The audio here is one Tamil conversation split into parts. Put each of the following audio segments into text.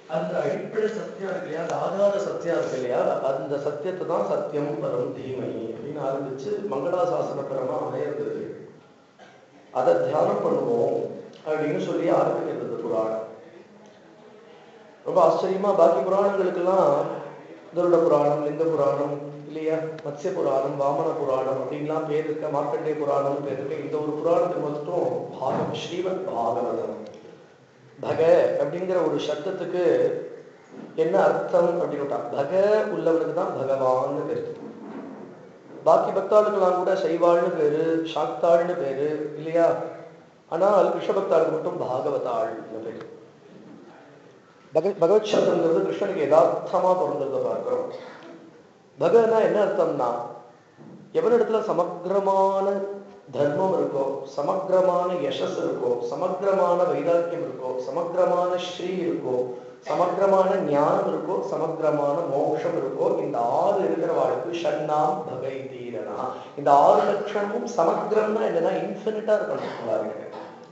அந்த அடிப்படை சத்தியம் இருக்கு இல்லையா அந்த ஆதார சத்தியம் இருக்கு இல்லையா அந்த சத்தியத்தை தான் சத்தியம் வரும் தீமை அப்படின்னு ஆரம்பிச்சு மங்களாசாசனப்பரமா அமையிறது அதை தியானம் பண்ணுவோம் அப்படின்னு சொல்லி ஆரம்பிக்கிறது புராணம் ரொம்ப ஆச்சரியமா பாக்கி புராணங்களுக்கெல்லாம் கருட புராணம் லிங்க புராணம் இல்லையா மத்ஸ்ய புராணம் வாமன புராணம் அப்படின்லாம் பேர் இருக்க மார்க்கண்டே புராணம் பேர் இருக்க இந்த ஒரு புராணத்துக்கு மட்டும் பாகம் ஸ்ரீமத் பாகவதம் பக அப்படிங்கிற ஒரு சப்தத்துக்கு என்ன அர்த்தம் அப்படின்னு பக உள்ளவனுக்கு தான் பகவான்னு பேரு பாக்கி பக்தாளுக்கெல்லாம் கூட சைவாள்னு பேரு சாக்தாள்னு பேரு இல்லையா ஆனால் கிருஷ்ண பக்தாளுக்கு மட்டும் பாகவதாள்னு பேரு பக பகவத் சப்தங்கிறது கிருஷ்ணனுக்கு யதார்த்தமா பிறந்ததை பார்க்கிறோம் பகவனா என்ன அர்த்தம்னா எவனிடத்துல சமக்கிரமான தர்மம் இருக்கோ சமக்கிரமான யசஸ் இருக்கோ சமக்கிரமான வைராக்கியம் இருக்கோ சமக்கிரமான ஸ்ரீ இருக்கோ சமக்கிரமான ஞானம் இருக்கோ சமக்கிரமான மோட்சம் இருக்கோ இந்த ஆறு இருக்கிற வாழ்க்கை ஷண்ணாம் பகை தீரனா இந்த ஆறு லட்சணமும் சமக்கிரம்னா என்னன்னா இன்ஃபினிட்டா இருக்கணும் பாருங்க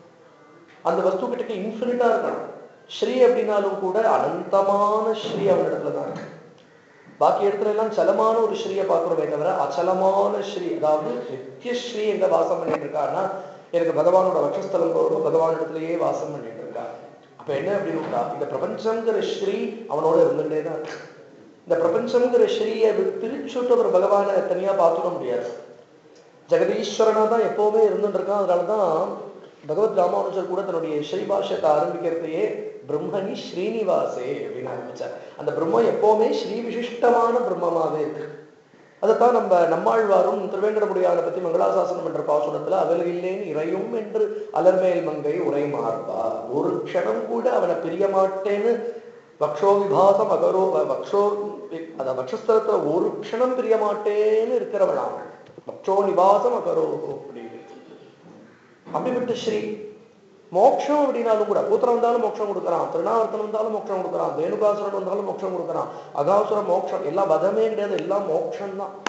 அந்த வஸ்து கிட்டக்கு இன்ஃபினிட்டா இருக்கணும் ஸ்ரீ அப்படின்னாலும் கூட அனந்தமான ஸ்ரீ அவனிடத்துல தான் இருக்கு பாக்கி இடத்துல எல்லாம் சலமான ஒரு ஸ்ரீயை பார்க்கிறோமே தவிர அச்சலமான ஸ்ரீ அதாவது நித்தியஸ்ரீ எங்க வாசம் பண்ணிட்டு இருக்கான்னா எனக்கு பகவானோட வட்சஸ்தலம் போறோம் பகவான் இடத்துலயே வாசம் பண்ணிட்டு இருக்கா அப்ப என்ன அப்படின்னு இந்த பிரபஞ்சங்கிற ஸ்ரீ அவனோட இருந்துட்டே தான் இருக்கு இந்த பிரபஞ்சங்கிற ஸ்ரீயை பிரிச்சுட்டு ஒரு பகவானை தனியா பார்த்துட முடியாது ஜெகதீஸ்வரனா தான் எப்பவுமே இருந்துட்டு இருக்கான் அதனாலதான் பகவத் ராமானுஜர் கூட தன்னுடைய ஸ்ரீபாஷ்யத்தை ஆரம்பிக்கிறதையே பிரம்மணி ஸ்ரீனிவாசே அப்படின்னு ஆரம்பிச்சார் அந்த பிரம்மம் எப்பவுமே ஸ்ரீ விசிஷ்டமான பிரம்மமாவே இருக்கு அதைத்தான் நம்ம நம்மாழ்வாரும் திருவேங்கடமுடியான பத்தி மங்களாசாசனம் என்ற பாசுரத்துல அகலில்லேன் இறையும் என்று அலர்மேல் மங்கை உரை மாறுவா ஒரு க்ஷணம் கூட அவனை பிரிய மாட்டேன்னு வக்ஷோ விபாசம் அகரோ வக்ஷோ அத வக்ஷஸ்தலத்துல ஒரு க்ஷணம் பிரிய மாட்டேன்னு இருக்கிறவன் அவன் வக்ஷோ நிவாசம் அகரோ அப்படின்னு அப்படிப்பட்ட ஸ்ரீ மோட்சம் அப்படின்னாலும் கூட பூத்திரம் வந்தாலும் மோட்சம் கொடுக்குறான் திருநாவர்த்தனம் வந்தாலும் மோட்சம் கொடுக்குறான் வேணுகாசுரன் வந்தாலும் மோட்சம் கொடுக்குறான் அகாசுரம் மோட்சம் எல்லாம் வதமே கிடையாது எல்லாம் மோட்சம் தான்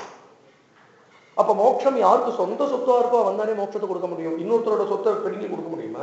அப்ப மோட்சம் யாருக்கு சொந்த சொத்தா இருக்கோ அவன் தானே மோட்சத்தை கொடுக்க முடியும் இன்னொருத்தரோட சொத்தை பிடுங்கி கொடுக்க முடியுமா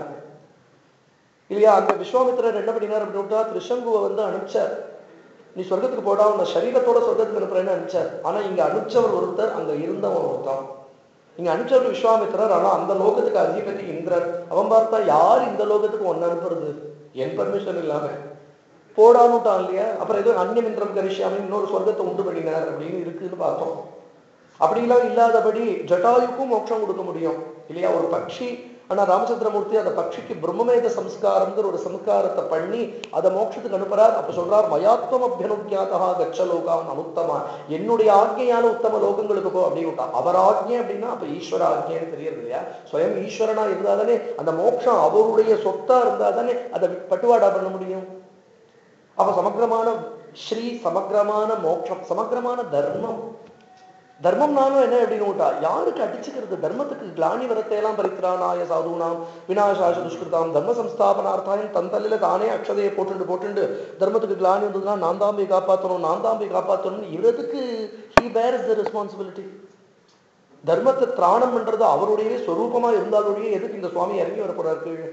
இல்லையா அந்த விஸ்வாமித்திரர் என்ன பண்ணினார் அப்படின்ட்டா திருஷங்குவை வந்து அனுப்பிச்சார் நீ சொர்க்கத்துக்கு போடா உன்னை சரீரத்தோட சொர்க்கத்துக்கு அனுப்புறேன்னு அனுப்பிச்சார் ஆனா இங்க அனுப்பிச்சவர் ஒருத்தர் அங்க இருந்தவன் ஒருத்தன் இங்க அனுப்பிச்சவர் விஸ்வாமித்திரர் ஆனா அந்த லோகத்துக்கு அதிபதி இந்திரன் அவன் பார்த்தா யார் இந்த லோகத்துக்கு ஒன்னு அனுப்புறது என் பர்மிஷன் இல்லாம போடானுட்டான் இல்லையா அப்புறம் ஏதோ அந்நியமிந்திரம் கரிஷ்யாமி இன்னொரு சொர்க்கத்தை உண்டு பண்ணினார் அப்படின்னு இருக்குன்னு பார்த்தோம் அப்படிலாம் இல்லாதபடி ஜட்டாயுக்கும் மோட்சம் கொடுக்க முடியும் இல்லையா ஒரு பட்சி ஆனா ராமச்சந்திரமூர்த்தி அந்த பட்சிக்கு பிரம்மமேத சம்ஸ்காரம்ங்கிற ஒரு சம்ஸ்காரத்தை பண்ணி அதை மோட்சத்துக்கு அனுப்புறார் அப்ப சொல்றார் மயாத்வம் அபியனுக்கியாத்தா கச்ச லோகான் அனுத்தமா என்னுடைய ஆజ్ఞையால உத்தம லோகங்களுக்கு போ அப்படின்னு விட்டா அவர் ஆజ్ఞை அப்படின்னா அப்ப ஈஸ்வர ஆజ్ఞைன்னு தெரியறது இல்லையா சுயம் ஈஸ்வரனா இருந்தாதானே அந்த மோட்சம் அவருடைய சொத்தா இருந்தாதானே அதை பட்டுவாடா பண்ண முடியும் அப்ப சமக்கிரமான ஸ்ரீ சமக்கிரமான மோட்சம் சமக்கிரமான தர்மம் தர்மம் நானும் என்ன அப்படின்னு விட்டா யாருக்கு அடிச்சுக்கிறது தர்மத்துக்கு கிளானி வரத்தை எல்லாம் பரித்ராணாய சாதுனாம் விநாசாச துஷ்கிருதாம் தர்ம சம்ஸ்தாபனார்த்தாயம் தந்தலில தானே அக்ஷதையை போட்டுண்டு போட்டுண்டு தர்மத்துக்கு கிளானி வந்ததுன்னா நான் தான் போய் காப்பாற்றணும் நான் தான் போய் காப்பாற்றணும் இவரதுக்கு ஹி பேர்ஸ் த ரெஸ்பான்சிபிலிட்டி தர்மத்தை திராணம் பண்றது அவருடைய ஸ்வரூபமா இருந்தாலுடைய எதுக்கு இந்த சுவாமி இறங்கி வர போறாரு கீழே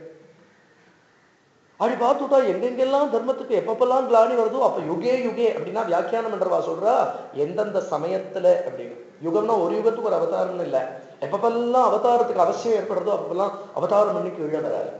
அப்படி பார்த்துட்டா எங்கெங்கெல்லாம் தர்மத்துக்கு எப்பப்பெல்லாம் கிளானி வருதோ அப்ப யுகே யுகே அப்படின்னா வியாக்கியானம் பண்றவா சொல்றா எந்தெந்த சமயத்துல அப்படின்னு யுகம்னா ஒரு யுகத்துக்கு ஒரு அவதாரம்னு இல்லை எப்பப்பெல்லாம் அவதாரத்துக்கு அவசியம் ஏற்படுறதோ அப்பெல்லாம் அவதாரம் பண்ணி கீழே வராரு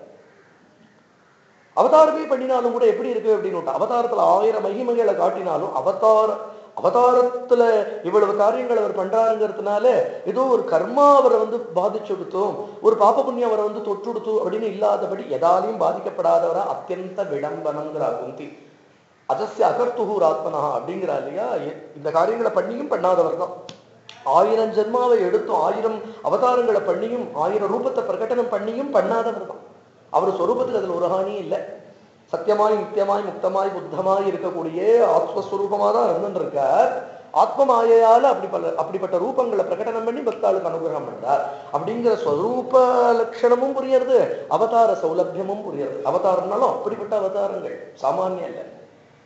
அவதாரமே பண்ணினாலும் கூட எப்படி இருக்கு அப்படின்னு அவதாரத்துல ஆயிரம் மகிமைகளை காட்டினாலும் அவதார அவதாரத்துல இவ்வளவு காரியங்கள் அவர் பண்றாருங்கிறதுனால ஏதோ ஒரு கர்மா அவரை வந்து பாதிச்சுடுத்தோம் ஒரு பாப்ப புண்ணியம் அவரை வந்து தொற்றுடுத்து அப்படின்னு இல்லாதபடி எதாலையும் பாதிக்கப்படாதவரா அத்தியந்த விளம்பனங்கிற குந்தி அஜஸ்ய அகர்த்துகூர் ஆத்மனா அப்படிங்கிறா இல்லையா இந்த காரியங்களை பண்ணியும் பண்ணாதவர் தான் ஆயிரம் ஜென்மாவை எடுத்தும் ஆயிரம் அவதாரங்களை பண்ணியும் ஆயிரம் ரூபத்தை பிரகடனம் பண்ணியும் பண்ணாதவர் தான் அவர் சொரூபத்துக்கு அதுல ஒரு ஹானியும் இல்லை சத்தியமாய் நித்தியமாய் முக்தமாய் புத்தமாய் இருக்கக்கூடிய ஆத்மஸ்வரூபமா தான் இருந்துருக்கார் ஆத்ம மாயையால அப்படி பல அப்படிப்பட்ட ரூபங்களை பிரகடனம் பண்ணி பக்தாளுக்கு அனுகிரகம் பண்றார் அப்படிங்கிற ஸ்வரூப லட்சணமும் புரியறது அவதார சௌலபியமும் புரியறது அவதாரம்னாலும் அப்படிப்பட்ட அவதாரங்கள் சாமானியம் இல்லை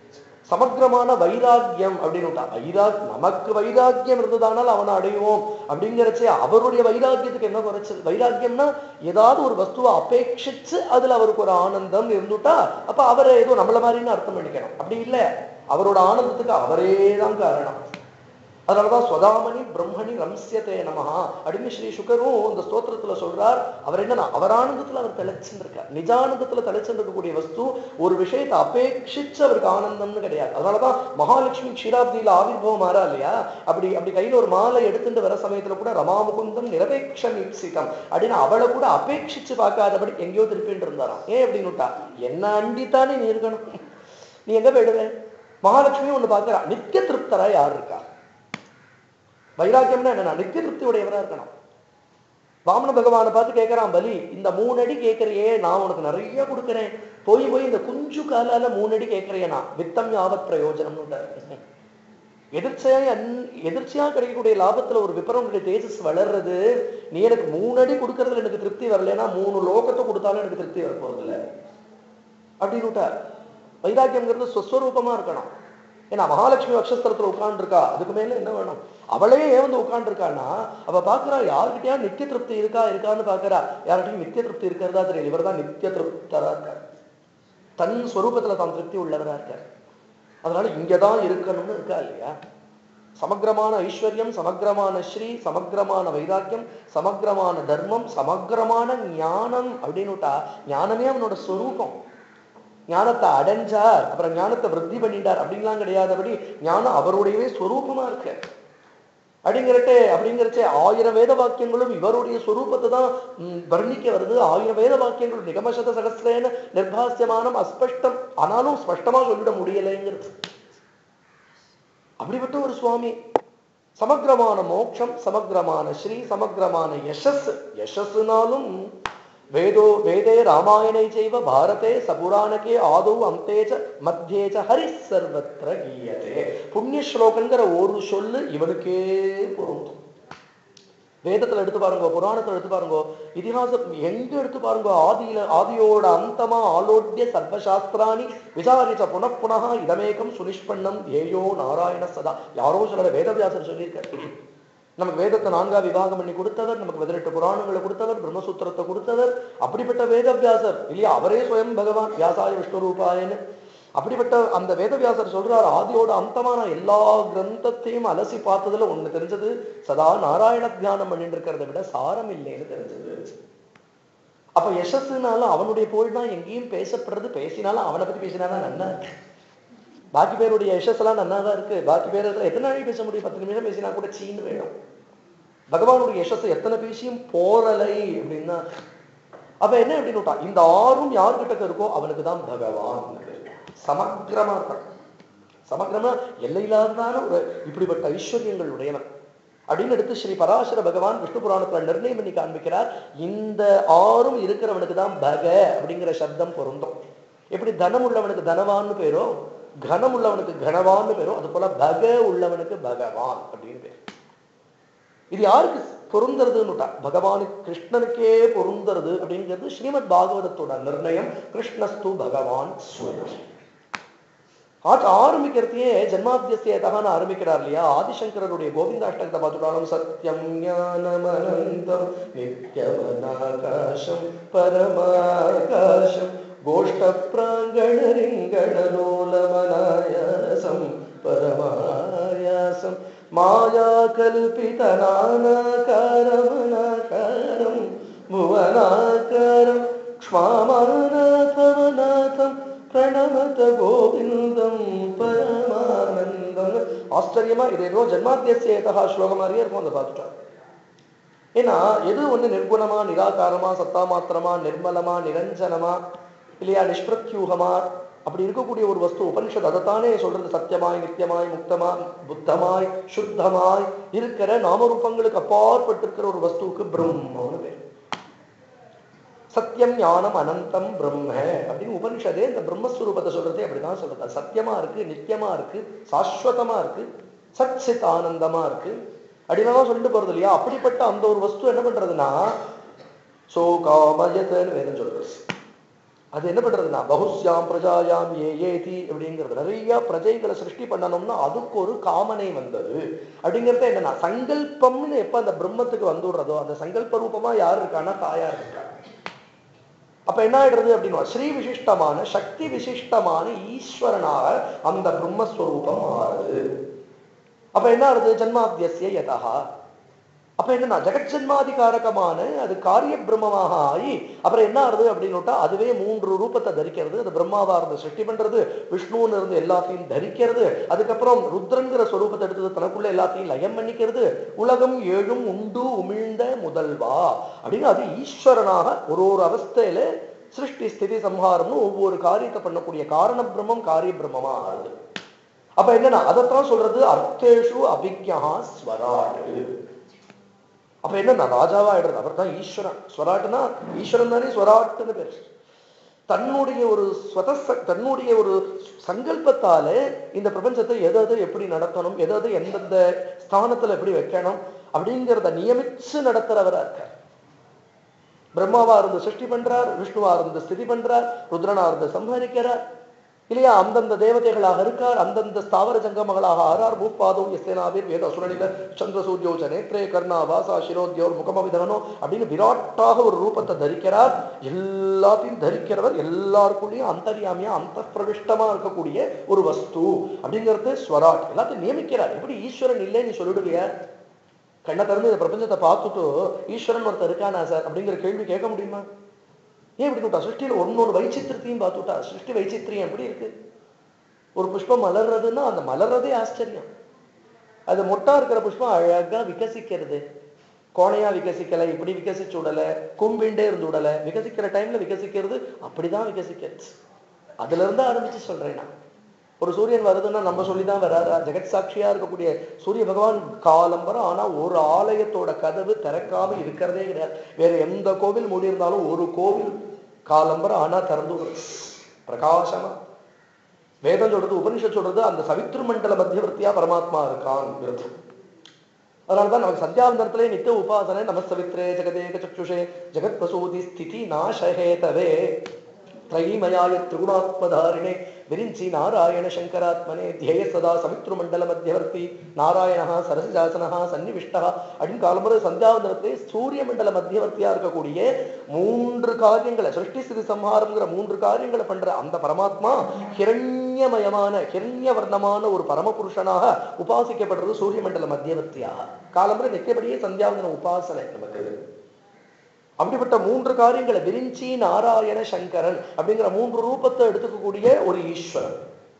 சமக்கிரமான வைராக்கியம் அப்படின்னு வைராக் நமக்கு வைராக்கியம் இருந்ததானால் அவனை அடைவோம் அப்படிங்கிறச்சே அவருடைய வைராக்கியத்துக்கு என்ன குறைச்சல் வைராக்கியம்னா ஏதாவது ஒரு வஸ்துவை அபேட்சிச்சு அதுல அவருக்கு ஒரு ஆனந்தம் இருந்துட்டா அப்ப அவரை ஏதோ நம்மள மாதிரின்னு அர்த்தம் பண்ணிக்கணும் அப்படி இல்ல அவரோட ஆனந்தத்துக்கு அவரே தான் காரணம் அதனாலதான் ஸ்வதாமணி பிரம்மணி ரம்சியத்தே நமஹா அப்படின்னு ஸ்ரீ சுகரும் இந்த ஸ்தோத்திரத்துல சொல்றார் அவர் என்னன்னா அவர் ஆனந்தத்துல அவர் தலைச்சுருக்கார் நிஜானந்தத்துல தலைச்சிருக்கக்கூடிய வஸ்து ஒரு விஷயத்தை அபேட்சிச்சு அவருக்கு ஆனந்தம்னு கிடையாது அதனாலதான் மகாலட்சுமி க்ஷீராப்தியில ஆவிர்வம் மாறா இல்லையா அப்படி அப்படி கையில ஒரு மாலை எடுத்துட்டு வர சமயத்துல கூட ரமாமுகுந்தம் நிரபேட்சம் ஈப்சிதம் அப்படின்னு அவளை கூட அபேட்சிச்சு பார்க்காதபடி எங்கேயோ திருப்பிட்டு இருந்தாராம் ஏன் அப்படின்னுட்டா என்ன அண்டித்தானே நீ இருக்கணும் நீ எங்க போயிடுவே மகாலட்சுமி ஒண்ணு பாக்குறா நித்திய திருப்தரா யார் இருக்கா வைராக்கியம்னா என்னன்னா நித்திய திருப்தி உடையவரா இருக்கணும் வாமன பகவானை பார்த்து கேட்கறான் பலி இந்த மூணு அடி கேட்கறியே நான் உனக்கு நிறைய கொடுக்குறேன் போய் போய் இந்த குஞ்சு காலால மூணு அடி கேட்கறியனா வித்தம் யாவத் பிரயோஜனம்னு எதிர்ச்சியா எதிர்ச்சியா கிடைக்கக்கூடிய லாபத்துல ஒரு விபரனுடைய தேஜஸ் வளர்றது நீ எனக்கு மூணு அடி கொடுக்கறதுல எனக்கு திருப்தி வரலன்னா மூணு லோகத்தை கொடுத்தாலும் எனக்கு திருப்தி வர போறது இல்லை அப்படின்னு விட்டார் வைராக்கியம்ங்கிறது ஸ்வஸ்வரூபமா இருக்கணும் ஏன்னா மகாலட்சுமி வக்ஷஸ்தலத்துல உட்காந்துருக்கா அதுக்கு மேல என்ன வேணும் அவளே ஏன் வந்து உட்காந்துருக்கான்னா அவ பாக்குறா யாருக்கிட்டயா நித்திய திருப்தி இருக்கா இருக்கான்னு பாக்குறா யார்கிட்டயும் நித்திய திருப்தி இருக்கிறதா தெரியல இவர் தான் நித்திய திருப்தரா இருக்கார் தன் ஸ்வரூபத்துல தான் திருப்தி உள்ளவரா இருக்கார் அதனால இங்கதான் இருக்கணும்னு இருக்கா இல்லையா சமக்கிரமான ஐஸ்வர்யம் சமக்கிரமான ஸ்ரீ சமக்கிரமான வைராக்கியம் சமக்கிரமான தர்மம் சமக்கிரமான ஞானம் அப்படின்னுட்டா ஞானமே அவனோட ஸ்வரூபம் ஞானத்தை அடைஞ்சார் அப்புறம் ஞானத்தை விருத்தி பண்ணிட்டார் அப்படின்லாம் கிடையாதபடி ஞானம் அவருடையவே ஸ்வரூபமா இருக்கு அப்படிங்கிறட்டே அப்படிங்கிறச்சே ஆயிரம் வேத வாக்கியங்களும் இவருடைய ஸ்வரூபத்தை தான் ம், வர்ணிக்க வருது ஆயிரம் வேத வாக்கியங்கள் நிகமசத சகசிரேன நிர்பாசியமானம் அஸ்பஷ்டம் ஆனாலும் ஸ்பஷ்டமா சொல்லிட முடியலைங்கிறது அப்படிப்பட்ட ஒரு சுவாமி சமக்கிரமான மோட்சம் சமக்கிரமான ஸ்ரீ சமக்கிரமான யசஸ் யசஸ்னாலும் வேதோ வேதே ராமாயணை செய்வ பாரதே சபுராணகே ஆதௌ அந்தே ச மத்தியே ச ஹரி சர்வத்திர கீயதே புண்ணிய ஸ்லோகங்கிற ஒரு சொல்லு இவனுக்கே பொருந்தும் வேதத்துல எடுத்து பாருங்க புராணத்துல எடுத்து பாருங்க இதிகாசம் எங்க எடுத்து பாருங்க ஆதியில ஆதியோட அந்தமா ஆலோட்ய சர்வசாஸ்திராணி விசாரிச்ச புன புனக இதமேகம் சுனிஷ்பண்ணம் ஏயோ நாராயண சதா யாரோ சொல்ற வேதவியாசர் சொல்லியிருக்காரு நமக்கு வேதத்தை நான்கா விவாகம் பண்ணி கொடுத்தவர் நமக்கு பதினெட்டு புராணங்களை கொடுத்தவர் பிரம்மசூத்திரத்தை கொடுத்தவர் அப்படிப்பட்ட வேதவியாசர் இல்லையா அவரே சுயம் பகவான் வியாசாய விஷ்ணுரூபாயன்னு அப்படிப்பட்ட அந்த வேதவியாசர் சொல்றார் ஆதியோட அந்தமான எல்லா கிரந்தத்தையும் அலசி பார்த்ததுல ஒண்ணு தெரிஞ்சது சதா நாராயண தியானம் பண்ணிட்டு இருக்கிறத விட சாரம் இல்லைன்னு தெரிஞ்சது அப்ப யசஸ்னால அவனுடைய புகழ் தான் எங்கேயும் பேசப்படுறது பேசினாலும் அவனை பத்தி பேசினாலும் நன்னா இருக்கு பாக்கி பேருடைய யசஸ் எல்லாம் நன்னா தான் இருக்கு பாக்கி பேர் இதுல எத்தனை நாளைக்கு பேச முடியும் பத்து நிமிஷம் பேசினா கூட சீன்னு வேணும் பகவானுடைய யசஸ் எத்தனை பேசியும் போரலை அப்படின்னா அப்ப என்ன அப்படின்னு விட்டா இந்த ஆறும் யார்கிட்ட இருக்கோ அவனுக்கு தான் பகவான் சமக்கிரமா இருக்கான் சமக்கிரமா எல்லையில்லாதான ஒரு இப்படிப்பட்ட ஐஸ்வர்யங்கள் உடையவன் அப்படின்னு எடுத்து ஸ்ரீ பராசர பகவான் விஷ்ணு புராணத்துல நிர்ணயம் பண்ணி காண்பிக்கிறார் இந்த ஆறும் இருக்கிறவனுக்கு தான் பக அப்படிங்கிற சப்தம் பொருந்தும் எப்படி தனம் உள்ளவனுக்கு தனவான்னு பேரோ கனம் உள்ளவனுக்கு கனவான்னு பேரோ அது போல பக உள்ளவனுக்கு பகவான் அப்படின்னு பேர் இது யாருக்கு பொருந்துறதுன்னுட்டா பகவானுக்கு கிருஷ்ணனுக்கே பொருந்துறது அப்படிங்கிறது ஸ்ரீமத் பாகவதத்தோட நிர்ணயம் கிருஷ்ணஸ்து பகவான் ஸ்வயம் ஆ- ஆரம்பிக்கிறதையே ஜென்மாத்தியசியத்தகான்னு ஆரம்பிக்கிறார் இல்லையா ஆதிசங்கரருடைய கோவிந்தாஷ்டகத்தை பார்த்துட்டாலும் சத்யம் ஞானமனந்தம் நித்யமனாகாசம் பரமாகாசம் கோஷ்ட பிராங்கணரிங்கணலோலமனாயாசம் பரமாயாசம் மாயா கல்பிதனானாகாரமனாகாரம் புவனாகாரம் க்ஷ்மாமாநாதமநாதம் பிரணமத கோவிந்தம் பரமானந்தம் ஆச்சரியமா இது ஏதோ ஜன்மாத்தியசேதா ஸ்லோகம் மாதிரியே இருக்கும் அந்த பார்த்துட்டா ஏன்னா எது ஒண்ணு நிர்குணமா நிராகாரமா சத்தா மாத்திரமா நிர்மலமா நிரஞ்சனமா இல்லையா நிஷ்பிரத்யூகமா அப்படி இருக்கக்கூடிய ஒரு வஸ்து உபனிஷத் அதைத்தானே சொல்றது சத்தியமாய் நித்தியமாய் முக்தமாய் புத்தமாய் சுத்தமாய் இருக்கிற நாமரூபங்களுக்கு அப்பாற்பட்டிருக்கிற ஒரு வஸ்துவுக்கு பிரம்மன்னு பேர் சத்தியம் ஞானம் அனந்தம் பிரம்ம அப்படின்னு உபனிஷதே இந்த பிரம்மஸ்வரூபத்தை சொல்றதே அப்படிதான் சொல்றது அது சத்தியமா இருக்கு நித்தியமா இருக்கு சாஸ்வதமா இருக்கு சச்சித் ஆனந்தமா இருக்கு அப்படின்னா சொல்லிட்டு போறது இல்லையா அப்படிப்பட்ட அந்த ஒரு வஸ்து என்ன பண்றதுன்னா சோ காமயத்தன்னு வேதம் சொல்றது அது என்ன பண்றதுன்னா பகுஸ்யாம் பிரஜாயாம் ஏ ஏதி அப்படிங்கிறது நிறைய பிரஜைகளை சிருஷ்டி பண்ணணும்னா அதுக்கு ஒரு காமனை வந்தது அப்படிங்கிறது என்னன்னா சங்கல்பம்னு எப்ப அந்த பிரம்மத்துக்கு வந்துடுறதோ அந்த சங்கல்ப ரூபமா யார் இருக்கான்னா தாயார் இருக்கா அப்ப என்ன ஆயிடுறது அப்படின்னா ஸ்ரீ விசிஷ்டமான சக்தி விசிஷ்டமான ஈஸ்வரனாக அந்த பிரம்மஸ்வரூபம் மாறுது அப்ப என்ன ஆகுது ஜன்மாத்தியசிய யதா அப்ப என்னன்னா ஜெகஜன்மாதிகாரகமான அது காரிய பிரம்மமாக ஆகி அப்புறம் என்ன ஆகுது அப்படின்னுட்டா அதுவே மூன்று ரூபத்தை தரிக்கிறது அது பிரம்மாவா இருந்து சிருஷ்டி பண்றது விஷ்ணுன்னு இருந்து எல்லாத்தையும் தரிக்கிறது அதுக்கப்புறம் ருத்ரங்கிற ஸ்வரூபத்தை எடுத்தது தனக்குள்ள எல்லாத்தையும் லயம் பண்ணிக்கிறது உலகம் ஏழும் உண்டு உமிழ்ந்த முதல்வா அப்படின்னு அது ஈஸ்வரனாக ஒரு ஒரு அவஸ்தையில சிருஷ்டி ஸ்திதி சம்ஹாரம்னு ஒவ்வொரு காரியத்தை பண்ணக்கூடிய காரண பிரம்மம் காரிய பிரம்மமா ஆகுது அப்ப என்னன்னா அதைத்தான் சொல்றது அர்த்தேஷு அபிக்யா ஸ்வராட்டு அப்ப என்ன ராஜாவா ஆயிடுறது அவர் தான் ஈஸ்வரன் ஸ்வராட்டுனா ஈஸ்வரன் தானே ஸ்வராட்டுன்னு பேர் தன்னுடைய ஒரு ஸ்வத தன்னுடைய ஒரு சங்கல்பத்தால இந்த பிரபஞ்சத்தை எது எது எப்படி நடத்தணும் எது எது எந்தெந்த ஸ்தானத்துல எப்படி வைக்கணும் அப்படிங்கிறத நியமிச்சு நடத்துறவரா இருக்கார் பிரம்மாவா இருந்து சிருஷ்டி பண்றார் விஷ்ணுவா இருந்து ஸ்திதி பண்றார் ருத்ரனா இருந்து சம்ஹரிக்கிறார் இல்லையா அந்தந்த தேவதைகளாக இருக்கார் அந்தந்த ஸ்தாவர ஜங்கமங்களாக ஆறார் பூப்பாதம் எஸ்தேனாவிர் வேத அசுரனில சந்திர சூரியோஜ நேத்ரே கர்ணா வாசா சிரோத்யோர் முகமவிதனோ அப்படின்னு விராட்டாக ஒரு ரூபத்தை தரிக்கிறார் எல்லாத்தையும் தரிக்கிறவர் எல்லாருக்குள்ளேயும் அந்தரியாமியா அந்த பிரவிஷ்டமா இருக்கக்கூடிய ஒரு வஸ்து அப்படிங்கிறது ஸ்வராட் எல்லாத்தையும் நியமிக்கிறார் எப்படி ஈஸ்வரன் இல்லை நீ சொல்லிடுவிய கண்ணை திறந்து இந்த பிரபஞ்சத்தை பார்த்துட்டு ஈஸ்வரன் ஒருத்தர் இருக்கானா சார் அப்படிங்கிற கேள்வி கேட்க முடியுமா ஏன் இப்படி விட்டா சிருஷ்டியில் ஒன்னொரு வைச்சித்திரத்தையும் பார்த்துட்டா சிருஷ்டி வைச்சித்திரியம் எப்படி இருக்கு ஒரு புஷ்பம் மலர்றதுன்னா அந்த மலர்றதே ஆச்சரியம் அது மொட்டா இருக்கிற புஷ்பம் அழகா விகசிக்கிறது கோணையா விகசிக்கல இப்படி விகசிச்சு விடல கும்பிண்டே இருந்து விடல விகசிக்கிற டைம்ல விகசிக்கிறது அப்படிதான் விகசிக்கிறது அதுல இருந்து ஆரம்பிச்சு சொல்றேன் நான் ஒரு சூரியன் வருதுன்னா நம்ம சொல்லிதான் வராதா ஜெகத் சாட்சியா இருக்கக்கூடிய சூரிய பகவான் காலம்பரம் ஆனா ஒரு ஆலயத்தோட கதவு திறக்காம இருக்கிறதே கிடையாது வேற எந்த கோவில் மூடி இருந்தாலும் ஒரு கோவில் காலம்பரம் ஆனா திறந்து விடும். பிரகாசமா வேதம் சொல்றது உபனிஷத் சொல்றது அந்த சவித்ரு மண்டல மத்தியவர்த்தியா பரமாத்மா இருக்கான் அதனாலதான் நமக்கு சந்தியாவந்தனத்திலே நித்திய உபாசனை நமஸ்தவித்ரே ஜெகதேக சக்ஷுஷே ஜெகத் பிரசூதி ஸ்திதி நாசஹேதவே त्रयीमयाय त्रिगुणात्मधारिणे विरिञ्चि नारायण शङ्करात्मने ध्येय सदा सवितृमण्डलमध्यवर्ति நாராயணா சரசிஜாசனஹா சன்னிவிஷ்டா அப்படின்னு காலமுறை சந்தியாவந்தனத்திலே சூரிய மண்டல மத்தியவர்த்தியா இருக்கக்கூடிய மூன்று காரியங்களை சிருஷ்டி ஸ்திதி சம்ஹாரம்ங்கிற மூன்று காரியங்களை பண்ற அந்த பரமாத்மா ஹிரண்யமயமான ஹிரண்ய வர்ணமான ஒரு பரமபுருஷனாக உபாசிக்கப்படுறது சூரிய மண்டல மத்தியவர்த்தியாக காலமுறை நித்தியபடியே சந்தியாவந்தன உபாசனை நமக்கு இது. அப்படிப்பட்ட மூன்று காரியங்களை விரிஞ்சி நாராயண சங்கரன் அப்படிங்கிற மூன்று ரூபத்தை எடுத்துக்கக்கூடிய ஒரு ஈஸ்வரன்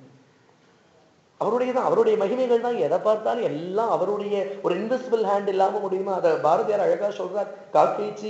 அவருடைய தான் அவருடைய மகிமைகள் தான் எதை பார்த்தாலும் எல்லாம் அவருடைய ஒரு இன்விசிபிள் ஹேண்ட் இல்லாம முடியுமா அதை பாரதியார் அழகா சொல்றார் காக்கை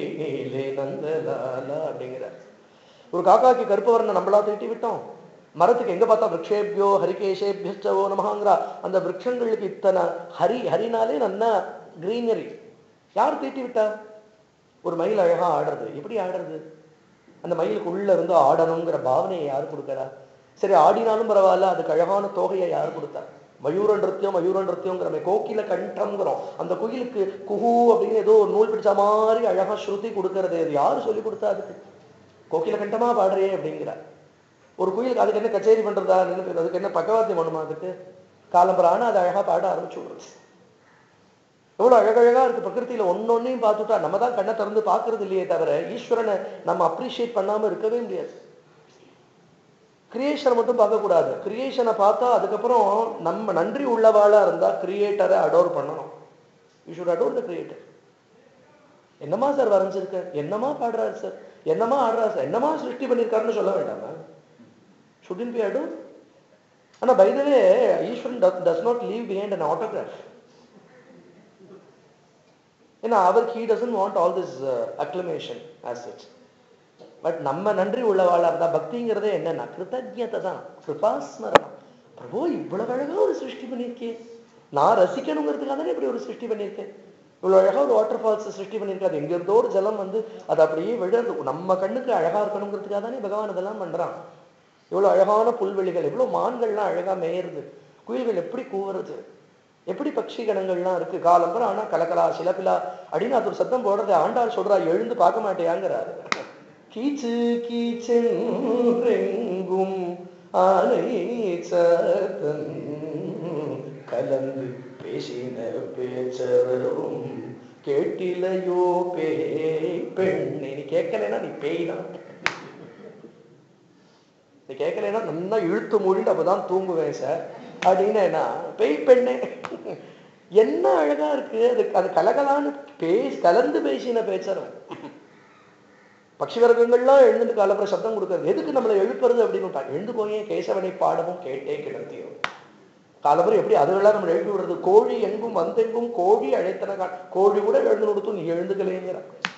நந்தலாலா அப்படிங்கிறார் ஒரு காக்காக்கு கருப்பு வர்ணம் நம்மளா தீட்டி விட்டோம் மரத்துக்கு எங்க பார்த்தா விரக்ஷேபியோ ஹரிகேஷேபியோ நமகாங்கிறா அந்த விரக்ஷங்களுக்கு இத்தனை ஹரி ஹரினாலே நல்ல கிரீனரி யார் தீட்டி விட்டா ஒரு மயில் அழகா ஆடுறது எப்படி ஆடுறது அந்த மயிலுக்கு உள்ள இருந்து ஆடணுங்கிற பாவனையை யார் கொடுக்கறா சரி ஆடினாலும் பரவாயில்ல அதுக்கு அழகான தொகையை யார் கொடுத்தா மயூர நிருத்தியம் மயூர நிருத்தியங்கிற கோக்கில கண்டம்ங்கிறோம் அந்த குயிலுக்கு குஹு அப்படின்னு ஏதோ ஒரு நூல் பிடிச்ச மாதிரி அழகா ஸ்ருதி கொடுக்கறது அது யாரு சொல்லி கொடுத்தா அதுக்கு கோக்கில கண்டமா பாடுறே அப்படிங்கிறார் ஒரு குயிலுக்கு அதுக்கு என்ன கச்சேரி பண்றதா நின்னு அதுக்கு என்ன பக்கவாத்தியம் பண்ணுமா அதுக்கு காலம்பரான அது அழகா பாட ஆரம்பிச்சு விடுறது எவ்வளவு அழகழகா இருக்கு பிரகிருத்தில ஒன்னொன்னையும் பார்த்துட்டா நம்ம தான் கண்ணை திறந்து பார்க்கறது இல்லையே தவிர ஈஸ்வரனை நம்ம அப்ரிஷியேட் பண்ணாம இருக்கவே முடியாது கிரியேஷனை மட்டும் பார்க்கக்கூடாது கிரியேஷனை பார்த்தா அதுக்கப்புறம் நம்ம நன்றி உள்ளவாளா இருந்தா கிரியேட்டரை அடோர் பண்ணணும் you should adore the creator என்னமா சார் வரைஞ்சிருக்க என்னமா பாடுறாரு சார் என்னமா ஆடுறாரு சார் என்னமா சிருஷ்டி பண்ணியிருக்காருன்னு சொல்ல வேண்டாமா ஷுடின் பி அடோர் ஆனா by the way Eswaran does not leave behind an autograph ஏன்னா அவர் he doesn't want all this acclamation as such but நம்ம நன்றி உள்ளவாளா இருந்தா பக்திங்கிறதே என்னன்னா கிருத்தஜத்தை தான் கிருபாஸ்மரணம் பிரபு இவ்வளவு அழகா ஒரு சிருஷ்டி பண்ணியிருக்கேன் நான் ரசிக்கணுங்கிறதுக்காக தானே இப்படி ஒரு சிருஷ்டி பண்ணியிருக்கேன் இவ்வளவு அழகா ஒரு வாட்டர் ஃபால்ஸ் சிருஷ்டி பண்ணியிருக்காது எங்க இருந்தோ ஒரு ஜலம் வந்து அது அப்படியே விழுறது நம்ம கண்ணுக்கு அழகா இருக்கணுங்கிறதுக்காக தானே பகவான் இதெல்லாம் பண்றான் இவ்வளவு அழகான புல்வெளிகள் எவ்வளவு மான்கள்லாம் அழகா மேயுறது குயில்கள் எப்படி கூவுறது எப்படி பட்சி கணங்கள்லாம் இருக்கு காலம்பரம் ஆனா கலக்கலா சிலபிலா அப்படின்னு அது ஒரு சத்தம் போடுறது ஆண்டாள் சொல்றா எழுந்து பார்க்க மாட்டேயாங்கிறாரு கீச்சு கீச்சென்றெங்கும் ஆனை சத்தன் கலந்து பேசின பேச்சரும் கேட்டிலையோ பேய் பெண்ணே நீ கேட்கலைன்னா நீ பேய் தான் நீ கேட்கலைன்னா நல்லா இழுத்து மூடிட்டு அப்பதான் தூங்குவேன் சார் அப்படின்னு என்ன பேய் பெண்ணே என்ன அழகா இருக்கு அது அது கலகலான்னு பேசி கலந்து பேசின பேச்சரும் பட்சி வர்க்கங்கள்லாம் எழுந்துட்டு காலப்புற சத்தம் கொடுக்கறது எதுக்கு நம்மளை எழுப்புறது அப்படின்னு எழுந்து போய் கேசவனை பாடவும் கேட்டே கிடத்தியும் காலப்புறம் எப்படி அதுகளாம் நம்ம எழுப்பி விடுறது கோழி எங்கும் வந்தெங்கும் கோழி அழைத்தன கா- கோழி கூட எழுந்து கொடுத்து நீ எழுந்துக்கலைங்கிற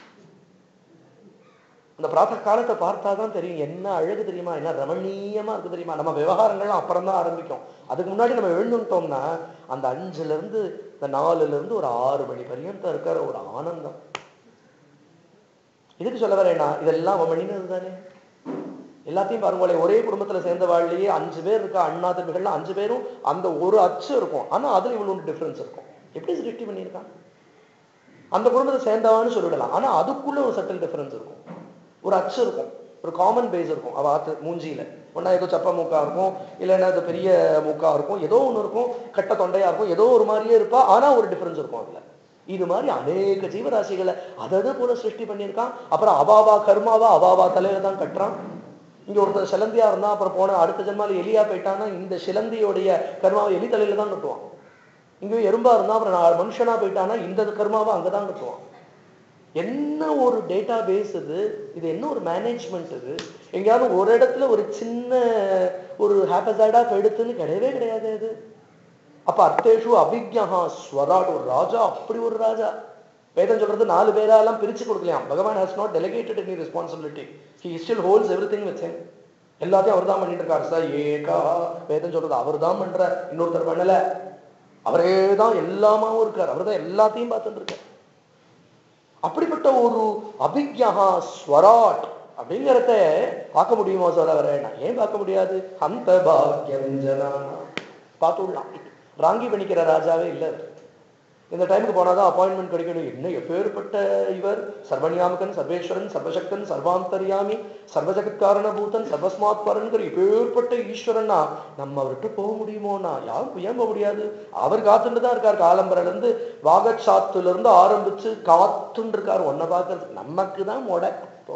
அந்த பிராத்த காலத்தை பார்த்தாதான் தெரியும் என்ன அழகு தெரியுமா என்ன ரமணீயமா இருக்கு தெரியுமா நம்ம விவகாரங்கள்லாம் அப்புறம் தான் ஆரம்பிக்கும் அதுக்கு முன்னாடி நம்ம எழுந்துட்டோம்னா அந்த அஞ்சுல இருந்து இந்த நாலுல இருந்து ஒரு ஆறு மணி பர்யந்தம் இருக்கிற ஒரு ஆனந்தம் இதுக்கு சொல்ல வரேன்னா இதெல்லாம் அவன் மணினது தானே எல்லாத்தையும் பாருங்களேன் ஒரே குடும்பத்துல சேர்ந்த வாழ்லையே அஞ்சு பேர் இருக்கா அண்ணா தம்பிகள்லாம் அஞ்சு பேரும் அந்த ஒரு அச்சு இருக்கும் ஆனா அதுல இவ்வளவு டிஃபரன்ஸ் இருக்கும் எப்படி சிருஷ்டி பண்ணியிருக்கான் அந்த குடும்பத்தை சேர்ந்தவான்னு சொல்லிடலாம் ஆனா அதுக்குள்ள ஒரு சட்டில் டிஃபரன்ஸ் இருக்கும் ஒரு அச்சு இருக்கும் ஒரு காமன் பேஸ் இருக்கும் அவ ஆத்து மூஞ்சியில ஒன்னா ஏதோ சப்ப மூக்கா இருக்கும் இல்லைன்னா அது பெரிய மூக்கா இருக்கும் ஏதோ ஒண்ணு இருக்கும் கட்ட தொண்டையா இருக்கும் ஏதோ ஒரு மாதிரியே இருப்பா ஆனா ஒரு டிஃபரன்ஸ் இருக்கும் அதுல இது மாதிரி அநேக ஜீவராசிகளை அதது போல சிருஷ்டி பண்ணியிருக்கான் அப்புறம் அபாவா கர்மாவா அபாவா தலையில தான் கட்டுறான் இங்க ஒருத்தர் சிலந்தியா இருந்தா அப்புறம் போன அடுத்த ஜென்மால எலியா போயிட்டான்னா இந்த சிலந்தியோடைய கர்மாவை எலி தலையில தான் கட்டுவான் இங்கேயும் எறும்பா இருந்தா அப்புறம் நான் மனுஷனா போயிட்டானா இந்த கர்மாவை அங்கதான் கட்டுவான் என்ன ஒரு டேட்டா பேஸ் இது இது என்ன ஒரு மேனேஜ்மெண்ட் இது எங்கேயாவது ஒரு இடத்துல ஒரு சின்ன ஒரு ஹேப்பசைடா எடுத்துன்னு கிடையவே கிடையாது இது அப்ப அர்த்தேஷு அபிஜா ஸ்வராட் ஒரு ராஜா அப்படி ஒரு ராஜா வேதம் சொல்றது நாலு பேராலாம் பிரிச்சு கொடுக்கலையாம் Bhagavan has not delegated any responsibility he still holds everything with எல்லாத்தையும் அவர் தான் பண்ணிட்டு இருக்காரு சார் ஏகா வேதம் சொல்றது அவர் தான் பண்ற இன்னொருத்தர் பண்ணல அவரே தான் எல்லாமாவும் இருக்கார் அவர் தான் எல்லாத்தையும் பார்த்துட்டு இருக்கார் அப்படிப்பட்ட ஒரு அபிஜா ஸ்வராட் அப்படிங்கிறத பார்க்க முடியுமா சொல்ல வரேன் நான் ஏன் பார்க்க முடியாது அந்த பாக்கியம் ஜனானா பார்த்துடலாம் ராங்கி பண்ணிக்கிற ராஜாவே இல்லை அவர். இந்த டைமுக்கு போனாதான் அப்பாயின்மெண்ட் கிடைக்கணும் என்ன எப்பேற்பட்ட இவர் சர்வநியாமகன் சர்வேஸ்வரன் சர்வசக்தன் சர்வாந்தர்யாமி சர்வஜகத்காரண பூதன் சர்வஸ்மாத்வரன்கிற எப்பேற்பட்ட ஈஸ்வரனா நம்ம அவர்கிட்ட போக முடியுமோனா யாரும் ஏன் போக முடியாது அவர் காத்துட்டு தான் இருக்கார் காலம்பரில இருந்து வாகச்சாத்துல இருந்து ஆரம்பிச்சு காத்துட்டு இருக்கார் ஒன்ன பார்க்கறதுக்கு நமக்கு தான் மொடை போ.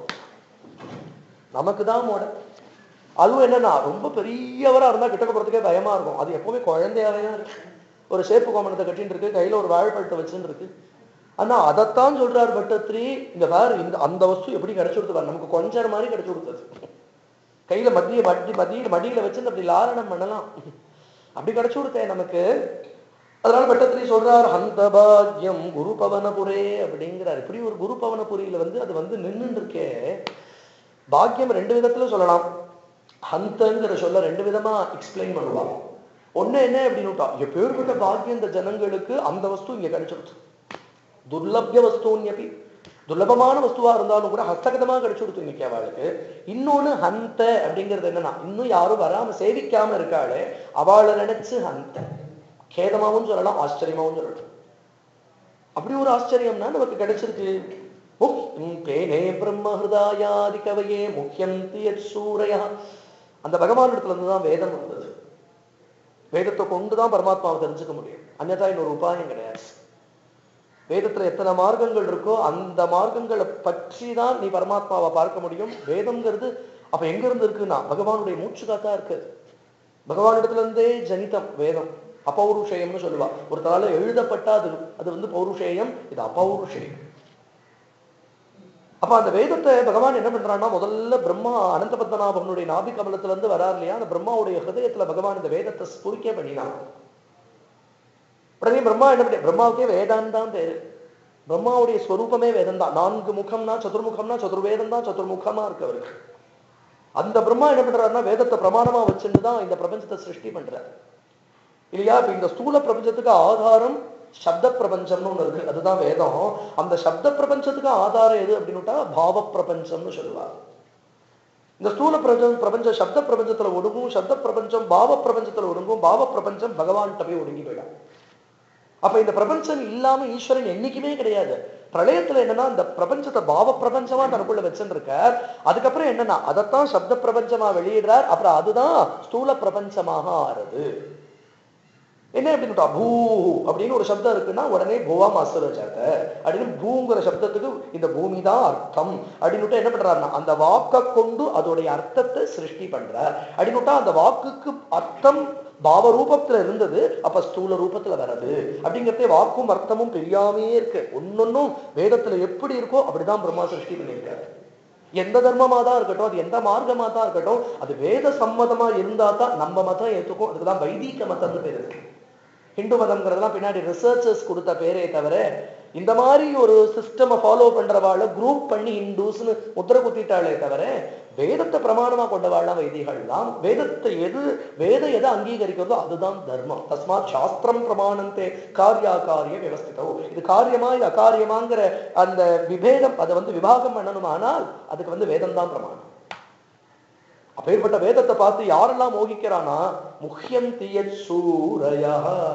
நமக்கு தான் மொடை அதுவும் என்னன்னா ரொம்ப பெரியவரா இருந்தா கிட்டக்க போறதுக்கே பயமா இருக்கும் அது எப்பவுமே குழந்தையாவே தான் இருக்கு ஒரு சேப்பு கோமணத்தை கட்டின்னு இருக்கு கையில ஒரு வாழைப்பழத்தை வச்சுன்னு இருக்கு ஆனா அதைத்தான் சொல்றார் பட்டத்ரி இங்க பாரு இந்த அந்த வஸ்து எப்படி கிடைச்சு கொடுத்து பாரு நமக்கு கொஞ்சம் மாதிரி கிடைச்சு கொடுத்தது கையில மத்திய மடி மதியில மடியில வச்சு அப்படி லாரணம் பண்ணலாம் அப்படி கிடைச்சு கொடுத்தேன் நமக்கு அதனால பட்டத்திரி சொல்றார் ஹந்த பாக்யம் குரு பவனபுரே அப்படிங்கிறார் இப்படி ஒரு குரு பவனபுரியில வந்து அது வந்து நின்னுட்டு இருக்கே பாக்கியம் ரெண்டு விதத்துல சொல்லலாம் ஹந்தங்கிற சொல்ல ரெண்டு விதமா எக்ஸ்பிளைன் பண்ணுவாங்க ஒண்ணு என்ன அப்படின்னுட்டா எப்பேற்பட்ட பாக்கியம் இந்த ஜனங்களுக்கு அந்த வஸ்து இங்க கிடைச்சிருச்சு துர்லபிய வஸ்துன்யபி துர்லபமான வஸ்துவா இருந்தாலும் கூட ஹஸ்தகதமா கிடைச்சு கொடுத்து இன்னைக்கு அவளுக்கு இன்னொன்னு ஹந்த அப்படிங்கிறது என்னன்னா இன்னும் யாரும் வராம சேவிக்காம இருக்காளே அவளை நினைச்சு ஹந்த கேதமாவும் சொல்லலாம் ஆச்சரியமாவும் சொல்லலாம் அப்படி ஒரு ஆச்சரியம்னா நமக்கு கிடைச்சிருக்கு முக்யம் தேனே பிரம்ம ஹிருதாயாதி கவையே முக்கியந்தி யத் சூரையா அந்த பகவான் இடத்துல இருந்து தான் வேதம் வந்தது வேதத்தை கொண்டுதான் பரமாத்மாவை தெரிஞ்சுக்க முடியும் அந்நதா இன்னொரு உபாயம் கிடையாது வேதத்துல எத்தனை மார்க்கங்கள் இருக்கோ அந்த மார்க்கங்களை பற்றி தான் நீ பரமாத்மாவை பார்க்க முடியும் வேதம்ங்கிறது அப்ப எங்க இருந்து இருக்குன்னா பகவானுடைய மூச்சு காத்தா இருக்கு பகவானிடத்துல இருந்தே ஜனிதம் வேதம் அபௌருஷேயம்னு சொல்லுவா ஒருத்தரால எழுதப்பட்டா அது அது வந்து பௌருஷேயம் இது அபௌருஷேயம் அப்ப அந்த வேதத்தை பகவான் என்ன பண்றான்னா முதல்ல பிரம்மா அனந்த பத்மநாபனுடைய நாபி கமலத்துல இருந்து வரார் இல்லையா அந்த பிரம்மாவுடைய ஹிருதயத்துல பகவான் இந்த வேதத்தை ஸ்புரிக்க பண்ணினான் உடனே பிரம்மா என்ன பண்ணி பிரம்மாவுக்கே வேதான் தான் பேரு பிரம்மாவுடைய ஸ்வரூபமே வேதம் தான் நான்கு முகம்னா சதுர்முகம்னா சதுர்வேதம் தான் சதுர்முகமா இருக்கு அவருக்கு அந்த பிரம்மா என்ன பண்றாருன்னா வேதத்தை பிரமாணமா வச்சுட்டு தான் இந்த பிரபஞ்சத்தை சிருஷ்டி பண்றார் இல்லையா இப்ப இந்த ஸ்தூல பிரபஞ்சத்துக்கு ஆதாரம் சப்த பிரபஞ்சம்னு ஒண்ணு இருக்கு அதுதான் வேதம் அந்த சப்த பிரபஞ்சத்துக்கு ஆதாரம் எது அப்படின்னுட்டா பாவ பிரபஞ்சம்னு சொல்லுவார் இந்த ஸ்தூல பிரபஞ்சம் பிரபஞ்ச சப்த பிரபஞ்சத்துல ஒடுங்கும் சப்த பிரபஞ்சம் பாவ பிரபஞ்சத்துல ஒடுங்கும் பாவ பிரபஞ்சம் பகவான்கிட்ட போய் ஒடுங்கி போயிடும் அப்ப இந்த பிரபஞ்சம் இல்லாம ஈஸ்வரன் என்னைக்குமே கிடையாது பிரளயத்துல என்னன்னா இந்த பிரபஞ்சத்தை பாவ பிரபஞ்சமா தனக்குள்ள வச்சுருக்கார் அதுக்கப்புறம் என்னன்னா அதைத்தான் சப்த பிரபஞ்சமா வெளியிடுறார் அப்புறம் அதுதான் ஸ்தூல பிரபஞ்சமாக ஆறுது என்ன அப்படின்னு பூ அப்படின்னு ஒரு சப்தம் இருக்குன்னா உடனே பூவா மாஸ்டர் வச்சாக்க அப்படின்னு பூங்கிற சப்தத்துக்கு இந்த பூமி தான் அர்த்தம் அப்படின்னு என்ன பண்றாருன்னா அந்த வாக்கை கொண்டு அதோடைய அர்த்தத்தை சிருஷ்டி பண்றார் அப்படின்னுட்டா அந்த வாக்குக்கு அர்த்தம் பாவ ரூபத்துல இருந்தது அப்ப ஸ்தூல ரூபத்துல வர்றது அப்படிங்கிறதே வாக்கும் அர்த்தமும் தெரியாமையே இருக்கு ஒன்னொன்னும் வேதத்துல எப்படி இருக்கோ அப்படிதான் பிரம்மா சிருஷ்டி பண்ணியிருக்காரு எந்த தர்மமா தான் இருக்கட்டும் அது எந்த மார்க்கமா தான் இருக்கட்டும் அது வேத சம்மதமா இருந்தா தான் நம்ம மதம் ஏத்துக்கும் அதுக்குதான் வைதீக மதம்னு பேர் இருக்கு ஹிந்து மதம்ங்கிறதெல்லாம் பின்னாடி ரிசர்ச்சர்ஸ் கொடுத்த பேரே தவிர இந்த மாதிரி ஒரு சிஸ்டமை ஃபாலோ பண்றவாழ குரூப் பண்ணி ஹிந்துஸ்னு முத்திர குத்திட்டாளே தவிர வேதத்தை பிரமாணமா கொண்டவாழ்லாம் வைதிகள் தான் வேதத்தை எது வேதம் எதை அங்கீகரிக்கிறதோ அதுதான் தர்மம் தஸ்மாத் சாஸ்திரம் பிரமாணந்தே காரியா காரிய விவஸ்திதோ இது காரியமா இது அகாரியமாங்கிற அந்த விபேதம் அதை வந்து விவாகம் பண்ணணுமானால் அதுக்கு வந்து வேதம் தான் பிரமாணம் அப்பேற்பட்ட வேதத்தை பார்த்து யாரெல்லாம் மோகிக்கிறானா முக்கியம் தீயத் சூரையா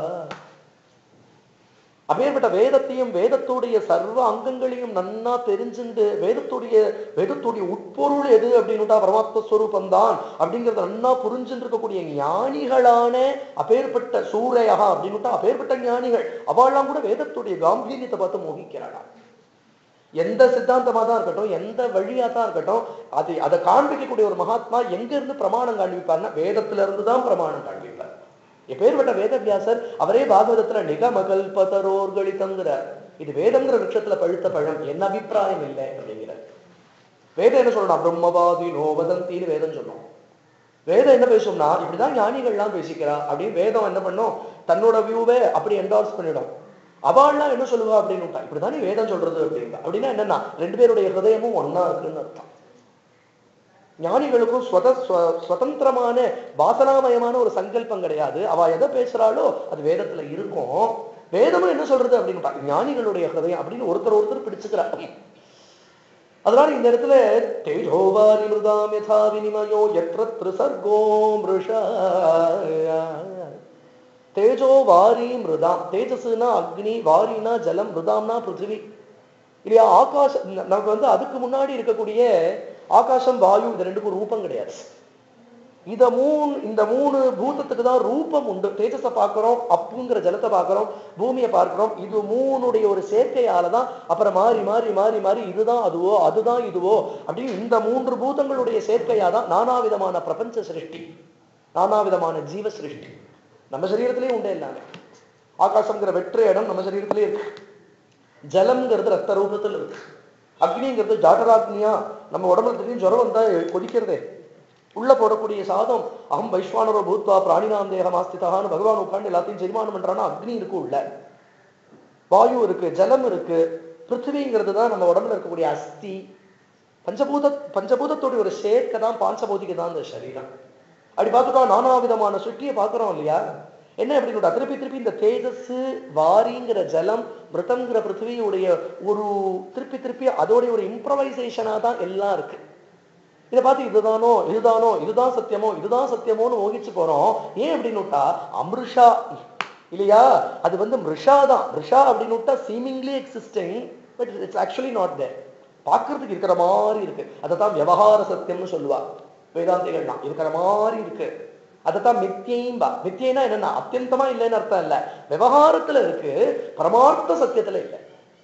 அப்பேற்பட்ட வேதத்தையும் வேதத்துடைய சர்வ அங்கங்களையும் நன்னா தெரிஞ்சுண்டு வேதத்துடைய வேதத்துடைய உட்பொருள் எது அப்படின்னுட்டா பரமாத்ம ஸ்வரூபம் தான் அப்படிங்கறத நன்னா புரிஞ்சுட்டு இருக்கக்கூடிய ஞானிகளான அப்பேற்பட்ட சூரையா அப்படின்னுட்டா அப்பேற்பட்ட ஞானிகள் அவள்லாம் கூட வேதத்துடைய காம்பீரியத்தை பார்த்து மோகிக்கிறாளா எந்த சித்தாந்தமா தான் இருக்கட்டும் எந்த வழியா தான் இருக்கட்டும் அது அதை காண்பிக்கக்கூடிய ஒரு மகாத்மா எங்க இருந்து பிரமாணம் காண்பிப்பார்னா வேதத்துல இருந்து தான் பிரமாணம் காண்பிப்பார் எப்பேற்பட்ட வேதவியாசர் அவரே பாகவதத்துல நிகமகல்பதரோர்களி தங்குறார் இது வேதம்ங்கிற விஷயத்துல பழுத்த பழம் என்ன அபிப்பிராயம் இல்லை அப்படிங்கிறார் வேதம் என்ன சொல்லணும் பிரம்மவாதி நோவதந்தின்னு வேதம் சொன்னோம் வேதம் என்ன பேசும்னா இப்படிதான் ஞானிகள்லாம் பேசிக்கிறா அப்படின்னு வேதம் என்ன பண்ணும் தன்னோட வியூவை அப்படி என்டார்ஸ் பண்ணிடும் அவள்லாம் என்ன சொல்லுவா அப்படின்னு இப்படிதானே வேதம் சொல்றது அப்படிங்க அப்படின்னா என்னன்னா ரெண்டு பேருடைய ஹிருதயமும் ஒன்னா இருக்குன்னு அர்த்தம் ஞானிகளுக்கும் ஸ்வத சுதந்திரமான வாசனாமயமான ஒரு சங்கல்பம் கிடையாது அவ எதை பேசுறாளோ அது வேதத்துல இருக்கும் வேதமும் என்ன சொல்றது அப்படின்னு ஞானிகளுடைய ஹிருதயம் அப்படின்னு ஒருத்தர் ஒருத்தர் பிடிச்சுக்கிறாங்க அதனால இந்த இடத்துல தேஜோவாரி மிருதாம் யதா வினிமயோ எത്ര திரிசர்கோ மிருஷா தேஜோ வாரி மிருதாம் தேஜஸ்னா அக்னி வாரினா ஜலம் மிருதாம்னா பிருத்திவி இல்லையா ஆகாஷம் நமக்கு வந்து அதுக்கு முன்னாடி இருக்கக்கூடிய ஆகாசம் வாயு இது ரெண்டுக்கும் ரூபம் கிடையாது இத மூணு இந்த மூணு பூதத்துக்கு தான் ரூபம் உண்டு தேஜஸை பார்க்கிறோம் அப்புங்கிற ஜலத்தை பார்க்கிறோம் பூமியை பார்க்கிறோம் இது மூணுடைய ஒரு சேர்க்கையால தான் அப்புறம் மாறி மாறி மாறி மாறி இதுதான் அதுவோ அதுதான் இதுவோ அப்படின்னு இந்த மூன்று பூதங்களுடைய சேர்க்கையா தான் நானாவிதமான பிரபஞ்ச சிருஷ்டி நானாவிதமான ஜீவ சிருஷ்டி நம்ம சரீரத்திலேயே உண்டு எல்லாமே ஆகாசம்ங்கிற வெற்ற இடம் நம்ம சரீரத்திலே இருக்கு ஜலம்ங்கிறது ரத்த ரூபத்தில் இருக்கு அக்னிங்கிறது ஜாட்டராக்னியா நம்ம உடம்புல திடீர்னு ஜுரம் வந்தா கொதிக்கிறதே உள்ள போடக்கூடிய சாதம் அகம் வைஸ்வானரோ பூத்வா பிராணினாம் தேகம் ஆஸ்திதான்னு பகவான் உட்காந்து எல்லாத்தையும் செரிமானம் பண்றானா அக்னி இருக்கு உள்ள வாயு இருக்கு ஜலம் இருக்கு பிருத்திவிங்கிறது தான் நம்ம உடம்புல இருக்கக்கூடிய அஸ்தி பஞ்சபூத பஞ்சபூதத்துடைய ஒரு சேர்க்கை தான் பாஞ்சபௌதிக தான் இந்த சரீரம் அப்படி பார்த்துட்டா நானா விதமான சுற்றியை பார்க்கிறோம் இல்லையா என்ன அப்படின்னு திருப்பி திருப்பி இந்த தேஜஸ் வாரிங்கிற ஜலம் மிருதங்கிற பிருத்திவியுடைய ஒரு திருப்பி திருப்பி அதோடைய ஒரு இம்ப்ரவைசேஷனா தான் எல்லாம் இருக்கு இதை பார்த்து இதுதானோ இதுதானோ இதுதான் சத்தியமோ இதுதான் சத்தியமோன்னு மோகிச்சு போறோம் ஏன் அப்படின்னு அமிர்ஷா இல்லையா அது வந்து மிருஷா தான் மிருஷா அப்படின்னு seemingly existing but it's actually not there பார்க்கறதுக்கு இருக்கிற மாதிரி இருக்கு அதை தான் விவகார சத்தியம்னு சொல்லுவா வேதாந்திகள்னா இருக்கிற மாதிரி இருக்கு அதைத்தான் மித்தியம்பா மித்தியனா என்னன்னா அத்தியந்தமா இல்லைன்னு அர்த்தம் இல்ல விவகாரத்துல இருக்கு பரமார்த்த சத்தியத்துல இல்லை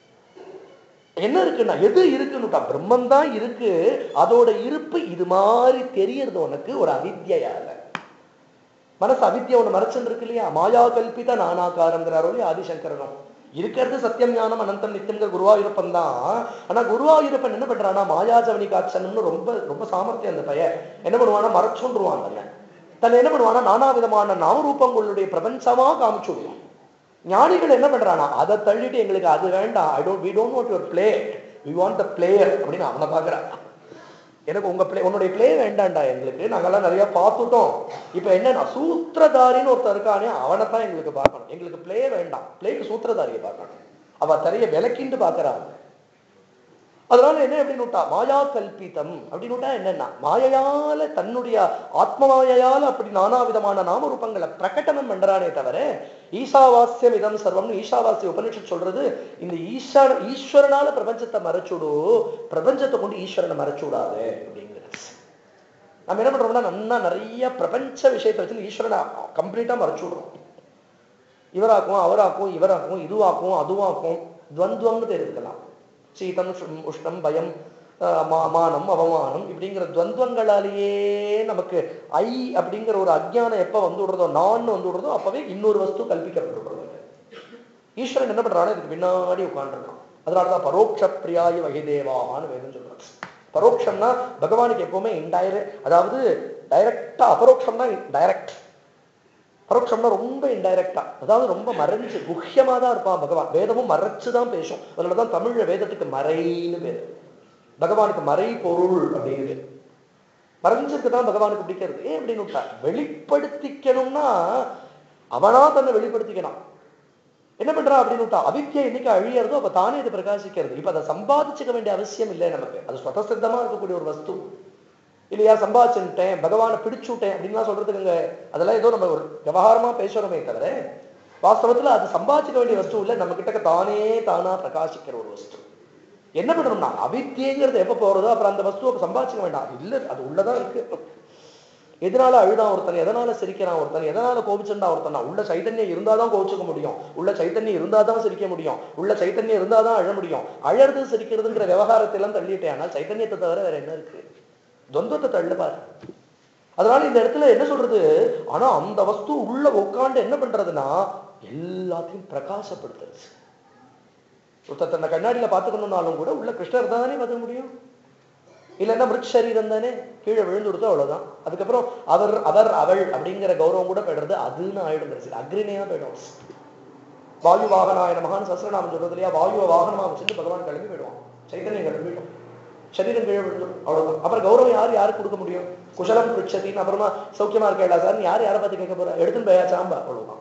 என்ன இருக்குன்னா எது இருக்குன்னுட்டா பிரம்மன் தான் இருக்கு அதோட இருப்பு இது மாதிரி தெரியறது உனக்கு ஒரு அவித்யால மனசு அவித்யா ஒண்ணு மறைச்சுன்னு இருக்கு இல்லையா மாயா கல்பித நானாகாரங்கிறாரோ இல்லையா ஆதிசங்கரனும் இருக்கிறது சத்தியம் ஞானம் அனந்தம் நித்தியங்கிற குருவாயூரப்பன் தான் ஆனா குருவாயூரப்பன் என்ன பண்றானா மாயாஜவனி காட்சனம்னு ரொம்ப ரொம்ப சாமர்த்தியம் அந்த பையன் என்ன பண்ணுவானா மறைச்சுன்றுவான் தன்னை தன்னை என்ன பண்ணுவானா நானா விதமான நாமரூபங்களுடைய பிரபஞ்சமா காமிச்சு விடுவான் ஞானிகள் என்ன பண்றானா அதை தள்ளிட்டு எங்களுக்கு அது வேண்டாம் I don't we don't want your play we want the player அப்படின்னு அவனை பாக்குறான் எனக்கு உங்க பிளே உன்னுடைய பிளே வேண்டாம்டா எங்களுக்கு நாங்கெல்லாம் நிறைய பார்த்துட்டோம் இப்ப என்னன்னா சூத்திரதாரின்னு ஒருத்தர் இருக்கானே அவனை தான் எங்களுக்கு பார்க்கணும் எங்களுக்கு பிளே வேண்டாம் பிளேக்கு சூத்திரதாரியை பார்க்கணும் அவ தரைய விளக்கிண்டு பாக்குறாங்க அதனால என்ன அப்படின்னு விட்டா மாயா கல்பிதம் அப்படின்னு விட்டா என்னன்னா மாயையால தன்னுடைய ஆத்ம மாயையால அப்படி நானா விதமான நாம ரூபங்களை பிரகடனம் பண்றானே தவிர ஈசாவாஸ்யம் இதம் சர்வம்னு ஈசாவாசிய உபனிஷத் சொல்றது இந்த ஈஸ்வர ஈஸ்வரனால பிரபஞ்சத்தை மறைச்சுடு பிரபஞ்சத்தை கொண்டு ஈஸ்வரனை மறைச்சுடாது அப்படிங்கிறது நம்ம என்ன பண்றோம்னா நன்னா நிறைய பிரபஞ்ச விஷயத்தை வச்சு ஈஸ்வரனை கம்ப்ளீட்டா மறைச்சு விடுறோம் இவராக்கும் அவராக்கும் இவராக்கும் இதுவாக்கும் அதுவாக்கும் துவந்துவம்னு பேர் இருக்கலாம் சீதம் உஷ்ணம், உஷ்ணம் பயம் ஆஹ் மா- மானம் அவமானம் இப்படிங்கிற துவந்துவங்களாலேயே நமக்கு ஐ அப்படிங்கிற ஒரு அஜ்ஞானம் எப்ப வந்து விடுறதோ நான் வந்து விடுறதோ அப்பவே இன்னொரு வஸ்து கல்பிக்கப்பட்டு ஈஸ்வரன் என்ன பண்றானோ இதுக்கு பின்னாடி உட்கார்ந்துருக்கான் அதனாலதான் பரோட்ச பிரியாய வகைதேவான்னு வேதம் சொல்றாங்க பரோட்சம்னா பகவானுக்கு எப்பவுமே இன்டைரக்ட் அதாவது டைரக்டா அபரோக்ஷம்னா டைரக்ட் பரோட்சம்னா ரொம்ப இன்டைரக்டா அதாவது ரொம்ப மறைஞ்சு குஹ்யமா தான் இருப்பான் பகவான் வேதமும் மறைச்சு தான் பேசும் அதனாலதான் தமிழ்ல வேதத்துக்கு மறைன்னு பேரு பகவானுக்கு மறை பொருள் அப்படின்னு மறைஞ்சிருக்கு தான் பகவானுக்கு பிடிக்கிறது ஏன் அப்படின்னு விட்டா வெளிப்படுத்திக்கணும்னா அவனா தன்னை வெளிப்படுத்திக்கணும் என்ன பண்றா அப்படின்னு விட்டா அவித்யை என்னைக்கு அழியறதோ அப்ப தானே இது பிரகாசிக்கிறது இப்ப அதை சம்பாதிச்சுக்க வேண்டிய அவசியம் இல்லை நமக்கு அது சுதசித்தமா இருக்கக்கூடிய ஒரு வஸ்து இல்லையா சம்பாதிச்சுட்டேன் பகவானை பிடிச்சு விட்டேன் அப்படின்லாம் சொல்றதுக்குங்க அதெல்லாம் ஏதோ நம்ம ஒரு விவகாரமா பேசுறோமே தவிர வாஸ்தவத்துல அது சம்பாதிச்சுக்க வேண்டிய வஸ்து இல்லை நம்ம கிட்ட தானே தானா பிரகாசிக்கிற ஒரு வஸ்து என்ன பண்ணணும்னா அவித்தியங்கிறது எப்ப போறதோ அப்புறம் அந்த வஸ்துவை சம்பாதிச்சுக்க வேண்டாம் இல்ல அது உள்ளதான் இருக்கு எதனால அழுதான் ஒருத்தன் எதனால சிரிக்கிறான் ஒருத்தன் எதனால கோபிச்சுண்டா ஒருத்தன் உள்ள சைத்தன்யம் இருந்தாதான் கோபிச்சுக்க முடியும் உள்ள சைத்தன்யம் இருந்தாதான் சிரிக்க முடியும் உள்ள சைத்தன்யம் இருந்தாதான் அழ முடியும் அழறது சிரிக்கிறதுங்கிற விவகாரத்தை எல்லாம் தள்ளிட்டேன் ஆனால் சைத்தன்யத்தை தவிர வேற என்ன இருக்கு துவந்தத்தை தள்ளு பாரு அதனால இந்த இடத்துல என்ன சொல்றது ஆனா அந்த வஸ்து உள்ள உட்காந்து என்ன பண்றதுன்னா எல்லாத்தையும் பிரகாசப்படுத்துறது ஒருத்தர் தன்னை கண்ணாடியில பாத்துக்கணும்னாலும் கூட உள்ள கிருஷ்ணர் தானே பார்த்துக்க முடியும் இல்லைன்னா மிருத் சரீரம் தானே கீழே விழுந்து கொடுத்தா அவ்வளவுதான் அதுக்கப்புறம் அவர் அவர் அவள் அப்படிங்கிற கௌரவம் கூட போயிடுறது அதுன்னு ஆயிடும் சரி அக்ரிணையா போயிடும் வாயு வாகனாய மகான் சஸ்ரநாமம் சொல்றது இல்லையா வாயுவை வாகனமா வச்சுட்டு பகவான் கிளம்பி போயிடுவான் சைத்தன்யம் கிளம்பிடும் சரீரம் கீழே விழுந்துடும் அவ்வளவுதான் அப்புறம் கௌரவம் யார் யாருக்கு கொடுக்க முடியும் குஷலம் பிரிச்சத்தின்னு அப்புறமா சௌக்கியமா இருக்கா சார் யார் யாரை பார்த்து கேட்க போறா எடுத்துன்னு போயா சாம்பா அவ்வளவுதான்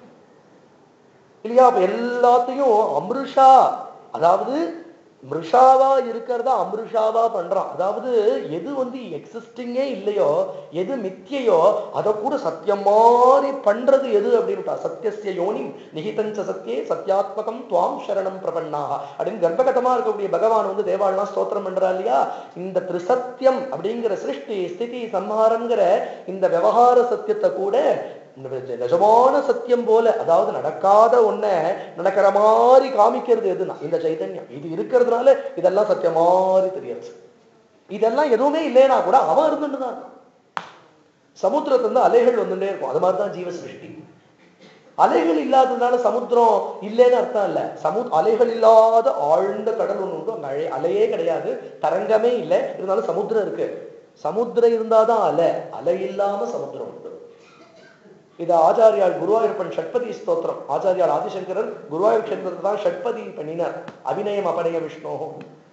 இல்லையா அப்ப எல்லாத்தையும் அமிர்ஷா அதாவது மிருஷாவா இருக்கிறதா அமிர்ஷாவா பண்றான் அதாவது எது வந்து எக்ஸிஸ்டிங்கே இல்லையோ எது மித்தியையோ அதை கூட சத்தியம் மாதிரி பண்றது எது அப்படின்னு சத்தியசிய யோனி நிகிதஞ்ச சத்தியே சத்தியாத்மகம் துவாம் சரணம் பிரபன்னாக அப்படின்னு கர்ப்பகட்டமா இருக்கக்கூடிய பகவான் வந்து தேவாள்லாம் ஸ்தோத்திரம் பண்றா இல்லையா இந்த திரிசத்தியம் அப்படிங்கிற சிருஷ்டி ஸ்திதி சம்ஹாரங்கிற இந்த விவகார சத்தியத்தை கூட நிஜமான சத்தியம் போல அதாவது நடக்காத ஒண்ண நடக்கிற மாதிரி காமிக்கிறது எதுனா இந்த சைதன்யம் இது இருக்கிறதுனால இதெல்லாம் சத்தியம் மாதிரி தெரியாது இதெல்லாம் எதுவுமே இல்லைன்னா கூட அவன் இருந்துட்டு தான் இருக்கான் சமுத்திரத்துல இருந்து அலைகள் வந்துட்டே இருக்கும் அது மாதிரிதான் ஜீவ சிருஷ்டி அலைகள் இல்லாததுனால சமுத்திரம் இல்லைன்னு அர்த்தம் இல்ல சமு அலைகள் இல்லாத ஆழ்ந்த கடல் ஒண்ணு உண்டு அங்க அலை அலையே கிடையாது தரங்கமே இல்லை இருந்தாலும் சமுத்திரம் இருக்கு சமுத்திரம் இருந்தாதான் அலை அலை இல்லாம சமுத்திரம் உண்டு இது ஆச்சாரியால் குருவாயூரப்பன் ஷட்பதி ஸ்தோத்திரம் ஆச்சாரியால் ஆதிசங்கரர் குருவாயூர் க்ஷேத்திரத்தை தான் ஷட்பதி பண்ணினார் அபிநயம் அபநய விஷ்ணோகம்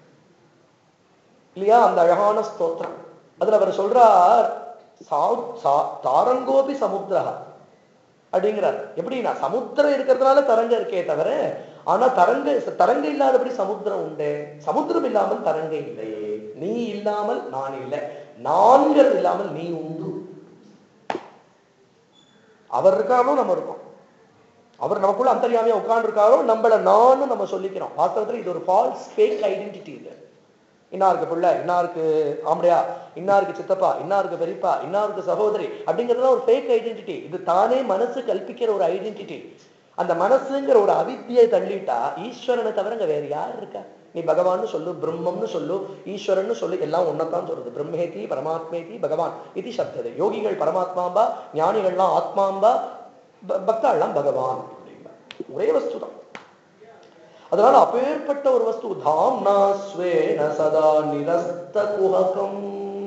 இல்லையா அந்த அழகான ஸ்தோத்திரம் அதுல அவர் சொல்றார் சா- சா- தாரங்கோபி சமுத்திரா அப்படிங்கிறார் எப்படின்னா சமுத்திரம் இருக்கிறதுனால தரங்க இருக்கே தவிர ஆனா தரங்க தரங்க இல்லாதபடி சமுத்திரம் உண்டு சமுத்திரம் இல்லாமல் தரங்க இல்லையே நீ இல்லாமல் நான் இல்லை நான்கிறது இல்லாமல் நீ உண்டு அவர் இருக்காரோ நம்ம இருக்கோம் அவர் நமக்குள்ள அந்தரியாமையா உட்கார்ந்து இருக்காரோ நம்மள நானும் நம்ம சொல்லிக்கிறோம் வாஸ்தவத்துல இது ஒரு ஃபால்ஸ் ஃபேக் ஐடென்டிட்டி இது இன்னாருக்கு பிள்ளை இன்னாருக்கு ஆம்படையா இன்னாருக்கு சித்தப்பா இன்னாருக்கு பெரியப்பா இன்னாருக்கு சகோதரி அப்படிங்கிறதுலாம் ஒரு ஃபேக் ஐடென்டிட்டி இது தானே மனசு கல்பிக்கிற ஒரு ஐடென்டிட்டி அந்த மனசுங்கிற ஒரு அவித்தியை தள்ளிட்டா ஈஸ்வரனை தவிர இங்க வேற யார் இருக்கா நீ பகவான்னு சொல்லு பிரம்மம்னு சொல்லு ஈஸ்வரன்னு சொல்லு எல்லாம் ஒன்னதான் சொல்றது பிரம்மேதி பரமாத்மேதி பகவான் இது சப்தது யோகிகள் பரமாத்மாம்பா ஞானிகள்லாம் ஆத்மாம்பா ப- பக்தாள்லாம் பகவான் அப்படிம்பா. ஒரே வஸ்து தான் அதனால அப்பேற்பட்ட ஒரு வஸ்து தாம்னா ஸ்வேன சதா நிரஸ்த குஹகம்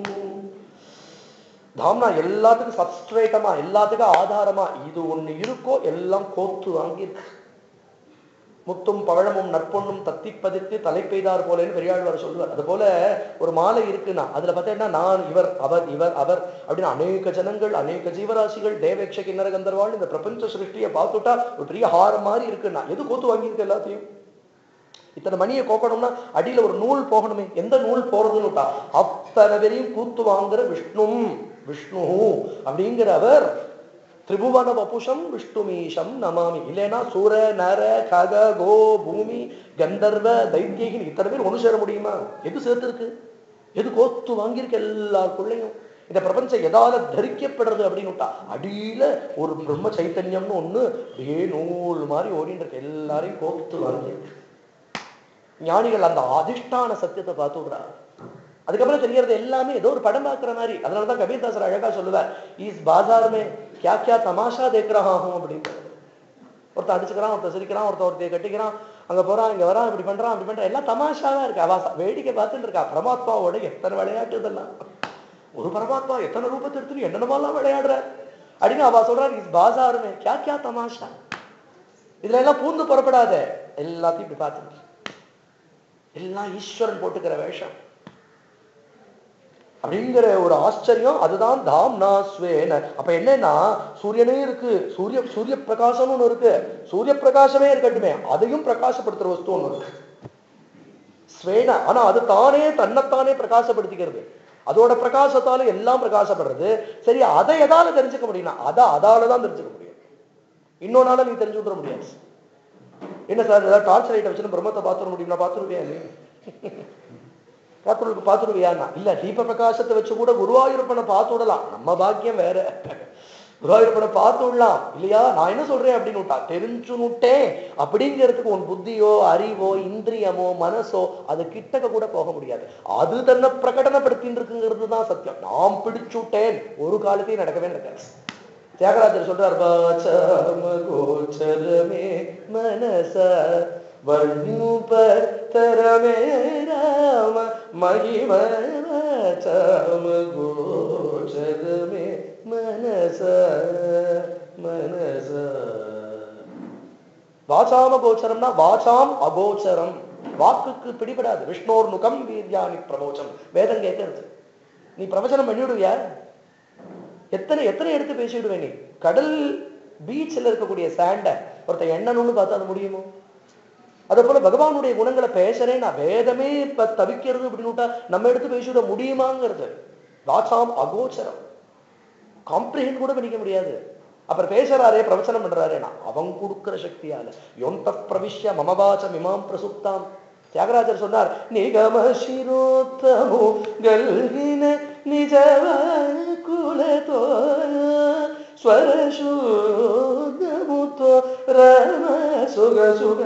தாம்னா எல்லாத்துக்கும் சப்ஸ்ட்ரேட்டமா எல்லாத்துக்கும் ஆதாரமா இது ஒண்ணு இருக்கோ எல்லாம் கோத்து வாங்கியிருக்கு முத்தும் பழமும் நற்பொண்ணும் தத்தி பதித்து தலை பெய்தார் போலேன்னு பெரியாழ்வார் சொல்லுவார் அது போல ஒரு மாலை இருக்குன்னா அதுல பார்த்தீங்கன்னா நான் இவர் அவர் இவர் அவர் அப்படின்னு அநேக ஜனங்கள் அநேக ஜீவராசிகள் தேவேக்ஷ கிண்ணற கந்தர்வாள் இந்த பிரபஞ்ச சிருஷ்டியை பார்த்துட்டா ஒரு பெரிய ஹாரம் மாதிரி இருக்குன்னா எது கோத்து வாங்கியிருக்கு எல்லாத்தையும் இத்தனை மணியை கோக்கணும்னா அடியில ஒரு நூல் போகணுமே எந்த நூல் போறதுன்னு அத்தனை பேரையும் கூத்து வாங்குற விஷ்ணு விஷ்ணு அப்படிங்கிற அவர் திரிபுவன வபுஷம் விஷ்ணுமீஷம் நமாமி இல்லைன்னா சூர நர கக கோ பூமி கந்தர்வ தைத்தியகின் இத்தனை பேர் ஒண்ணு சேர முடியுமா எது சேர்த்திருக்கு எது கோத்து வாங்கியிருக்கு எல்லாருக்குள்ளேயும் இந்த பிரபஞ்சம் எதால தரிக்கப்படுறது அப்படின்னு அடியில ஒரு பிரம்ம சைத்தன்யம்னு ஒண்ணு அப்படியே நூல் மாதிரி ஓடிட்டு இருக்கு எல்லாரையும் கோத்து வாங்கியிருக்கு ஞானிகள் அந்த அதிஷ்டான சத்தியத்தை பார்த்து விடுறாங்க அதுக்கப்புறம் தெரியறது எல்லாமே ஏதோ ஒரு படம் பார்க்குற மாதிரி அதனாலதான் கபீர்தாசர் அழகா சொல்லுவார் இஸ் பாஜாருமே கியா கியா தமாஷா தேக்குறாகும் அப்படின்னு ஒருத்தன் அடிச்சுக்கிறான் ஒருத்தன் சிரிக்கிறான் ஒருத்தன் ஒருத்தைய கட்டிக்கிறான் அங்க போறான் இங்க வரான் இப்படி பண்றான் அப்படி பண்றான் எல்லாம் தமாஷாவா இருக்கு அவா வேடிக்கை பார்த்துட்டு இருக்கா பரமாத்மாவோட எத்தனை விளையாட்டு இதெல்லாம் ஒரு பரமாத்மா எத்தனை ரூபத்தை எடுத்து என்னென்னமாலாம் விளையாடுற அப்படின்னு அவ சொல்றாரு இஸ் பாஜாருமே கியா கியா தமாஷா இதுல எல்லாம் பூந்து புறப்படாத எல்லாத்தையும் இப்படி பார்த்துட்டு எல்லாம் ஈஸ்வரன் போட்டுக்கிற வேஷம் அப்படிங்கிற ஒரு ஆச்சரியம் அதுதான் தாம்னா ஸ்வேன அப்ப என்னன்னா சூரியனே இருக்கு சூரிய சூரிய பிரகாசம்னு ஒண்ணு இருக்கு சூரிய பிரகாசமே இருக்கட்டுமே அதையும் பிரகாசப்படுத்துற வஸ்து ஒண்ணு இருக்கு ஸ்வேன ஆனா அது தானே தன்னைத்தானே பிரகாசப்படுத்திக்கிறது அதோட பிரகாசத்தால எல்லாம் பிரகாசப்படுறது சரி அதை எதால தெரிஞ்சுக்க முடியும்னா அதை அதாலதான் தெரிஞ்சுக்க முடியும் இன்னொன்னால நீ தெரிஞ்சு விட முடியாது என்ன சார் ஏதாவது டார்ச் லைட்டை வச்சுன்னு பிரம்மத்தை பார்த்துட முடியும்னா பார்த்துருவியா நீ பார்த்துருக்கு பார்த்துருவியான்னா இல்ல தீப பிரகாசத்தை வச்சு கூட குருவாயூரப்பனை பார்த்து விடலாம் நம்ம பாக்கியம் வேற குருவாயூரப்பனை பார்த்து விடலாம் இல்லையா நான் என்ன சொல்றேன் அப்படின்னு விட்டா தெரிஞ்சு நுட்டேன் அப்படிங்கிறதுக்கு உன் புத்தியோ அறிவோ இந்திரியமோ மனசோ அது கிட்டக்க கூட போக முடியாது அது தன்னை பிரகடனப்படுத்தின்னு இருக்குங்கிறது தான் சத்தியம் நாம் பிடிச்சுட்டேன் ஒரு காலத்தையும் நடக்கவே நடக்காது தியாகராஜர் சொல்றார் வாச்சாம கோச்சரமே மனச வர்ணுபத்தரமே ராம மகிம வாச்சாம கோச்சரமே மனச மனச வாசாம கோச்சரம்னா வாசாம் அகோச்சரம் வாக்குக்கு பிடிபடாது விஷ்ணோர் நுகம் வீர்யானி பிரபோச்சம் வேதம் கேட்கறது நீ பிரவச்சனம் பண்ணிவிடுவியா எத்தனை எத்தனை எடுத்து பேசிவிடுவேன் நீ கடல் பீச்சில் இருக்கக்கூடிய சாண்டை ஒருத்தன் எண்ணணும்னு பார்த்தா அது முடியுமோ அதே போல பகவானுடைய குணங்களை பேசுறேன் நான் வேதமே இப்ப தவிக்கிறது அப்படின்னு நம்ம எடுத்து பேசிவிட முடியுமாங்கிறது வாசாம் அகோச்சரம் காம்ப்ரிஹெண்ட் கூட பண்ணிக்க முடியாது அப்புறம் பேசுறாரே பிரவச்சனம் பண்றாரேனா அவன் கொடுக்கிற சக்தியால யோந்த பிரவிஷ்ய மமவாச்சம் இமாம் பிரசுப்தாம் தியாகராஜர் சொன்னார் நிகம சிரோத்தமோ கல்கின நிஜவ குலதோ ಸ್ವರಶೋಧಮುತೋ ರಮ ಸುಗ ಸುಗ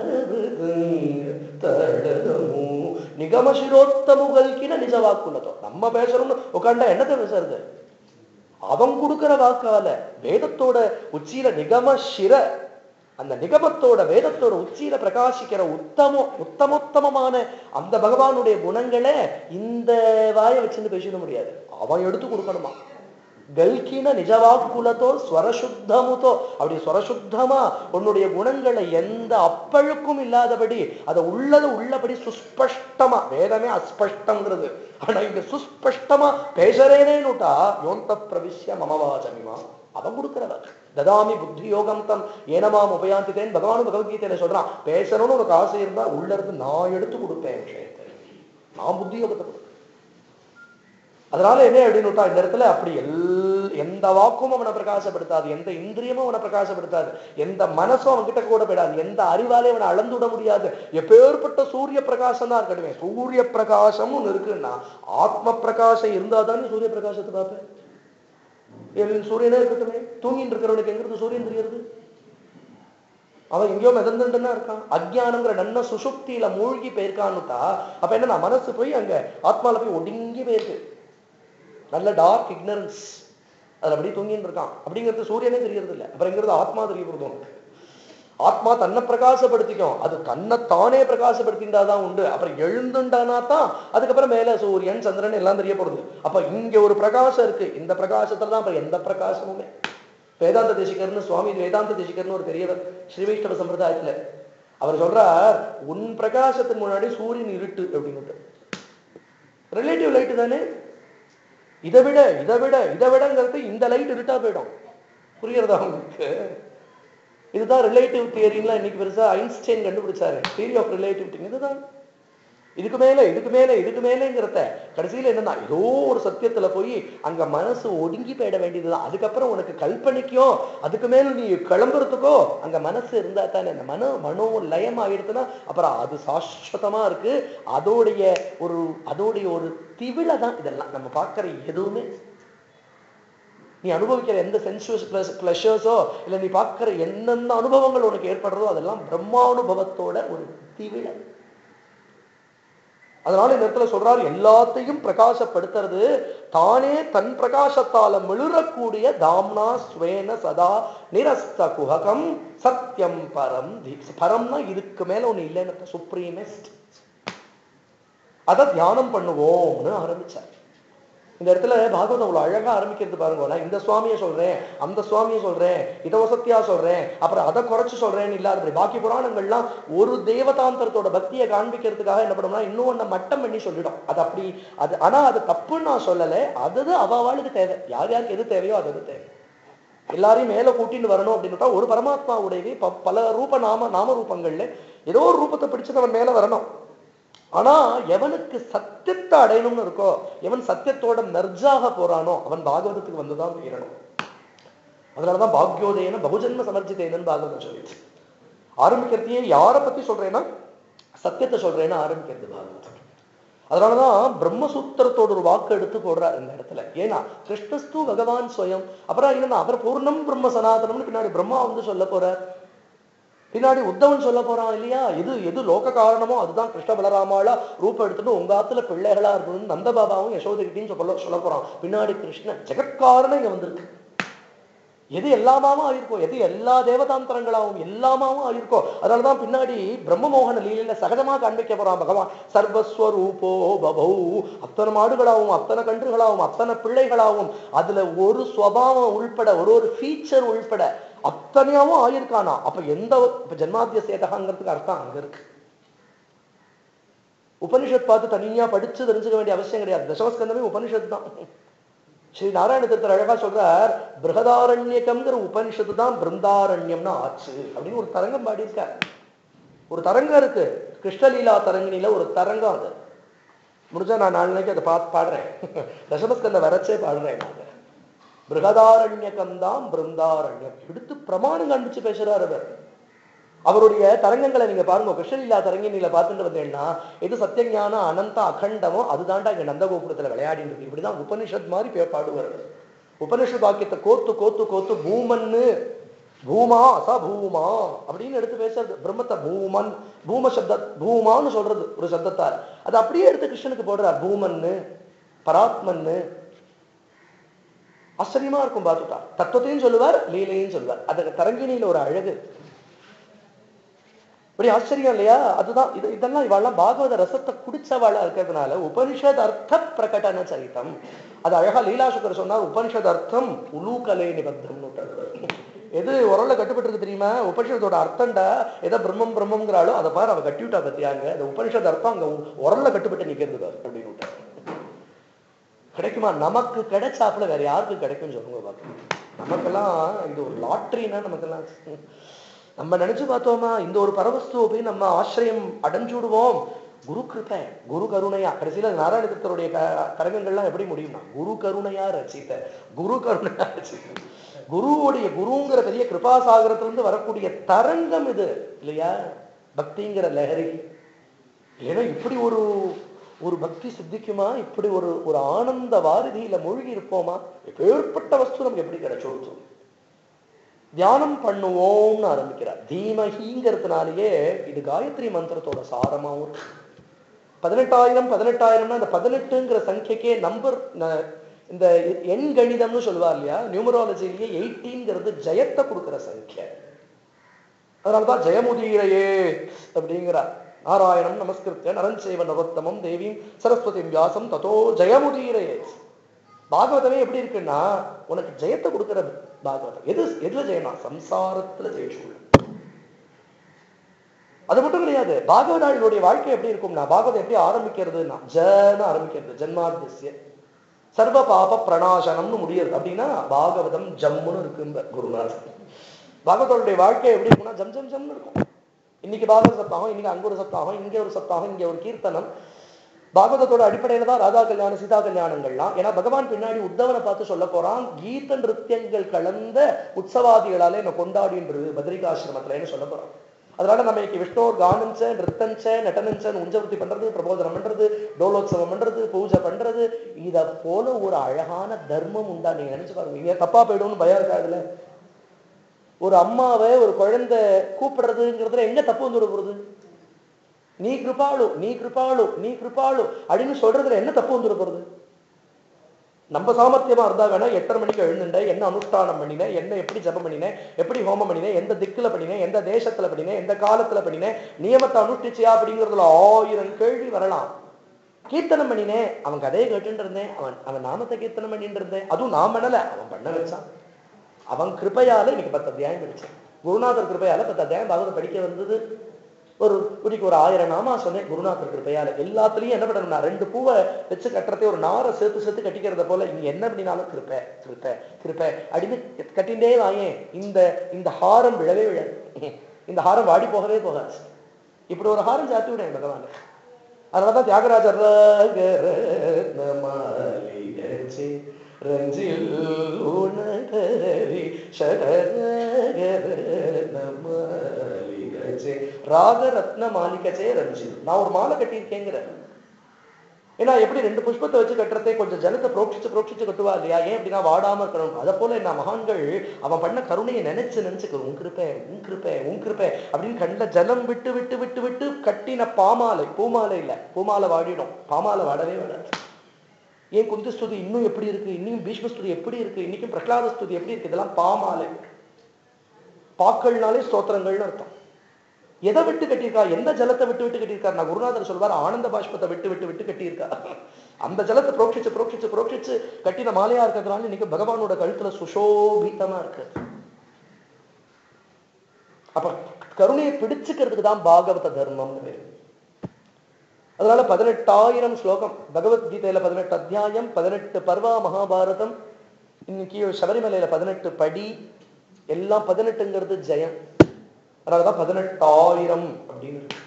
தடமு நிகம சிரோத்தமு கல்கின நிஜ வாக்குலதோ நம்ம பேசுறோம்னு உட்காண்டா என்னத்தை பேசுறது அவன் கொடுக்கிற வாக்கால வேதத்தோட உச்சியில நிகம சிர அந்த நிகமத்தோட வேதத்தோட உச்சியில பிரகாசிக்கிற உத்தமோ உத்தமோத்தமமான அந்த பகவானுடைய குணங்களை இந்த வாயை வச்சுன்னு பேசிட முடியாது அவன் எடுத்து கொடுக்கணுமா கல்கின நிஜவாக்குலத்தோ ஸ்வரசுத்தமுதோ அப்படி ஸ்வரசுத்தமா உன்னுடைய குணங்களை எந்த அப்பழுக்கும் இல்லாதபடி அதை உள்ளது உள்ளபடி சுஸ்பஷ்டமா வேதமே அஸ்பஷ்டங்கிறது ஆனா இங்க சுஸ்பஷ்டமா பேசுறேனேன்னுட்டா யோந்த பிரவிஷ்ய மமவாசமிமா அவன் கொடுக்கிறவர் ததாமி புத்தி யோகம் தம் ஏனமாம் உபயாந்தித்தேன் பகவான் பகவத்கீதையில சொல்றான் பேசணும்னு உனக்கு ஆசை இருந்தா உள்ள இருந்து நான் எடுத்து கொடுப்பேன் விஷயத்தை நான் புத்தி யோகத்தை கொடுப்பேன் அதனால என்ன அப்படின்னு இந்த இடத்துல அப்படி எல் எந்த வாக்கும் அவனை பிரகாசப்படுத்தாது எந்த இந்திரியமும் அவனை பிரகாசப்படுத்தாது எந்த மனசும் அவன்கிட்ட கூட போயிடாது எந்த அறிவாலே அவனை அளந்துவிட முடியாது எப்பேற்பட்ட சூரிய பிரகாசம் தான் இருக்கட்டுமே சூரிய பிரகாசம் ஒண்ணு இருக்குன்னா ஆத்ம பிரகாசம் இருந்தா தானே சூரிய பிரகாசத்தை பார்ப்பேன் என் சூரியனே இருக்கட்டுமே தூங்கிட்டு இருக்கிறவனுக்கு எங்கிருந்து சூரியன் தெரியறது அவன் எங்கேயோ மிதந்துட்டுன்னா இருக்கான் அஜ்ஞானங்கிற நன்ன சுசுப்தியில மூழ்கி போயிருக்கான்னுட்டா அப்ப என்ன மனசு போய் அங்க ஆத்மால போய் ஒடுங்கி போயிருக்கு நல்ல டார்க் இக்னரன்ஸ் அதுல அப்படியே தூங்கிட்டு இருக்கான் அப்படிங்கிறது சூரியனே தெரியறது இல்லை அப்புறம் எங்கிறது ஆத்மா தெரிய போறது உனக்கு ஆத்மா தன்னை பிரகாசப்படுத்திக்கும் அது தன்னை தானே பிரகாசப்படுத்தின்றாதான் உண்டு அப்புறம் எழுந்துண்டானா தான் அதுக்கப்புறம் மேல சூரியன் சந்திரன் எல்லாம் தெரிய போடுது அப்ப இங்க ஒரு பிரகாசம் இருக்கு இந்த பிரகாசத்துல தான் அப்புறம் எந்த பிரகாசமுமே வேதாந்த தேசிகர்னு சுவாமி வேதாந்த தேசிகர்னு ஒரு பெரியவர் ஸ்ரீ வைஷ்ணவ சம்பிரதாயத்துல அவர் சொல்றார் உன் பிரகாசத்துக்கு முன்னாடி சூரியன் இருட்டு அப்படின்னு ரிலேட்டிவ் லைட்டு தானே இதை விட இதை விட இதை விடங்கிறது இந்த லைட் இருட்டா போயிடும் புரியுறதா உங்களுக்கு இதுதான் ரிலேட்டிவ் தியரின்லாம் இன்னைக்கு பெருசா ஐன்ஸ்டைன் கண்டுபிடிச்சாரு தியரி ஆஃப் ரிலேட்டிவிட்டி இதுதான் இதுக்கு மேல இதுக்கு மேல இதுக்கு மேலேங்கிறத கடைசியில என்னன்னா ஏதோ ஒரு சத்தியத்துல போய் அங்க மனசு ஒடுங்கி போயிட வேண்டியதுதான் அதுக்கப்புறம் உனக்கு கல்பனைக்கும் அதுக்கு மேல நீ கிளம்புறதுக்கோ அங்க மனசு இருந்தா தானே அந்த மனோ மனோ லயம் ஆயிடுச்சுன்னா அப்புறம் அது சாஸ்வதமா இருக்கு அதோடைய ஒரு அதோடைய ஒரு திவிழை தான் இதெல்லாம் நம்ம பார்க்கிற எதுவுமே நீ அனுபவிக்கிற எந்த சென்சுவஸ் பிளஷர்ஸோ இல்லை நீ பார்க்கிற என்னென்ன அனுபவங்கள் உனக்கு ஏற்படுறதோ அதெல்லாம் பிரம்மானுபவத்தோட ஒரு திவிழை அதனால இந்த இடத்துல சொல்றாரு எல்லாத்தையும் பிரகாசப்படுத்துறது தானே தன் பிரகாசத்தால மிளறக்கூடிய தாம்னா ஸ்வேன சதா நிரஸ்த குஹகம் சத்தியம் பரம் தி- பரம்னா இதுக்கு மேல ஒண்ணு இல்லைன்னு சுப்ரீமெஸ்ட் அதை தியானம் பண்ணுவோம்னு ஆரம்பிச்சார் இந்த இடத்துல பாகவதம் அவ்வளவு அழகா ஆரம்பிக்கிறது பாருங்க நான் இந்த சுவாமியை சொல்றேன் அந்த சுவாமியை சொல்றேன் இதை வசத்தியா சொல்றேன் அப்புறம் அதை குறைச்சு சொல்றேன்னு இல்லாத அப்படி பாக்கி புராணங்கள்லாம் ஒரு தேவதாந்திரத்தோட பக்தியை காண்பிக்கிறதுக்காக என்ன பண்ணும்னா இன்னும் ஒன்ன மட்டம் பண்ணி சொல்லிடும் அது அப்படி அது ஆனா அது தப்புன்னு நான் சொல்லலை அது அவளுக்கு தேவை யார் யாருக்கு எது தேவையோ அது அது தேவை எல்லாரையும் மேல கூட்டிட்டு வரணும் அப்படின்னுட்டா ஒரு பரமாத்மாவுடையவே ப- பல ரூப நாம நாம ரூபங்கள்ல ஏதோ ஒரு ரூபத்தை பிடிச்சது அவன் மேல வரணும் ஆனா எவனுக்கு சத்தியத்தை அடையணும்னு இருக்கோ எவன் சத்தியத்தோட மெர்ஜாக போறானோ அவன் பாகவதத்துக்கு வந்துதான் தீரணும் அதனாலதான் பாக்யோதயன பகுஜன்ம சமர்ஜிதேனன்னு பாகவதம் சொல்லிடுச்சு ஆரம்பிக்கிறதையே யாரை பத்தி சொல்றேன்னா சத்தியத்தை சொல்றேன்னு ஆரம்பிக்கிறது பாகவதம் அதனாலதான் பிரம்மசூத்திரத்தோட ஒரு வாக்கு எடுத்து போடுறார் இந்த இடத்துல ஏன்னா கிருஷ்ணஸ்து பகவான் ஸ்வயம் அப்புறம் என்னன்னா அவர் பூர்ணம் பிரம்ம சனாதனம்னு பின்னாடி பிரம்மா வந்து சொல்ல போறார் பின்னாடி உத்தவன் சொல்ல போறான் இல்லையா எது எது லோக காரணமோ அதுதான் கிருஷ்ண பலராமாளா ரூபம் எடுத்துட்டு உங்க ஆத்துல பிள்ளைகளா இருக்கணும்னு நந்த பாபாவும் யசோதகிட்டையும் சொல்ல சொல்ல போறான் பின்னாடி கிருஷ்ணன் ஜெகத்காரணம் இங்க வந்திருக்கு எது எல்லாமாவும் ஆயிருக்கோ எது எல்லா தேவதாந்திரங்களாவும் எல்லாமாவும் ஆயிருக்கோ அதனாலதான் பின்னாடி பிரம்மமோகன லீலையில சகஜமா காண்பிக்க போறான் பகவான் சர்வஸ்வரூபோ பபௌ அத்தனை மாடுகளாவும் அத்தனை கன்றுகளாவும் அத்தனை பிள்ளைகளாவும் அதுல ஒரு சுவாவம் உள்பட ஒரு ஒரு ஃபீச்சர் உள்பட அத்தனையாவும் ஆயிருக்கானா அப்ப எந்த ஒரு- இப்ப ஜென்மாத்திய சேதகாங்கிறதுக்கு அர்த்தம் அங்க இருக்கு உபனிஷத் பார்த்து தனியா படிச்சு தெரிஞ்சுக்க வேண்டிய அவசியம் கிடையாது தசமஸ்கந்தமே உபனிஷத் தான் ஸ்ரீ நாராயண தீர்த்தர் அழகா சொல்றார் பிருகதாரண்யகம்ங்கிற உபனிஷத்து தான் பிருந்தாரண்யம்னு ஆச்சு அப்படின்னு ஒரு தரங்கம் பாடியிருக்கார் ஒரு தரங்கம் இருக்கு கிருஷ்ணலீலா தரங்கினில ஒரு தரங்கம் அது முடிஞ்சா நான் நாளைக்கு அதை பார்த்து பாடுறேன் தசமஸ்கந்த வரச்சே பாடுறேன் நாங்க பிருகதாரண்யகம் தான் பிருந்தாரண்யம் எடுத்து பிரமாணம் காண்பிச்சு பேசுறார் அவர் அவருடைய தரங்கங்களை நீங்க பாருங்க கிருஷ்ணலீலா தரங்கினில பார்த்துட்டு வந்தேன்னா எது சத்தியஞான அனந்த அகண்டமோ அதுதான்டா இங்க நந்தகோபுரத்துல விளையாடிட்டு இருக்கு இப்படிதான் உபனிஷத் மாதிரி பே- பாடுவார் அவர். உபனிஷத் வாக்கியத்தை கோத்து கோத்து கோத்து பூமன்னு பூமா ச பூமா அப்படின்னு எடுத்து பேசுறது பிரம்மத்தை பூமன் பூம சப்த பூமான்னு சொல்றது ஒரு சப்தத்தால் அது அப்படியே எடுத்து கிருஷ்ணனுக்கு போடுறார் பூமன்னு பராத்மன்னு ஆச்சரியமா இருக்கும் பார்த்துட்டா தத்துவத்தையும் சொல்லுவார் லீலையும் சொல்லுவார் அது தரங்கினியில ஒரு அழகு இப்படி ஆச்சரியம் இல்லையா அதுதான் இது இதெல்லாம் இவாள்லாம் பாகவத ரசத்தை குடிச்சவாளா இருக்கிறதுனால உபனிஷத் அர்த்த பிரகடன சரிதம் அது அழகா லீலாசுக்கர் சொன்னார் உபனிஷத் அர்த்தம் உலூகலே நிபத்தம்னு விட்டாரு. எது உரல்ல கட்டுப்பட்டு இருக்கு தெரியுமா உபனிஷத்தோட அர்த்தம்டா எதை பிரம்மம் பிரம்மங்கிறாளோ அதை பாரு அவ கட்டி விட்டா பத்தியாங்க அந்த உபனிஷத் அர்த்தம் அங்க உரல்ல கட்டுப்பட்டு நிக்கிறது பாரு அப்படின்னு விட்டாரு கிடைக்குமா நமக்கு கிடைச்சாப்புல வேற யாருக்கு கிடைக்கும்னு சொல்லுங்க பார்க்கலாம் நமக்கெல்லாம் இது ஒரு லாட்ரினா நமக்கெல்லாம் நம்ம நினைச்சு பார்த்தோமா இந்த ஒரு பரவஸ்துவை போய் நம்ம ஆசிரியம் அடைஞ்சுடுவோம் குரு கிருபை குரு கருணையா கடைசியில நாராயண தத்தருடைய க- கரகங்கள்லாம் எப்படி முடியும்னா குரு கருணையா ரசித்த குரு கருணையா ரசித்த குருவுடைய குருங்கிற பெரிய கிருபாசாகரத்துல இருந்து வரக்கூடிய தரங்கம் இது இல்லையா பக்திங்கிற லஹரி ஏன்னா இப்படி ஒரு ஒரு பக்தி சித்திக்குமா இப்படி ஒரு ஒரு ஆனந்த வாரிதியில மூழ்கி இருப்போமா எப்பேற்பட்ட வஸ்து நமக்கு எப்படி கிடைச்சு தியானம் பண்ணுவோம்னு ஆரம்பிக்கிறார் தீமஹிங்கிறதுனாலயே இது காயத்ரி மந்திரத்தோட சாரமாவும் இருக்கு பதினெட்டாயிரம் பதினெட்டாயிரம்னா இந்த பதினெட்டுங்கிற சங்கியக்கே நம்பர் இந்த எண் கணிதம்னு சொல்லுவா இல்லையா நியூமராலஜிலேயே எயிட்டீன்ங்கிறது ஜெயத்தை கொடுக்கிற சங்கிய அதனாலதான் ஜெயமுதீரையே அப்படிங்கிறார் நாராயணம் நமஸ்கிருத்திய நரஞ்சைவ நரோத்தமம் தேவியும் சரஸ்வதி வியாசம் ததோ ஜெயமுதீரையே பாகவதமே எப்படி இருக்குன்னா உனக்கு ஜெயத்தை கொடுக்கிற பாகவதம் எது எதுல ஜெயமா சம்சாரத்துல ஜெயிச்சு அது மட்டும் கிடையாது பாகவதாளுடைய வாழ்க்கை எப்படி இருக்கும்னா பாகவதம் எப்படி ஆரம்பிக்கிறதுனா ஜன ஆரம்பிக்கிறது ஜன்மாத்திய சர்வ பாப பிரணாசனம்னு முடியுது அப்படின்னா பாகவதம் ஜம்முன்னு இருக்கும்ப குருநாதன் பாகவதோடைய வாழ்க்கை எப்படி இருக்கும்னா ஜம் ஜம் ஜம்னு இருக்கும் இன்னைக்கு பாகவத சப்தாகம் இன்னைக்கு அங்க ஒரு சப்தாகம் இங்க ஒரு சப்தாகம் இங்க ஒரு கீர்த்தனம் பாகவதத்தோட அடிப்படையில தான் ராதா கல்யாணம் சீதா கல்யாணங்கள்லாம் ஏன்னா பகவான் பின்னாடி உத்தவனை பார்த்து சொல்ல போறான் கீத நிருத்தியங்கள் கலந்த உற்சவாதிகளாலே என்ன கொண்டாடின்றது பத்ரிகாசிரமத்துலன்னு சொல்ல போறான் அதனால நம்ம இன்னைக்கு விஷ்ணோர் கானஞ்ச நிறுத்தஞ்ச நடனஞ்ச உஞ்சவருத்தி பண்றது பிரபோதனம் பண்றது டோலோத்சவம் பண்றது பூஜை பண்றது இத போல ஒரு அழகான தர்மம் உண்டா நீங்க நினைச்சு பாருங்க நீங்க தப்பா போயிடும்னு பயம் இருக்காதுல்ல ஒரு அம்மாவை ஒரு குழந்தை கூப்பிடுறதுங்கிறதுல எங்க தப்பு வந்துட போறது நீ கிருபாளு நீ கிருபாளு நீ கிருபாளு அப்படின்னு சொல்றதுல என்ன தப்பு வந்துட போறது நம்ம சாமர்த்தியமா இருந்தா வேணா எட்டரை மணிக்கு எழுந்துட்டேன் என்ன அனுஷ்டானம் பண்ணினேன் என்ன எப்படி ஜபம் பண்ணினேன் எப்படி ஹோமம் பண்ணினேன் எந்த திக்குல பண்ணினேன் எந்த தேசத்துல பண்ணினேன் எந்த காலத்துல பண்ணினேன் நியமத்தை அனுஷ்டிச்சியா அப்படிங்கிறதுல ஆயிரம் கேள்வி வரலாம் கீர்த்தனம் பண்ணினேன் அவன் கதையை கேட்டுட்டு இருந்தேன் அவன் அவன் நாமத்தை கீர்த்தனம் பண்ணிட்டு இருந்தேன் அதுவும் நான் பண்ணல அவன் பண்ண வச்சான் அவன் கிருபையால இன்னைக்கு பத்து அத்தியாயம் படிச்சேன் குருநாதர் கிருபையால பத்து அத்தியாயம் பாகவதம் படிக்க வந்தது ஒரு இன்னைக்கு ஒரு ஆயிரம் நாமா சொன்னேன் குருநாதர் கிருபையால எல்லாத்துலயும் என்ன பண்ணணும்னா ரெண்டு பூவை வச்சு கட்டுறதே ஒரு நாரை சேர்த்து சேர்த்து கட்டிக்கிறத போல இங்க என்ன பண்ணினாலும் கிருப்பை கிருப்பை கிருப்பை அப்படின்னு கட்டிண்டே வாயேன் இந்த இந்த ஹாரம் விழவே விழாது இந்த ஹாரம் வாடி போகவே போகாது இப்படி ஒரு ஹாரம் சாத்தி விடேன் பகவான் அதனாலதான் தியாகராஜர் ரகரத்ன மாளிகச்சே ரஞ்சில் உணகரி ஷடரகரத்ன மாளிகச்சே ராகரத்ன மாளிகச்சே ரஞ்சில் நான் ஒரு மாலை கட்டியிருக்கேங்கிறேன் ஏன்னா எப்படி ரெண்டு புஷ்பத்தை வச்சு கட்டுறதே கொஞ்சம் ஜலத்தை புரோட்சிச்சு புரோட்சிச்சு கட்டுவா இல்லையா ஏன் அப்படின்னா வாடாம இருக்கணும் அதை போல என்ன மகான்கள் அவன் பண்ண கருணையை நினைச்சு நினைச்சுக்க உன் கிருப்பை உன் கிருப்பை உன் கிருப்பை அப்படின்னு கண்ட ஜலம் விட்டு விட்டு விட்டு விட்டு கட்டின பாமாலை பூமாலை இல்ல பூமாலை வாடிடும் பாமாலை வாடவே வாடாது ஏன் குந்தி ஸ்துதி இன்னும் எப்படி இருக்கு இன்னும் பீஷ்ம ஸ்துதி எப்படி இருக்கு இன்னைக்கும் பிரகலாத ஸ்துதி எப்படி இருக்கு இதெல்லாம் பாமாலை பாக்கள்னாலே ஸ்தோத்திரங்கள்னு அர்த்தம் எதை விட்டு கட்டியிருக்கா எந்த ஜலத்தை விட்டு விட்டு கட்டியிருக்கார் நான் குருநாதர் சொல்வார் ஆனந்த பாஷ்பத்தை விட்டு விட்டு விட்டு கட்டியிருக்கா அந்த ஜலத்தை புரோட்சிச்சு புரோட்சிச்சு புரோட்சிச்சு கட்டின மாலையா இருக்கிறதுனால இன்னைக்கு பகவானோட கழுத்துல சுஷோபித்தமா இருக்கு அப்ப கருணையை பிடிச்சுக்கிறதுக்கு தான் பாகவத தர்மம்னு பேரு அதனால பதினெட்டாயிரம் ஸ்லோகம் பகவத்கீதையில பதினெட்டு அத்தியாயம் பதினெட்டு பர்வா மகாபாரதம் இன்னைக்கு சபரிமலையில பதினெட்டு படி எல்லாம் பதினெட்டுங்கிறது ஜெயம் அதனாலதான் பதினெட்டாயிரம் அப்படின்னு இருக்கு.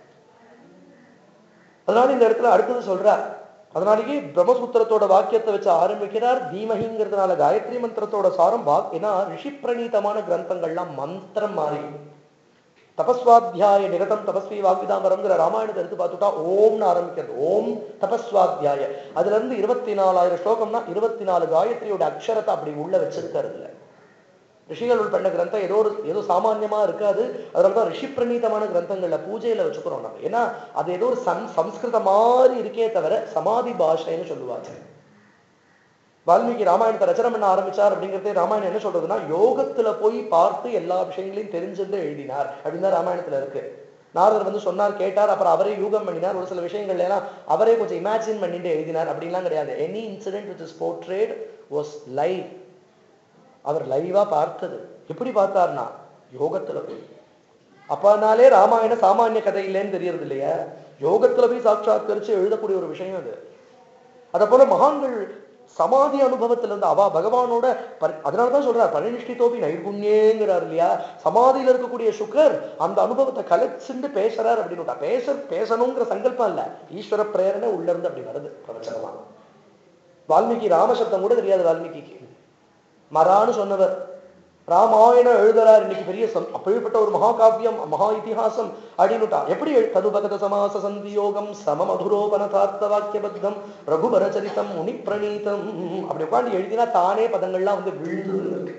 அதனால இந்த இடத்துல அடுத்தது சொல்றார் அதனாலேயே பிரம்மசூத்திரத்தோட வாக்கியத்தை வச்சு ஆரம்பிக்கிறார் தீமகிங்கிறதுனால காயத்ரி மந்திரத்தோட சாரம் வா ஏன்னா ரிஷி பிரணீதமான கிரந்தங்கள்லாம் மந்திரம் மாறி தபஸ்வாத்தியாய நிரதம் தபஸ்வி வாக்விதாமரம்ங்கிற ராமாயணத்தை எடுத்து பார்த்துட்டா ஓம்னு ஆரம்பிக்கிறது ஓம் தபஸ்வாத்தியாய அதுல இருந்து இருபத்தி நாலாயிரம் ஸ்லோகம்னா இருபத்தி நாலு காயத்ரியோட அக்ஷரத்தை அப்படி உள்ள வச்சிருக்காரு இதுல ரிஷிகள் பண்ண கிரந்தம் ஏதோ ஒரு ஏதோ சாமான்யமா இருக்காது அதனாலதான் ரிஷி பிரணீதமான கிரந்தங்கள்ல பூஜையில வச்சுக்கிறோம் நம்ம ஏன்னா அது ஏதோ ஒரு சம் சம்ஸ்கிருத மாதிரி இருக்கே தவிர சமாதி பாஷைன்னு சொல்லுவாங்க வால்மீகி ராமாயணத்தை ரச்சனை பண்ண ஆரம்பிச்சார் அப்படிங்கிறதே ராமாயணம் என்ன சொல்றதுன்னா யோகத்துல போய் பார்த்து எல்லா விஷயங்களையும் தெரிஞ்சுட்டு எழுதினார் அப்படின்னு தான் ராமாயணத்துல இருக்கு நாரதர் வந்து சொன்னார் கேட்டார் அப்புறம் அவரே யூகம் பண்ணினார் ஒரு சில விஷயங்கள் எல்லாம் அவரே கொஞ்சம் இமேஜின் பண்ணிட்டு எழுதினார் அப்படின்லாம் கிடையாது any incident which is portrayed was live அவர் லைவா பார்த்தது எப்படி பார்த்தார்னா யோகத்துல போய் அப்பனாலே ராமாயண சாமானிய கதை இல்லைன்னு தெரியறது இல்லையா யோகத்துல போய் சாட்சாத்கரிச்சு எழுதக்கூடிய ஒரு விஷயம் அது அத போல மகான்கள் சமாதி அனுபவத்துல இருந்து அவா பகவானோட பரி- அதனாலதான் சொல்றார் பரிநிஷ்டித்தோபி நைர்குண்யேங்கிறார் இல்லையா சமாதியில இருக்கக்கூடிய சுக்கர் அந்த அனுபவத்தை கலைச்சுண்டு பேசுறார் அப்படின்னு பேச பேசணுங்கிற சங்கல்பம் இல்ல ஈஸ்வர பிரேரணை உள்ள இருந்து அப்படி வருது பிரவச்சனமா வால்மீகி ராமசப்தம் கூட தெரியாது வால்மீகிக்கு மரான்னு சொன்னவர் ராமாயணம் எழுதுறார் இன்னைக்கு பெரிய சம் அப்படிப்பட்ட ஒரு மகாகாவியம் மகா இதிகாசம் அப்படின்னுட்டா எப்படி எழு- ததுபகத சமாச சந்தியோகம் சம மதுரோபனதார்த்த வாக்கியபத்தம் ரகுபர சரிதம் முனி பிரணீதம் அப்படி உட்காந்து எழுதினா தானே பதங்கள்லாம் வந்து விழுந்து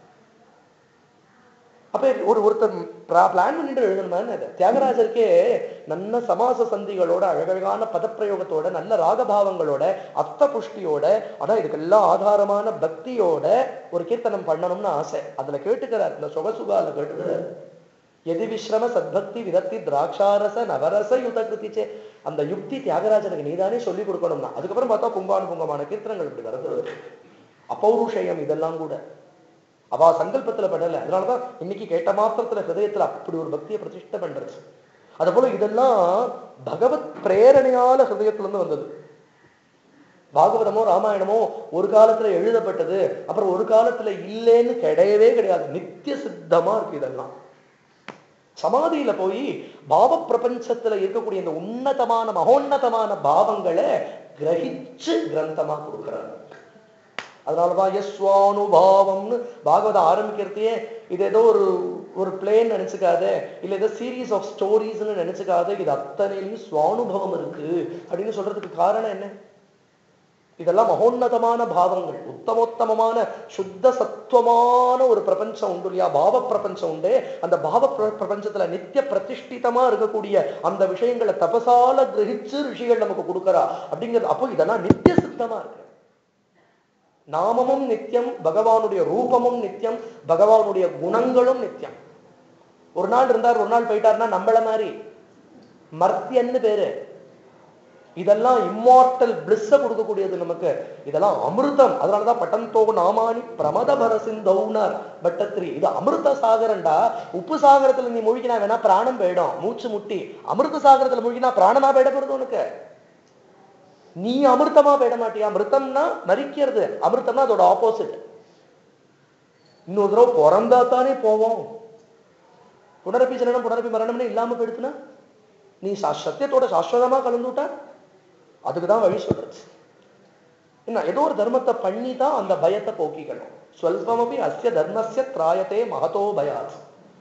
அப்ப ஒரு ஒருத்தர் பிளான் பண்ணிட்டு எழுதணுமா அது தியாகராஜருக்கே நல்ல சமாச சந்திகளோட அழகழகான பதப்பிரயோகத்தோட நல்ல ராகபாவங்களோட அர்த்த புஷ்டியோட ஆனா இதுக்கெல்லாம் ஆதாரமான பக்தியோட ஒரு கீர்த்தனம் பண்ணணும்னு ஆசை அதுல கேட்டுக்கிறார் இந்த சொகசுகால கேட்டுக்கிறார் எதி விஸ்ரம சத்பக்தி விரக்தி திராட்சாரச நவரச யுத கிருதிச்சே அந்த யுக்தி தியாகராஜனுக்கு நீதானே சொல்லி கொடுக்கணும்னா அதுக்கப்புறம் பார்த்தா புங்கானு புங்கமான கீர்த்தனங்கள் இப்படி வருது அப்பௌருஷயம் இதெல்லாம் கூட அவா சங்கல்பத்துல படல அதனாலதான் இன்னைக்கு கேட்ட மாத்திரத்துல ஹிருதயத்துல அப்படி ஒரு பக்தியை பிரதிஷ்டை பண்றது அது போல இதெல்லாம் பகவத் பிரேரணையால ஹிருதயத்துல இருந்து வந்தது பாகவதமோ ராமாயணமோ ஒரு காலத்துல எழுதப்பட்டது அப்புறம் ஒரு காலத்துல இல்லைன்னு கிடையவே கிடையாது நித்திய சித்தமா இருக்கு இதெல்லாம் சமாதியில போய் பாவ பிரபஞ்சத்துல இருக்கக்கூடிய இந்த உன்னதமான மகோன்னதமான பாவங்களை கிரகிச்சு கிரந்தமா கொடுக்கிறார் அதனாலதான் யஸ்வானுபாவம்னு பாகவதம் ஆரம்பிக்கிறதையே இது ஏதோ ஒரு ஒரு பிளேன் நினைச்சுக்காத இல்ல ஏதோ சீரீஸ் ஆஃப் ஸ்டோரிஸ்னு நினைச்சுக்காத இது அத்தனையிலும் சுவானுபவம் இருக்கு அப்படின்னு சொல்றதுக்கு காரணம் என்ன இதெல்லாம் மகோன்னதமான பாவங்கள் உத்தமோத்தமமான சுத்த சத்துவமான ஒரு பிரபஞ்சம் உண்டு இல்லையா பாவ பிரபஞ்சம் உண்டு அந்த பாவ பிர- பிரபஞ்சத்துல நித்திய பிரதிஷ்டிதமா இருக்கக்கூடிய அந்த விஷயங்களை தபசால கிரகிச்சு ரிஷிகள் நமக்கு கொடுக்கறா அப்படிங்கிறது அப்போ இதெல்லாம் நித்திய சித்தமா இருக்கு நாமமும் நித்தியம் பகவானுடைய ரூபமும் நித்தியம் பகவானுடைய குணங்களும் நித்தியம் ஒரு நாள் இருந்தார் ஒரு நாள் போயிட்டாருன்னா நம்மள மாதிரி மர்த்தியன்னு பேரு இதெல்லாம் இம்மார்டல் பிளிஸ்ஸ கொடுக்கக்கூடியது நமக்கு இதெல்லாம் அமிர்தம் அதனாலதான் பட்டந்தோ நாமானி பிரமத பரசிந்தௌனார் பட்டத்ரி இது அமிர்த சாகரண்டா உப்பு சாகரத்துல நீ மூழ்கினா வேணா பிராணம் போயிடும் மூச்சு முட்டி அமிர்த சாகரத்துல மூழ்கினா பிராணமா போயிட போறது உனக்கு நீ அமிர்தமா போயிட மாட்டியா அமிர்தம்னா மறிக்கிறது அமிர்தம்னா அதோட ஆப்போசிட் இன்னொரு தடவை பிறந்தா தானே போவோம் புனரப்பி ஜனனம் புனரப்பி மரணம்னு இல்லாம போயிடுச்சுன்னா நீ சா- சத்தியத்தோட சாஸ்வதமா கலந்துட்டா அதுக்கு தான் வழி சொல்றது என்ன ஏதோ ஒரு தர்மத்தை பண்ணி தான் அந்த பயத்தை போக்கிக்கணும் ஸ்வல்பமபி அஸ்ய தர்மஸ்ய திராயத்தே மகதோ பயாத்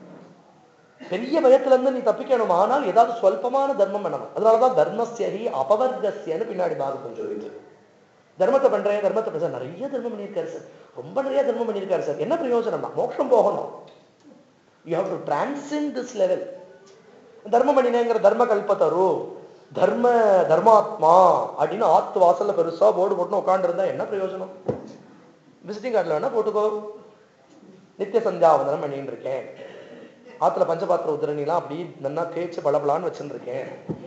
பெரிய பயத்துல இருந்து நீ தப்பிக்கணும் ஆனால் ஏதாவது ஸ்வல்பமான தர்மம் பண்ணணும் அதனாலதான் தர்மஸ்யஹி அபவர்கஸ்யன்னு பின்னாடி பாகத்தம் சொல்லிட்டு தர்மத்தை பண்றேன் தர்மத்தை பண்றேன் நிறைய தர்மம் பண்ணியிருக்காரு சார் ரொம்ப நிறைய தர்மம் பண்ணியிருக்காரு சார் என்ன பிரயோஜனம்னா மோட்சம் போகணும் you have to transcend this level தர்மம் பண்ணினேங்கிற தர்ம கல்பத்தரு தர்ம தர்மாத்மா அப்படின்னு ஆத்து வாசல்ல பெருசா போர்டு போட்டு உட்காந்துருந்தா என்ன பிரயோஜனம் விசிட்டிங் கார்டில் வேணா போட்டுக்கோ நித்திய சந்தியாவந்தனம் பண்ணிட்டு இருக்கேன் ஆத்துல பஞ்சபாத்திர உதிரணிலாம் அப்படி நன்னா தேய்ச்சி பளபளான்னு வச்சுருக்கேன்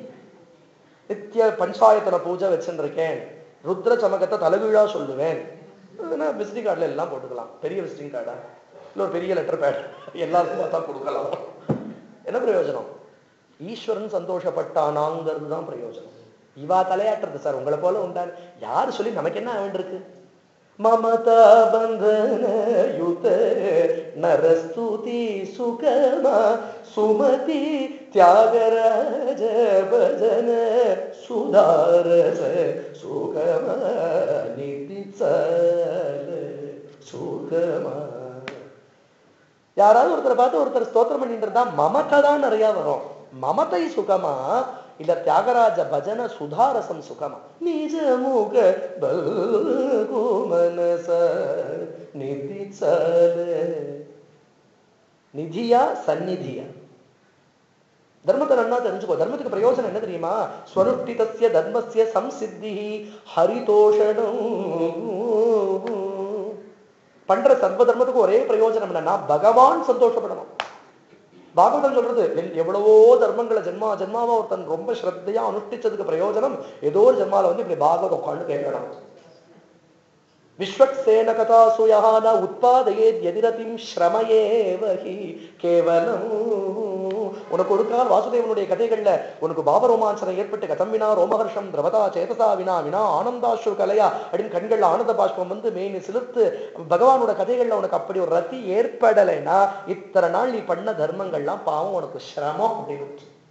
நித்திய பஞ்சாயத்தன பூஜை வச்சுருக்கேன் ருத்ர சமகத்தை தலைகீழா சொல்லுவேன் விசிட்டிங் கார்டில் எல்லாம் போட்டுக்கலாம் பெரிய விசிட்டிங் கார்டா இல்லை ஒரு பெரிய லெட்டர் பேட் எல்லாருக்கும் பார்த்தா கொடுக்கலாம் என்ன பிரயோஜனம் ஈஸ்வரன் சந்தோஷப்பட்டானாங்கிறது தான் பிரயோஜனம் இவா தலையாட்டுறது சார் உங்களை போல உண்டான் யாரு சொல்லி நமக்கு என்ன வேண்டியிருக்கு மமதா பந்தன யுத நரஸ்துதி சுகமா சுமதி தியாகராஜ பஜன சுதாரச சுகமா நிதிச்சல சுகமா யாராவது ஒருத்தரை பார்த்து ஒருத்தர் ஸ்தோத்திரம் பண்ணிட்டு இருந்தா மமத்தை தான் நிறைய வரும் மமதை சுகமா இல்ல தியாகராஜ பஜன சுதாரசம் சுகமா நிஜ முக பல்குமனச நிதிச்சல நிதியா சந்நிதியா தர்மத்தை நன்னா தெரிஞ்சுக்கோ தர்மத்துக்கு பிரயோஜனம் என்ன தெரியுமா ஸ்வனுஷ்டிதஸ்ய தர்மஸ்ய சம்சித்தி ஹரிதோஷணம் பண்ற சர்வ தர்மத்துக்கு ஒரே பிரயோஜனம் என்னன்னா பகவான் சந்தோஷப்படணும் பாகவதம் சொல்றது எல்- எவ்வளவோ தர்மங்களை ஜென்மா ஜென்மாவா ஒருத்தன் ரொம்ப ஸ்ரத்தையா அனுஷ்டிச்சதுக்கு பிரயோஜனம் ஏதோ ஒரு ஜென்மால வந்து இப்படி பாகவதம் உட்காந்து கேட்கணும் விஸ்வக்சேன கதாசுயான உத்பாதையே எதிரதிம் ஸ்ரமயேவகி கேவலம் உனக்கு ஒரு கால் வாசுதேவனுடைய கதைகள்ல உனக்கு பாபரோமாஞ்சனம் ஏற்பட்டு கதம்பினா ரோமஹர்ஷம் திரவதா சேதசா வினா வினா ஆனந்தாஸ்ரு கலையா அப்படின்னு கண்கள்ல ஆனந்த பாஷ்பம் வந்து மேனி சிலிர்த்து பகவானோட கதைகள்ல உனக்கு அப்படி ஒரு ரத்தி ஏற்படலைன்னா இத்தனை நாள் நீ பண்ண தர்மங்கள்லாம் பாவம் உனக்கு சிரமம் அப்படின்னு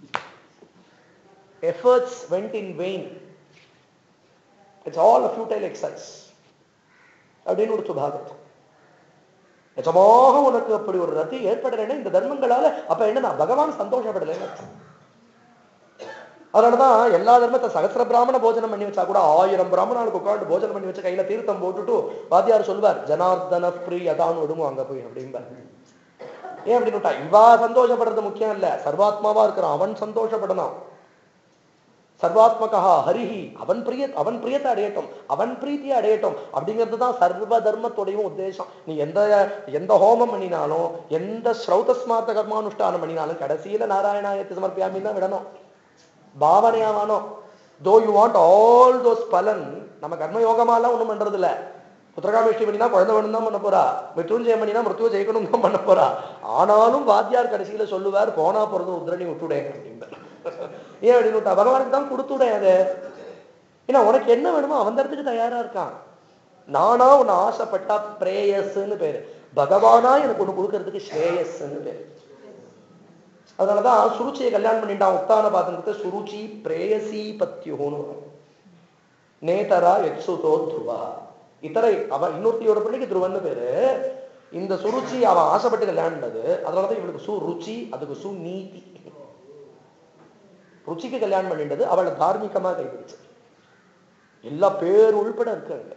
efforts went in vain it's all a futile exercise அப்படின்னு ஒரு சுபாகத் நிஜமாக உனக்கு அப்படி ஒரு ரத்தி ஏற்படலைன்னா இந்த தர்மங்களால அப்ப என்னன்னா பகவான் சந்தோஷப்படலைன்னு அர்த்தம். அதனாலதான் எல்லா தர்மத்தை சகசிர பிராமண போஜனம் பண்ணி வச்சா கூட ஆயிரம் பிராமணாளுக்கு உட்காந்து போஜனம் பண்ணி வச்சு கையில தீர்த்தம் போட்டுட்டு வாத்தியார் சொல்வார் ஜனார்தன பிரியதான்னு விடுமோ அங்க போய் அப்படிம்பார் ஏன் அப்படின்னு விட்டா இவா சந்தோஷப்படுறது முக்கியம் இல்ல சர்வாத்மாவா இருக்கிறான் அவன் சந்தோஷப்படணும் சர்வாத்மகா ஹரிஹி அவன் பிரிய அவன் பிரியத்தை அடையட்டும் அவன் பிரீத்தியை அடையட்டும் அப்படிங்கிறது தான் சர்வ தர்மத்துடையும் உத்தேசம் நீ எந்த எந்த ஹோமம் பண்ணினாலும் எந்த ஸ்ரௌதஸ்மார்த்த கர்மானுஷ்டானம் பண்ணினாலும் கடைசியில நாராயணாயத்தை சமர்ப்பியாமின்னு தான் விடணும் பாவனையாவானோ though you want all those பலன் நம்ம கர்மயோகமாலாம் ஒண்ணும் பண்றது இல்ல புத்திரகாமேஷ்டி பண்ணினா குழந்தை வேணும் தான் பண்ண போறா மிருத்யுஞ்சயம் பண்ணினா மிருத்யுவ ஜெயிக்கணும் தான் பண்ண போறா ஆனாலும் வாத்தியார் கடைசியில சொல்லுவார் போனா பிறகு உத்ரணி விட்டுடேன் அப்படிம்பார் ஏன் அப்படின்னு விட்டா பகவானுக்கு தான் கொடுத்துடேன் அதை ஏன்னா உனக்கு என்ன வேணுமோ அவன் தரத்துக்கு தயாரா இருக்கான் நானா உன்னை ஆசைப்பட்டா பிரேயஸ்ன்னு பேரு பகவானா எனக்கு ஒண்ணு கொடுக்கறதுக்கு ஸ்ரேயஸ்ன்னு பேரு அதனாலதான் சுருச்சியை கல்யாணம் பண்ணிட்டான் உத்தான பாத்திரத்தை சுருச்சி பிரேயசி பத்தியோன்னு வரும். நேதரா எக்ஸுதோ துருவா இத்தரை அவன் இன்னொருத்தியோட பிள்ளைக்கு துருவன்னு பேரு இந்த சுருச்சி அவன் ஆசைப்பட்டு கல்யாணம் பண்ணது அதனாலதான் இவளுக்கு சுருச்சி அதுக்கு சுநீதி ருச்சிக்கு கல்யாணம் பண்ணிட்டது அவளை தார்மீகமா கைப்பிடிச்சு எல்லா பேர் உள்பட இருக்காங்க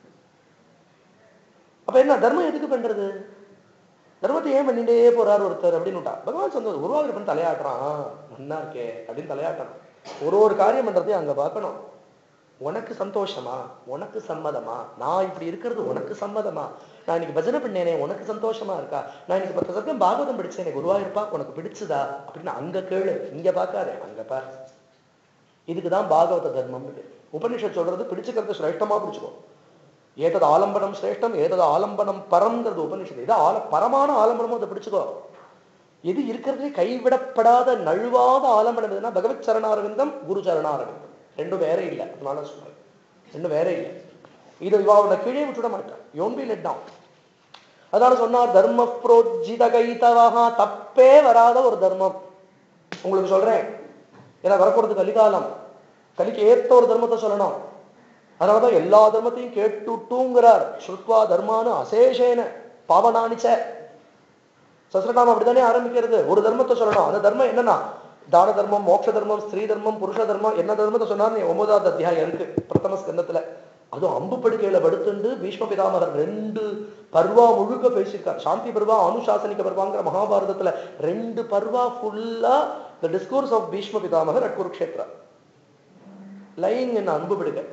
அப்ப என்ன தர்மம் எதுக்கு பண்றது தர்மத்தை ஏன் பண்ணிட்டே போறாரு ஒருத்தர் அப்படின்னு விட்டா பகவான் சொன்னது உருவாகிறப்பன் தலையாட்டுறான் நன்னா இருக்கே அப்படின்னு தலையாட்டணும் ஒரு ஒரு காரியம் பண்றதையும் அங்க பார்க்கணும் உனக்கு சந்தோஷமா உனக்கு சம்மதமா நான் இப்படி இருக்கிறது உனக்கு சம்மதமா நான் இன்னைக்கு பஜனை பண்ணேனே உனக்கு சந்தோஷமா இருக்கா நான் இன்னைக்கு பத்து சர்க்கம் பாகவதம் படிச்சேனே குருவாயிருப்பா உனக்கு பிடிச்சதா அப்படின்னு அங்க கேளு இங்க பார்க்காதே அங்க பார் இதுக்குதான் பாகவத தர்மம் உபனிஷத் சொல்றது பிடிச்சுக்கிறது சிரேஷ்டமா பிடிச்சுக்கோ ஏதது ஆலம்பனம் சிரேஷ்டம் ஏதது ஆலம்பனம் பரம்ங்கிறது உபனிஷத்து இது ஆல பரமான ஆலம்பனமும் அதை பிடிச்சுக்கோ எது இருக்கிறதுலே கைவிடப்படாத நழுவாத ஆலம்பனம் எதுனா பகவத் சரணாரவிந்தம் குரு சரணாரவிந்தம் ரெண்டும் வேற இல்லை அதனால சொல்றேன் ரெண்டும் வேற இல்லை இது இவா உன்னை கீழே விட்டுட மாட்டேன் யோன் பி லெட் டவுன் அதனால சொன்னார் தர்ம புரோஜித கைத்தவகா தப்பே வராத ஒரு தர்மம் உங்களுக்கு சொல்றேன் ஏன்னா வரப்போறது கலிகாலம் கலிக்கு ஏத்த ஒரு தர்மத்தை சொல்லணும் அதனாலதான் எல்லா தர்மத்தையும் கேட்டுட்டுங்கிறார் ஸ்ருத்வா தர்மானு அசேஷேன பாவனானிச்ச சஸ்ரநாமம் அப்படித்தானே ஆரம்பிக்கிறது ஒரு தர்மத்தை சொல்லணும் அந்த தர்மம் என்னன்னா தான தர்மம் மோட்ச தர்மம் ஸ்திரீ தர்மம் புருஷ தர்மம் என்ன தர்மத்தை சொன்னார் நீ ஒன்பதாவது அத்தியாயம் இருக்கு பிரதம ஸ்கந்தத்துல அதுவும் அம்பு படுக்கையில படுத்துண்டு பீஷ்ம பிதாமகர் ரெண்டு பர்வா முழுக்க பேசியிருக்கார் சாந்தி பர்வா அனுசாசனிக பர்வாங்கிற மகாபாரதத்துல ரெண்டு பர்வா ஃபுல்லா த டிஸ்கோர்ஸ் ஆஃப் பீஷ்ம பிதாமகர் அட் குருக்ஷேத்ரா லைங் என்ன அன்பு படுக்கை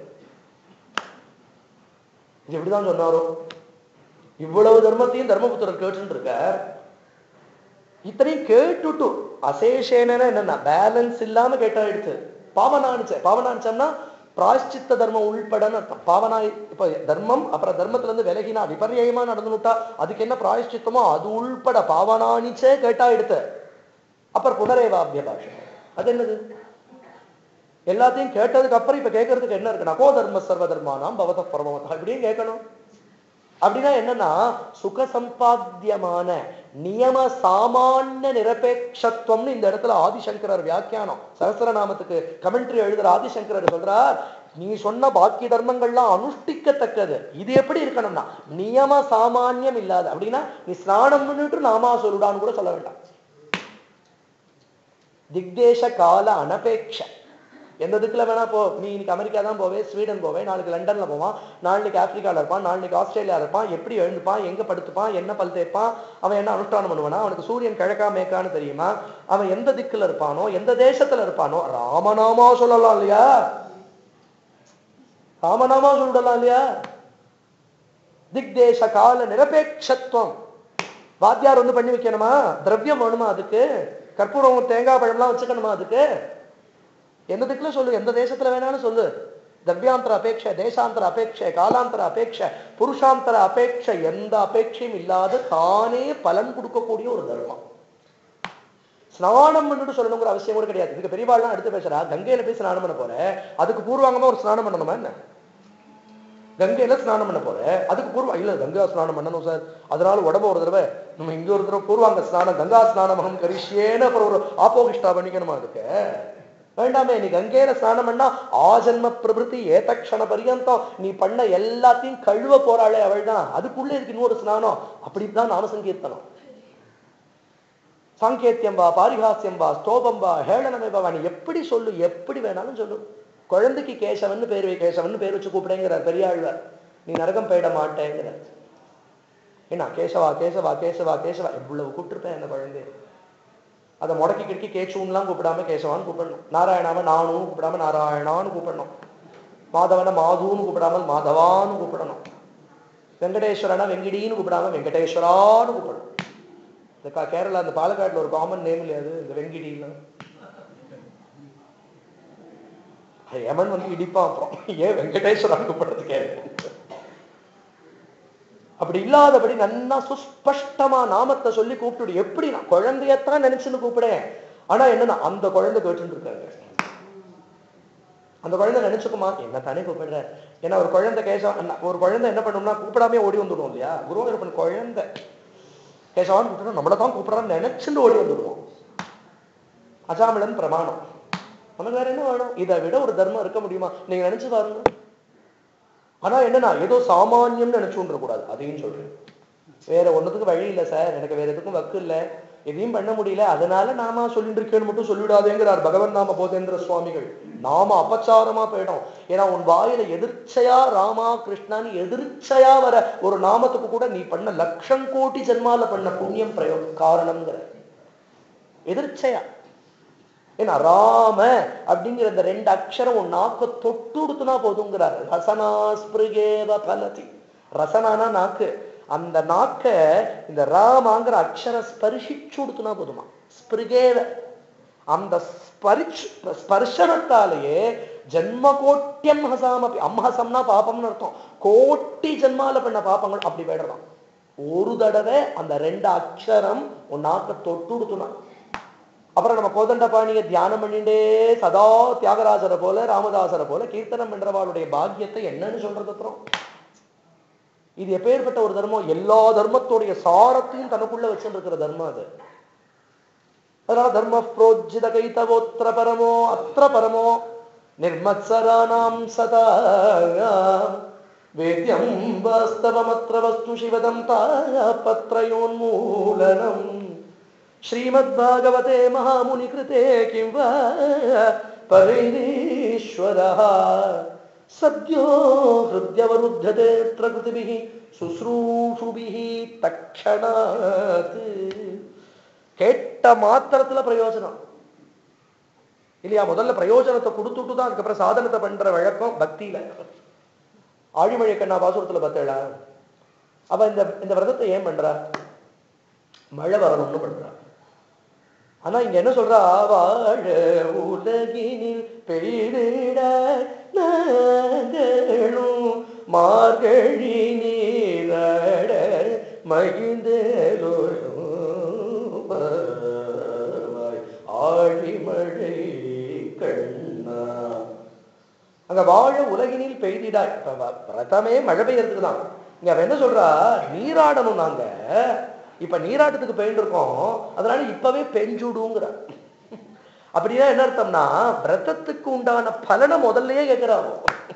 இது எப்படிதான் சொன்னாரோ இவ்வளவு தர்மத்தையும் தர்மபுத்திரர் கேட்டுட்டு இருக்கார் இத்தனையும் கேட்டுட்டு அசேஷேன என்னன்னா பேலன்ஸ் இல்லாம கேட்டாயிடுச்சு பாவனானிச்ச பாவனானிச்சம்னா பிராயஷ்சித்த தர்மம் உள்படன்னு அர்த்தம் பாவனாய் இப்ப தர்மம் அப்புறம் தர்மத்துல இருந்து விலகினா விபர்யமா நடந்துட்டா அதுக்கு என்ன பிராயஷ்சித்தமோ அது உள்பட பாவனானிச்சே கேட்டாயிடுத்து அப்புறம் புனரேவாபிய பாஷை அது என்னது எல்லாத்தையும் கேட்டதுக்கு அப்புறம் இப்ப கேட்கறதுக்கு என்ன இருக்கு நகோ தர்ம சர்வ தர்மானாம் பவத பரமவதா இப்படியும் கேட்கணும் அப்படின்னா என்னன்னா சுக சம்பாத்தியமான நியம சாமானிய நிரபேட்சத்துவம்னு இந்த இடத்துல ஆதிசங்கரர் வியாக்கியானம் சகசிரநாமத்துக்கு கமெண்ட்ரி எழுதுற ஆதிசங்கரர் சொல்றார் நீ சொன்ன பாக்கி தர்மங்கள்லாம் அனுஷ்டிக்கத்தக்கது இது எப்படி இருக்கணும்னா நியம சாமானியம் இல்லாத அப்படின்னா நீ ஸ்நானம் பண்ணிட்டு நாமா சொல்லுடான்னு கூட சொல்ல வேண்டாம் திக்தேச கால அனபேட்ச எந்த திக்குல வேணா போ நீ இன்னைக்கு அமெரிக்கா தான் போவே ஸ்வீடன் போவே நாளைக்கு லண்டன்ல போவான் நாளைக்கு ஆப்பிரிக்கால இருப்பான் நாளைக்கு ஆஸ்திரேலியா இருப்பான் எப்படி எழுந்துப்பான் எங்க படுத்துப்பான் என்ன பல் தேய்ப்பான் அவன் என்ன அனுஷ்டானம் பண்ணுவானா அவனுக்கு சூரியன் கிழக்கா மேக்கான்னு தெரியுமா அவன் எந்த திக்குல இருப்பானோ எந்த தேசத்துல இருப்பானோ ராமநாமா சொல்லலாம் இல்லையா ராமநாமா சொல்லலாம் இல்லையா திக்தேச கால நிரபேட்சத்துவம் வாத்தியார் வந்து பண்ணி வைக்கணுமா திரவியம் வேணுமா அதுக்கு கற்பூரம் தேங்காய் பழம்லாம் வச்சுக்கணுமா அதுக்கு எந்த திக்குல சொல்லு எந்த தேசத்துல வேணாலும் சொல்லு திரவியாந்தர அபேட்ச தேசாந்தர அபேட்ச காலாந்தர அபேட்ச புருஷாந்தர அபேட்ச எந்த அபேட்சையும் இல்லாத தானே பலன் கொடுக்கக்கூடிய ஒரு தர்மம் ஸ்நானம் பண்ணிட்டு சொல்லணுங்கிற அவசியம் கூட கிடையாது இதுக்கு பெரியவாள்லாம் எடுத்து பேசுறா கங்கையில போய் ஸ்நானம் பண்ண போற அதுக்கு பூர்வாங்கமா ஒரு ஸ்நானம் பண்ணணுமா என்ன கங்கையில ஸ்நானம் பண்ண போற அதுக்கு பூர்வம் இல்ல கங்கா ஸ்நானம் பண்ணணும் சார் அதனால உடம்பு ஒரு தடவை நம்ம இங்க ஒரு தடவை பூர்வாங்க ஸ்நானம் கங்கா ஸ்நானமகம் கரிஷ்யேன்னு அப்புறம் ஒரு ஆப்போகிஷ்டா பண்ணிக்கணுமா அதுக்கு வேண்டாமே நீ கங்கையில ஸ்நானம் பண்ணா ஆஜன்ம பிரபிருத்தி ஏதக்ஷண பரியந்தம் நீ பண்ண எல்லாத்தையும் கழுவ போறாளே அவள் தான் அதுக்குள்ள இருக்கு இன்னொரு ஸ்நானம் அப்படிதான் நாம சங்கீர்த்தனம் சாங்கேத்தியம் வா பாரிகாசியம் வா ஸ்தோபம் வா ஹேளனமேபா நீ எப்படி சொல்லு எப்படி வேணாலும் சொல்லு குழந்தைக்கு கேசவன் பேர் வை கேசவன் பேர் வச்சு கூப்பிடுங்கிறார் பெரியாழ்வார் நீ நரகம் போயிட மாட்டேங்கிற என்ன கேசவா கேசவா கேசவா கேசவா எவ்வளவு கூப்பிட்டுருப்பேன் அந்த குழந்தை அதை முடக்கி கிடக்கி கேச்சுன்லாம் கூப்பிடாம கேசவான்னு கூப்பிடணும் நாராயணாவை நானும் கூப்பிடாம நாராயணான்னு கூப்பிடணும் மாதவனை மாதுன்னு கூப்பிடாமல் மாதவான்னு கூப்பிடணும் வெங்கடேஸ்வரனா வெங்கிடின்னு கூப்பிடாம வெங்கடேஸ்வரான்னு கூப்பிடணும் இந்த கா- கேரளா அந்த பாலக்காட்டுல ஒரு காமன் நேம் இல்லையா அது இந்த வெங்கிடிலாம் யமன் வந்து இடிப்பான் அப்புறம் ஏன் வெங்கடேஸ்வரான்னு கூப்பிடுறதுக்கே அப்படி இல்லாதபடி நன்னா சுஸ்பஷ்டமா நாமத்தை சொல்லி கூப்பிட்டு எப்படி நான் குழந்தையத்தான் நினைச்சுன்னு கூப்பிடேன் ஆனா என்னன்னா அந்த குழந்தை கேட்டுட்டு இருக்காங்க அந்த குழந்தை நினைச்சுக்குமா என்ன தானே கூப்பிடுற ஏன்னா ஒரு குழந்தை கேசவன் ஒரு குழந்தை என்ன பண்ணும்னா கூப்பிடாமே ஓடி வந்துடும் இல்லையா குருவாயூரப்பன் குழந்தை கேசவான் கூப்பிட்டா நம்மளை தான் கூப்பிடுறான்னு நினைச்சுட்டு ஓடி வந்துடுவோம் அஜாமிளன் பிரமாணம் நமக்கு வேற என்ன வேணும் இதை விட ஒரு தர்மம் இருக்க முடியுமா நீங்க நினைச்சு பாருங்க ஆனா என்னன்னா ஏதோ சாமானியம்னு நினைச்சுன்ற கூடாது அதையும் சொல்றேன் வேற ஒண்ணுத்துக்கு வழி இல்லை சார் எனக்கு வேற எதுக்கும் வக்கு இல்லை எதையும் பண்ண முடியல அதனால நாம சொல்லிட்டு இருக்கேன்னு மட்டும் சொல்லிடாதேங்கிறார் பகவன் நாம போதேந்திர சுவாமிகள் நாம அபச்சாரமா போயிடும் ஏன்னா உன் வாயில எதிர்ச்சையா ராமா கிருஷ்ணான்னு எதிர்ச்சையா வர ஒரு நாமத்துக்கு கூட நீ பண்ண லட்சம் கோடி ஜென்மால பண்ண புண்ணியம் பிரயோ காரணம்ங்கிற எதிர்ச்சையா ஏன்னா ராம அப்படிங்கிற இந்த ரெண்டு அக்ஷரம் உன் நாக்க தொட்டு கொடுத்துனா போதுங்கிறார் ரசனா ஸ்பிருகேவ பலதி ரசனானா நாக்கு அந்த நாக்க இந்த ராமாங்கிற அக்ஷரம் ஸ்பரிசிச்சு கொடுத்துனா போதுமா ஸ்பிருகேவ அந்த ஸ்பரிச் ஸ்பர்ஷனத்தாலேயே ஜென்ம கோட்டியம் ஹசாமப்பி அம்ஹசம்னா பாப்பம்னு அர்த்தம் கோட்டி ஜென்மால பண்ண பாப்பங்கள் அப்படி போயிடலாம் ஒரு தடவை அந்த ரெண்டு அக்ஷரம் உன் நாக்க தொட்டு கொடுத்துனா அப்புறம் நம்ம கோதண்டபாணியை தியானம் பண்ணிட்டே சதா தியாகராஜரை போல ராமதாசரை போல கீர்த்தனம் பண்றவாளுடைய பாக்கியத்தை என்னன்னு சொல்றது அப்புறம் இது எப்பேற்பட்ட ஒரு தர்மம் எல்லா தர்மத்துடைய சாரத்தையும் தனக்குள்ள வச்சுருக்கிற தர்மம் அது அதனால தர்ம புரோஜித கைத்தவோத்திர பரமோ அத்திர பரமோ நிர்மத்சராணாம் சதா வேத்யம் வாஸ்தவமத்திர வஸ்து சிவதம் தாபத்ரயோன்மூலனம் श्रीमद्भागवते महामुनिकृते किं वा परैरीश्वरः सद्यो हृद्यवरुध्यते प्रकृतिभिः சுஸ்ரூஷுபிः தக்ஷணாத் கேட்ட மாத்திரத்துல பிரயோஜனம் இல்லையா முதல்ல பிரயோஜனத்தை கொடுத்துட்டு தான் அதுக்கப்புறம் சாதனத்தை பண்ற வழக்கம் பக்தியில ஆழிமழை கண்ணா பாசுரத்துல பார்த்தேளா அவ இந்த இந்த விரதத்தை ஏன் பண்றா மழை வரணும்னு பண்றா ஆனா இங்க என்ன சொல்றா வாழ உலகினில் பெய்திட நாங்களும் மார்கழி நீரட மகிழ்ந்தேலோ ஆழிமழை கண்ணா அங்க வாழ உலகினில் பெய்திடாய் இப்ப வ- பிரதமே மழை பெய்யறதுக்கு தான் இங்க அவ என்ன சொல்றா நீராடணும் நாங்க இப்ப நீராட்டத்துக்கு பெயிண்ட் இருக்கோம் அதனால இப்பவே பெஞ்சுடுங்கிற அப்படின்னா என்ன அர்த்தம்னா விரதத்துக்கு உண்டான பலனை முதல்லயே கேட்கிறாவோ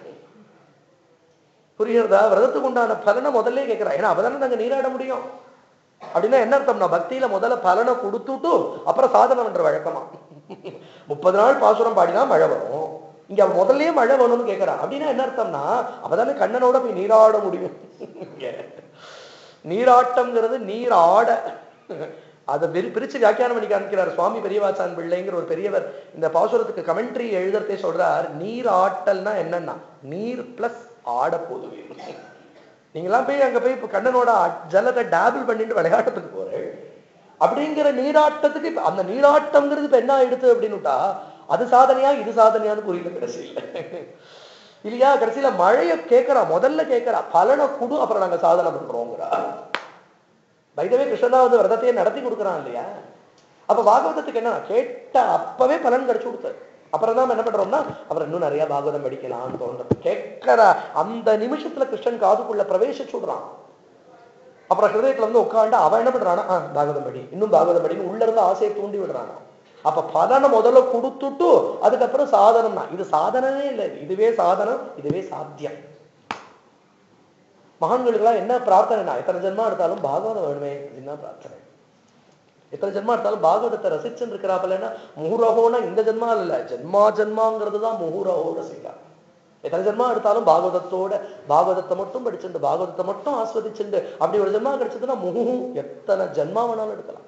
புரியுறதா விரதத்துக்கு உண்டான பலனை முதல்ல கேட்கிறா ஏன்னா அவதானே நாங்க நீராட முடியும் அப்படின்னா என்ன அர்த்தம்னா பக்தியில முதல்ல பலனை கொடுத்துட்டு அப்புறம் சாதனை பண்ற வழக்கமா முப்பது நாள் பாசுரம் பாடினா மழை வரும் இங்க அவ முதல்லயே மழை வேணும்னு கேட்கிறா அப்படின்னா என்ன அர்த்தம்னா அவதானே கண்ணனோட போய் நீராட முடியும் நீராட்டம்ங்கிறது நீர் ஆட அதை வெறி பிரிச்சு வியாக்கியானம் பண்ணி காமிக்கிறார் சுவாமி பெரியவாச்சான் பிள்ளைங்கிற ஒரு பெரியவர் இந்த பாசுரத்துக்கு கமெண்ட்ரி எழுதுறதே சொல்றார் நீர் ஆட்டல்னா என்னன்னா நீர் பிளஸ் ஆட போதுவே நீங்களாம் போய் அங்க போய் இப்ப கண்ணனோட அ- ஜலத்தை டேபிள் பண்ணிட்டு விளையாட்டத்துக்கு போறேன் அப்படிங்கிற நீராட்டத்துக்கு இப்ப அந்த நீராட்டம்ங்கிறது இப்ப என்ன ஆயிடுது அப்படின்னுட்டா அது சாதனையா இது சாதனையான்னு புரியல கடைசியில இல்லையா கடைசியில மழைய கேட்கறா முதல்ல கேட்கறா பலனை குடு அப்புறம் நாங்க சாதனை பண்றோங்கிறா வைதவே கிருஷ்ணனா வந்து விரதத்தையே நடத்தி கொடுக்குறான் இல்லையா அப்ப பாகவதத்துக்கு என்ன கேட்ட அப்பவே பலன் கிடைச்சு கொடுத்தாரு அப்புறம் தான் என்ன பண்றோம்னா அப்புறம் இன்னும் நிறைய பாகவதம் படிக்கலாம்னு தோன்றது கேட்கிற அந்த நிமிஷத்துல கிருஷ்ணன் காதுக்குள்ள பிரவேசிச்சு விடுறான் அப்புறம் ஹிருதயத்துல வந்து உட்காந்து அவன் என்ன பண்றானா ஆ பாகவதம் படி இன்னும் பாகவதம் படின்னு உள்ள இருந்து ஆசையை தூண்டி விடுறானா அப்ப பலனை முதல்ல கொடுத்துட்டு அதுக்கப்புறம் சாதனம் தான் இது சாதனமே இல்லை இதுவே சாதனம் இதுவே சாத்தியம் மகான்களுக்கெல்லாம் என்ன பிரார்த்தனைனா எத்தனை ஜென்மா எடுத்தாலும் பாகவதம் வேணுமே இதுதான் பிரார்த்தனை எத்தனை ஜென்மா எடுத்தாலும் பாகவதத்தை ரசிச்சுன்னு இருக்கிறாப்பலன்னா முஹூரகோனா இந்த ஜென்மா இல்ல ஜென்மா ஜென்மாங்கிறது தான் முஹூரகோ ரசிக்கா எத்தனை ஜென்மா எடுத்தாலும் பாகவதத்தோட பாகவதத்தை மட்டும் படிச்சுண்டு பாகவதத்தை மட்டும் ஆஸ்வதிச்சுண்டு அப்படி ஒரு ஜென்மா கிடைச்சதுன்னா முஹு எத்தனை ஜென்மா வேணாலும் எடுக்கலாம்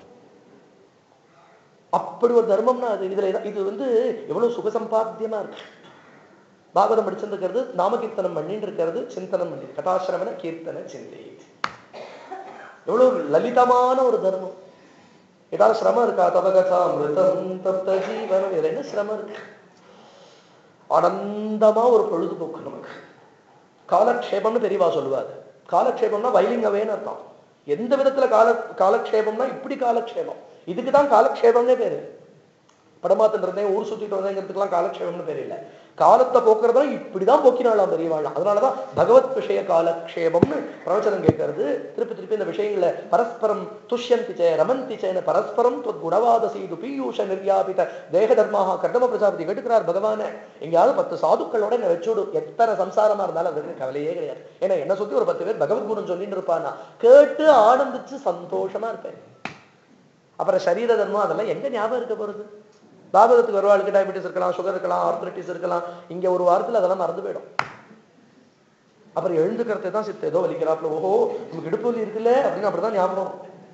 அப்படி ஒரு தர்மம்னா அது இதுல இதான்- இது வந்து எவ்வளவு சுகசம்பாத்தியமா இருக்கு பாகவதம் படிச்சிருக்கிறது நாமகீர்த்தனம் பண்ணிட்டு இருக்கிறது சிந்தனம் பண்ணி கதாசிரமன கீர்த்தன சிந்தை எவ்வளவு லலிதமான ஒரு தர்மம் ஏதாவது சிரமம் இருக்கா தபகதா மிருதம் தப்த ஜீவனம் இதுல என்ன சிரமம் இருக்கு ஆனந்தமா ஒரு பொழுதுபோக்கு நமக்கு காலக்ஷேபம்னு பெரியவா சொல்லுவாரு காலக்ஷேபம்னா வைலிங் அவேன்னு அர்த்தம் எந்த விதத்துல கால காலக்ஷேபம்னா இப்படி காலக்ஷேபம் இதுக்கு தான் காலக்ஷேபம்னே பேரு படமாத்தின் இருந்தேன் ஊர் சுத்திட்டு வந்தேங்கிறதுக்கெல்லாம் காலக்ஷேபம்னு பேர் இல்லை காலத்தை போக்குறதா இப்படிதான் போக்கினாலாம் பெரியவாள் அதனாலதான் பகவத் விஷய காலக்ஷேபம்னு பிரவச்சனம் கேட்கறது திருப்பி திருப்பி இந்த விஷயங்களை பரஸ்பரம் துஷ்யந்தி சே ரமந்தி சேன பரஸ்பரம் துவத் குணவாத செய்து பீயூஷ நிர்யாபித தேக தர்மாக கர்தம பிரஜாபதி கேட்டுக்கிறார் பகவான எங்கேயாவது பத்து சாதுக்களோட என்ன வச்சுடு எத்தனை சம்சாரமா இருந்தாலும் அதுக்கு கவலையே கிடையாது ஏன்னா என்ன சுத்தி ஒரு பத்து பேர் பகவத் குணம் சொல்லிட்டு இருப்பானா கேட்டு ஆனந்திச்சு சந்தோஷமா இருப்பேன் அப்புறம் சரீர தர்மம் அதெல்லாம் எங்க ஞாபகம் இருக்க போறது பாகவதத்துக்கு வருவாளுக்கு டயபிட்டிஸ் இருக்கலாம் சுகர் இருக்கலாம் ஆர்த்ரைட்டிஸ் இருக்கலாம் இங்க ஒரு வாரத்துல அதெல்லாம் மறந்து போயிடும் அப்புறம் எழுந்துக்கிறதே தான் சித்த ஏதோ வலிக்கிறாப்புல ஓஹோ நமக்கு இடுப்பு வலி இருக்குல்ல அப்படின்னு அப்படிதான் ஞாபகம்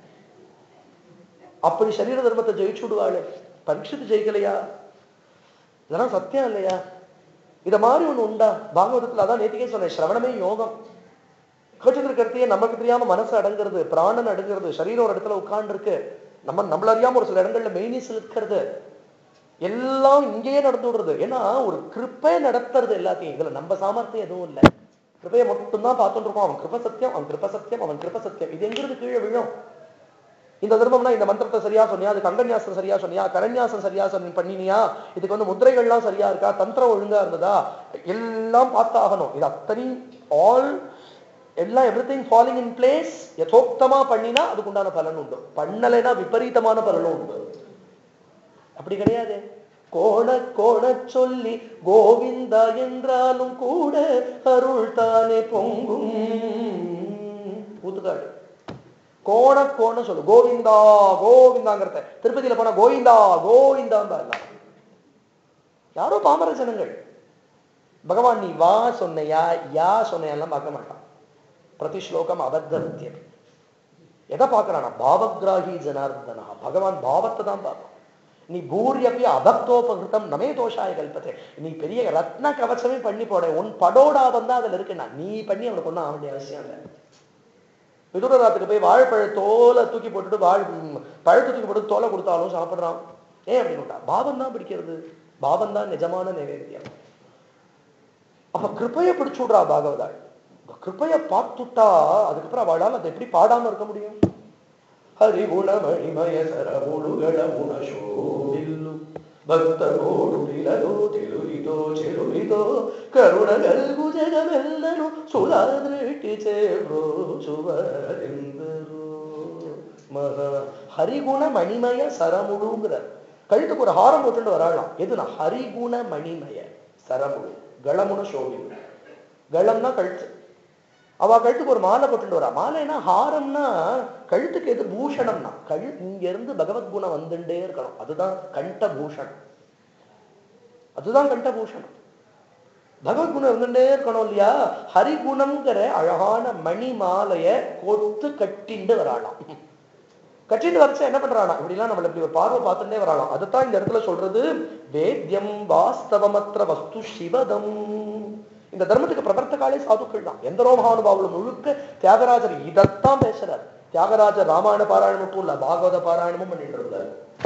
அப்படி சரீர தர்மத்தை ஜெயிச்சு விடுவாள் பரீட்சித்து ஜெயிக்கலையா இதெல்லாம் சத்தியம் இல்லையா இத மாதிரி ஒண்ணு உண்டா பாகவதத்துல அதான் நேத்திக்கே சொன்னேன் சிரவணமே யோகம் கேட்டுட்டு இருக்கிறதையே நமக்கு தெரியாம மனசு அடங்குறது பிராணன் அடங்குறது சரீரம் ஒரு இடத்துல உட்கார்ந்து இருக்கு நம்ம நம்மள அறியாம ஒரு சில இடங்கள்ல மெய்னிஸ் இருக்கிறது எல்லாம் இங்கேயே நடந்து விடுறது ஏன்னா ஒரு கிருப்பை நடத்துறது எல்லாத்தையும் இதுல நம்ம சாமர்த்தியம் எதுவும் இல்லை கிருப்பையை மட்டும்தான் பார்த்துட்டு இருக்கோம் அவன் கிருப சத்தியம் அவன் கிருப சத்தியம் அவன் கிருப சத்தியம் இது எங்கிருந்து கீழே விழும் இந்த தர்மம்னா இந்த மந்திரத்தை சரியா சொன்னியா அது கங்கன்யாசம் சரியா சொன்னியா கரண்யாசம் சரியா சொன்னி பண்ணினியா இதுக்கு வந்து முத்திரைகள்லாம் சரியா இருக்கா தந்திரம் ஒழுங்கா இருந்ததா எல்லாம் பார்த்தாகணும் இது அத்தனை ஆல் எல்லாம் everything falling in place யதோக்தமா பண்ணினா அதுக்கு உண்டான பலன் உண்டு பண்ணலைன்னா விபரீதமான பலனும் உண்டு அப்படி கிடையாது கோண கோண சொல்லி கோவிந்தா என்றாலும் கூட அருள் தானே பொங்கும் ஊத்துக்காடு கோண கோண சொல்லு கோவிந்தா கோவிந்தாங்கிறத திருப்பதியில போனா கோவிந்தா கோவிந்தாம்பா எல்லாம் யாரோ பாமர ஜனங்கள் பகவான் நீ வா சொன்னையா யா சொன்னையெல்லாம் பார்க்க மாட்டான் பிரதி ஸ்லோகம் அபத்தத்தியம் எதை பார்க்கறானா பாவகிராகி ஜனார்தனா பகவான் பாவத்தை தான் பார்ப்பான் நீ பூரியப்பி அபக்தோபகிருத்தம் நமே தோஷாய கல்பத்தை நீ பெரிய ரத்ன கவச்சமே பண்ணி போட உன் படோடா வந்தா அதுல இருக்குண்ணா நீ பண்ணி அவனுக்கு ஒன்றும் ஆக வேண்டிய அவசியம் இல்லை விதுரராத்துக்கு போய் வாழைப்பழ தோலை தூக்கி போட்டுட்டு வாழ் ம், பழத்தை தூக்கி போட்டு தோலை கொடுத்தாலும் சாப்பிடுறான் ஏன் அப்படின்னு பாவம் தான் பிடிக்கிறது பாவம் தான் நிஜமான நைவேத்தியம் அப்ப கிருப்பைய பிடிச்சு விடுறா பாகவதாள் கிருப்பைய பார்த்துட்டா அதுக்கப்புறம் அவளால் அதை எப்படி பாடாம இருக்க முடியும் హరిగుణమణిమయ సరముడుగళ మునశోభిల్లు భక్తగోడుడిలలో తెలురితో చెరుడితో కరుణ గల్గు జగమెల్లను సులాదృష్టి చేబ్రోచువరెందరు மக ஹரிகுண மணிமய சரமுழுங்கிற கழுத்துக்கு ஒரு ஹாரம் போட்டுட்டு வராளாம் எதுனா ஹரிகுண மணிமய சரமுழு களமுன சோபின் களம்னா கழுத்து அவ கழுத்துக்கு ஒரு மாலை போட்டுட்டு வரா மாலைனா ஹாரம்னா கழுத்துக்கு எது பூஷணம்னா கழு இங்க இருந்து பகவத்குணம் வந்துட்டே இருக்கணும் அதுதான் கண்ட பூஷணம் அதுதான் கண்ட பூஷணம் பகவத்குணம் இருந்துட்டே இருக்கணும் இல்லையா ஹரிகுணம்ங்கிற அழகான மணி மாலைய கொத்து கட்டிண்டு வராளாம் கட்டிட்டு வரைச்சா என்ன பண்றானா இப்படிலாம் நம்மள இப்படி ஒரு பார்வை பார்த்துட்டே வரலாம் அதுதான் இந்த இடத்துல சொல்றது வேத்யம் வாஸ்தவமற்ற வஸ்து சிவதம் இந்த தர்மத்துக்கு பிரவர்த்தகாலே சாதுக்கள் தான் எந்த ரோமகானுபாவுல முழுக்க தியாகராஜர் இதைத்தான் பேசுறார் தியாகராஜர் ராமாயண பாராயணம் மட்டும் இல்ல பாகவத பாராயணமும் பண்ணிட்டு இருந்தார்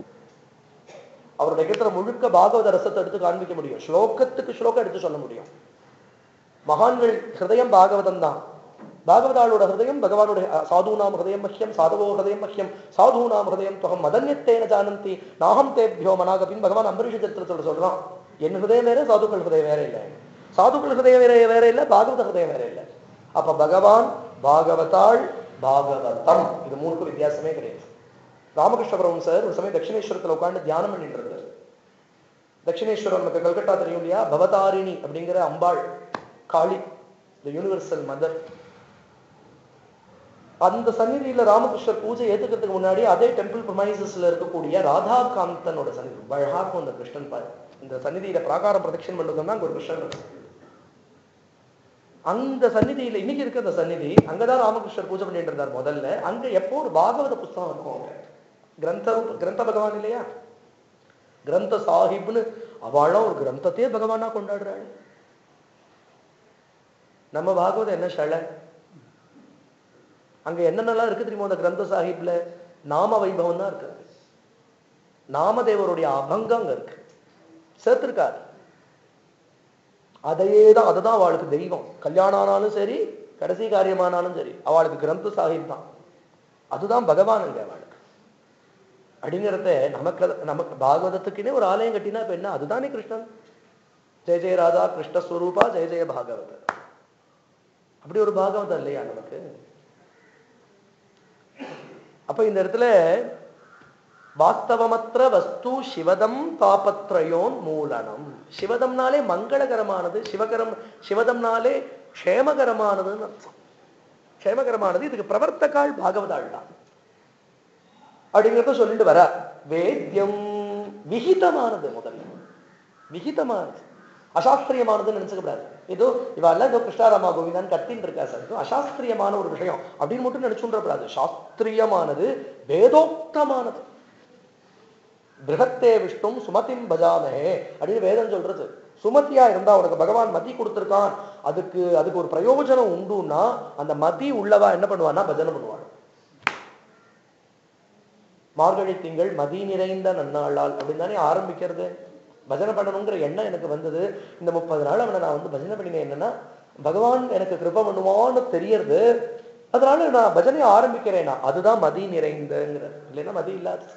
அவருடைய இடத்துல முழுக்க பாகவத ரசத்தை எடுத்து காண்பிக்க முடியும் ஸ்லோகத்துக்கு ஸ்லோகம் எடுத்து சொல்ல முடியும் மகான்கள் ஹிருதயம் பாகவதம் தான் பாகவதாளோட ஹிருதயம் பகவானுடைய அஹ், சாதுனாம் ஹிருதயம் மஹ்யம் சாதவோ ஹிருதயம் மஹ்யம் சாதுனாம் ஹிருதயம் துவகம் மதன்யத்தேன ஜானந்தி நாகம் தேபியோ மனாகபின்னு பகவான் அம்பரீஷ சரித்திரத்தோட சொல்றான் என் ஹிருதயம் வேற சாதுக்கள் ஹிருதயம் வேற இல்லை சாதுக்கள் ஹிருதயம் வேற வேற இல்லை பாகவத ஹிருதயம் வேற இல்லை அப்ப பகவான் பாகவதாள் பாகவதம் இது மூணுக்கும் வித்தியாசமே கிடையாது ராமகிருஷ்ண பரமஹம்சர் ஒரு சமயம் தட்சிணேஸ்வரத்துல உட்கார்ந்து தியானம் பண்ணிட்டு இருந்தார் தட்சிணேஸ்வரம் நமக்கு கல்கட்டா தெரியும் இல்லையா பவதாரிணி அப்படிங்கிற அம்பாள் காளி த யூனிவர்சல் மதர் அந்த சந்நிதியில ராமகிருஷ்ணர் பூஜை ஏத்துக்கிறதுக்கு முன்னாடி அதே டெம்பிள் ப்ரொமைசஸ்ல இருக்கக்கூடிய ராதாகாந்தனோட சந்நிதி அழகாக்கும் அந்த கிருஷ்ணன் பாரு இந்த சந்நிதியில பிராகாரம் பிரதட்சணம் பண்ணுறதுன்னா அங்க ஒரு கிருஷ்ணன் இருக்கு அந்த சந்நிதியில இன்னைக்கு இருக்க அந்த சந்நிதி அங்கதான் ராமகிருஷ்ணர் பூஜை பண்ணிட்டு இருந்தார் முதல்ல அங்க எப்போ ஒரு பாகவத புஸ்தகம் இருக்கும் அவங்க கிரந்த கிரந்த பகவான் இல்லையா கிரந்த சாஹிப்னு அவளும் ஒரு கிரந்தத்தையே பகவானா கொண்டாடுறாள் நம்ம பாகவதம் என்ன ஷல அங்க என்னென்னலாம் இருக்கு தெரியுமா அந்த கிரந்த சாஹிப்ல நாம வைபவம் தான் இருக்கு நாமதேவருடைய அபங்கம் அங்க இருக்கு சேர்த்திருக்காரு அதையே தான் அதுதான் அவளுக்கு தெய்வம் கல்யாணம் ஆனாலும் சரி கடைசி காரியமானாலும் சரி அவளுக்கு கிரந்த சாஹிப் தான் அதுதான் பகவான் அங்க அவளுக்கு அப்படிங்கிறத நமக்கு நமக்கு பாகவதத்துக்குன்னே ஒரு ஆலயம் கட்டினா இப்ப என்ன அதுதானே கிருஷ்ணன் ஜெய ஜெய ராதா கிருஷ்ணஸ்வரூபா ஜெய ஜெய பாகவதர் அப்படி ஒரு பாகவதம் இல்லையா நமக்கு அப்ப இந்த இடத்துல வாஸ்தவமற்ற வஸ்து சிவதம் தாபத்ரயோன் மூலனம் சிவதம்னாலே மங்களகரமானது சிவகரம் சிவதம்னாலே க்ஷேமகரமானதுன்னு அர்த்தம் க்ஷேமகரமானது இதுக்கு பிரவர்த்தகாள் பாகவதாள் தான் அப்படிங்கிறத சொல்லிட்டு வர வேத்தியம் விகிதமானது முதல்ல விகிதமானது அசாஸ்திரியமானதுன்னு நினைச்சுக்கூடாது ஏதோ இவெல்லாம் ஏதோ கிருஷ்ணாராமா கோவிந்தான் கத்தின்னு இருக்கா சார் ஏதோ அசாஸ்திரியமான ஒரு விஷயம் அப்படின்னு மட்டும் நினைச்சுன்றப்படாது சாஸ்திரியமானது வேதோக்தமானது பிருகத்தே விஷ்ணும் சுமதிம் பஜாமஹே அப்படின்னு வேதம் சொல்றது சுமதியா இருந்தா உனக்கு பகவான் மதி கொடுத்திருக்கான் அதுக்கு அதுக்கு ஒரு பிரயோஜனம் உண்டுன்னா அந்த மதி உள்ளவா என்ன பண்ணுவான்னா பஜனை பண்ணுவாள் மார்கழி திங்கள் மதி நிறைந்த நன்னாளால் அப்படின்னு தானே ஆரம்பிக்கிறது பஜனை பண்ணணுங்கிற எண்ணம் எனக்கு வந்தது இந்த முப்பது நாள் அவனை நான் வந்து பஜனை பண்ணினேன் என்னன்னா பகவான் எனக்கு கிருப பண்ணுவான்னு தெரியறது அதனால நான் பஜனையை ஆரம்பிக்கிறேனா அதுதான் மதி நிறைந்தங்கிற இல்லைன்னா மதி இல்லாது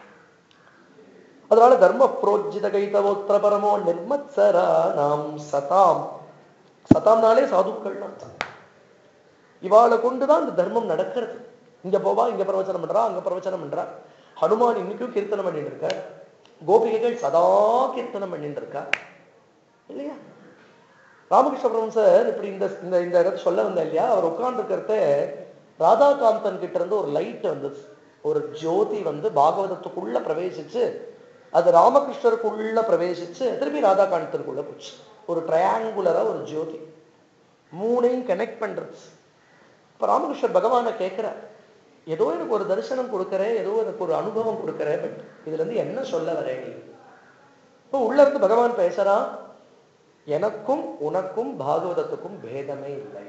அதனால தர்ம புரோஜித கைதவோத்திர பரமோ நிர்மத்சரா நாம் சதாம் சதாம்னாலே சாதுக்கள் அர்த்தம் இவாளை கொண்டுதான் இந்த தர்மம் நடக்கிறது இங்க போவா இங்க பிரவச்சனம் பண்றா அங்க பிரவச்சனம் பண்றா ஹனுமான் இன்னைக்கும் கீர்த்தனம் பண்ணிட்டு இருக்க கோபிகைகள் சதா கீர்த்தனம் பண்ணிட்டு இருக்கா இல்லையா ராமகிருஷ்ண பரமசர் இப்படி இந்த இந்த இந்த இடத்த சொல்ல வந்த இல்லையா அவர் உட்கார்ந்து இருக்கிறத ராதாகாந்தன் கிட்ட இருந்து ஒரு லைட் வந்தது ஒரு ஜோதி வந்து பாகவதத்துக்குள்ள பிரவேசிச்சு அது ராமகிருஷ்ணருக்குள்ள பிரவேசிச்சு திருப்பி ராதாகாந்தருக்குள்ள போச்சு ஒரு ட்ரையாங்குலரா ஒரு ஜோதி மூணையும் கனெக்ட் பண்றது இப்ப ராமகிருஷ்ணர் பகவானை கேட்கிறார் ஏதோ எனக்கு ஒரு தரிசனம் கொடுக்கறேன் ஏதோ எனக்கு ஒரு அனுபவம் கொடுக்கறேன் பட் இதுல இருந்து என்ன சொல்ல வரேன் நீ இப்போ உள்ள இருந்து பகவான் பேசுறான் எனக்கும் உனக்கும் பாகவதத்துக்கும் பேதமே இல்லை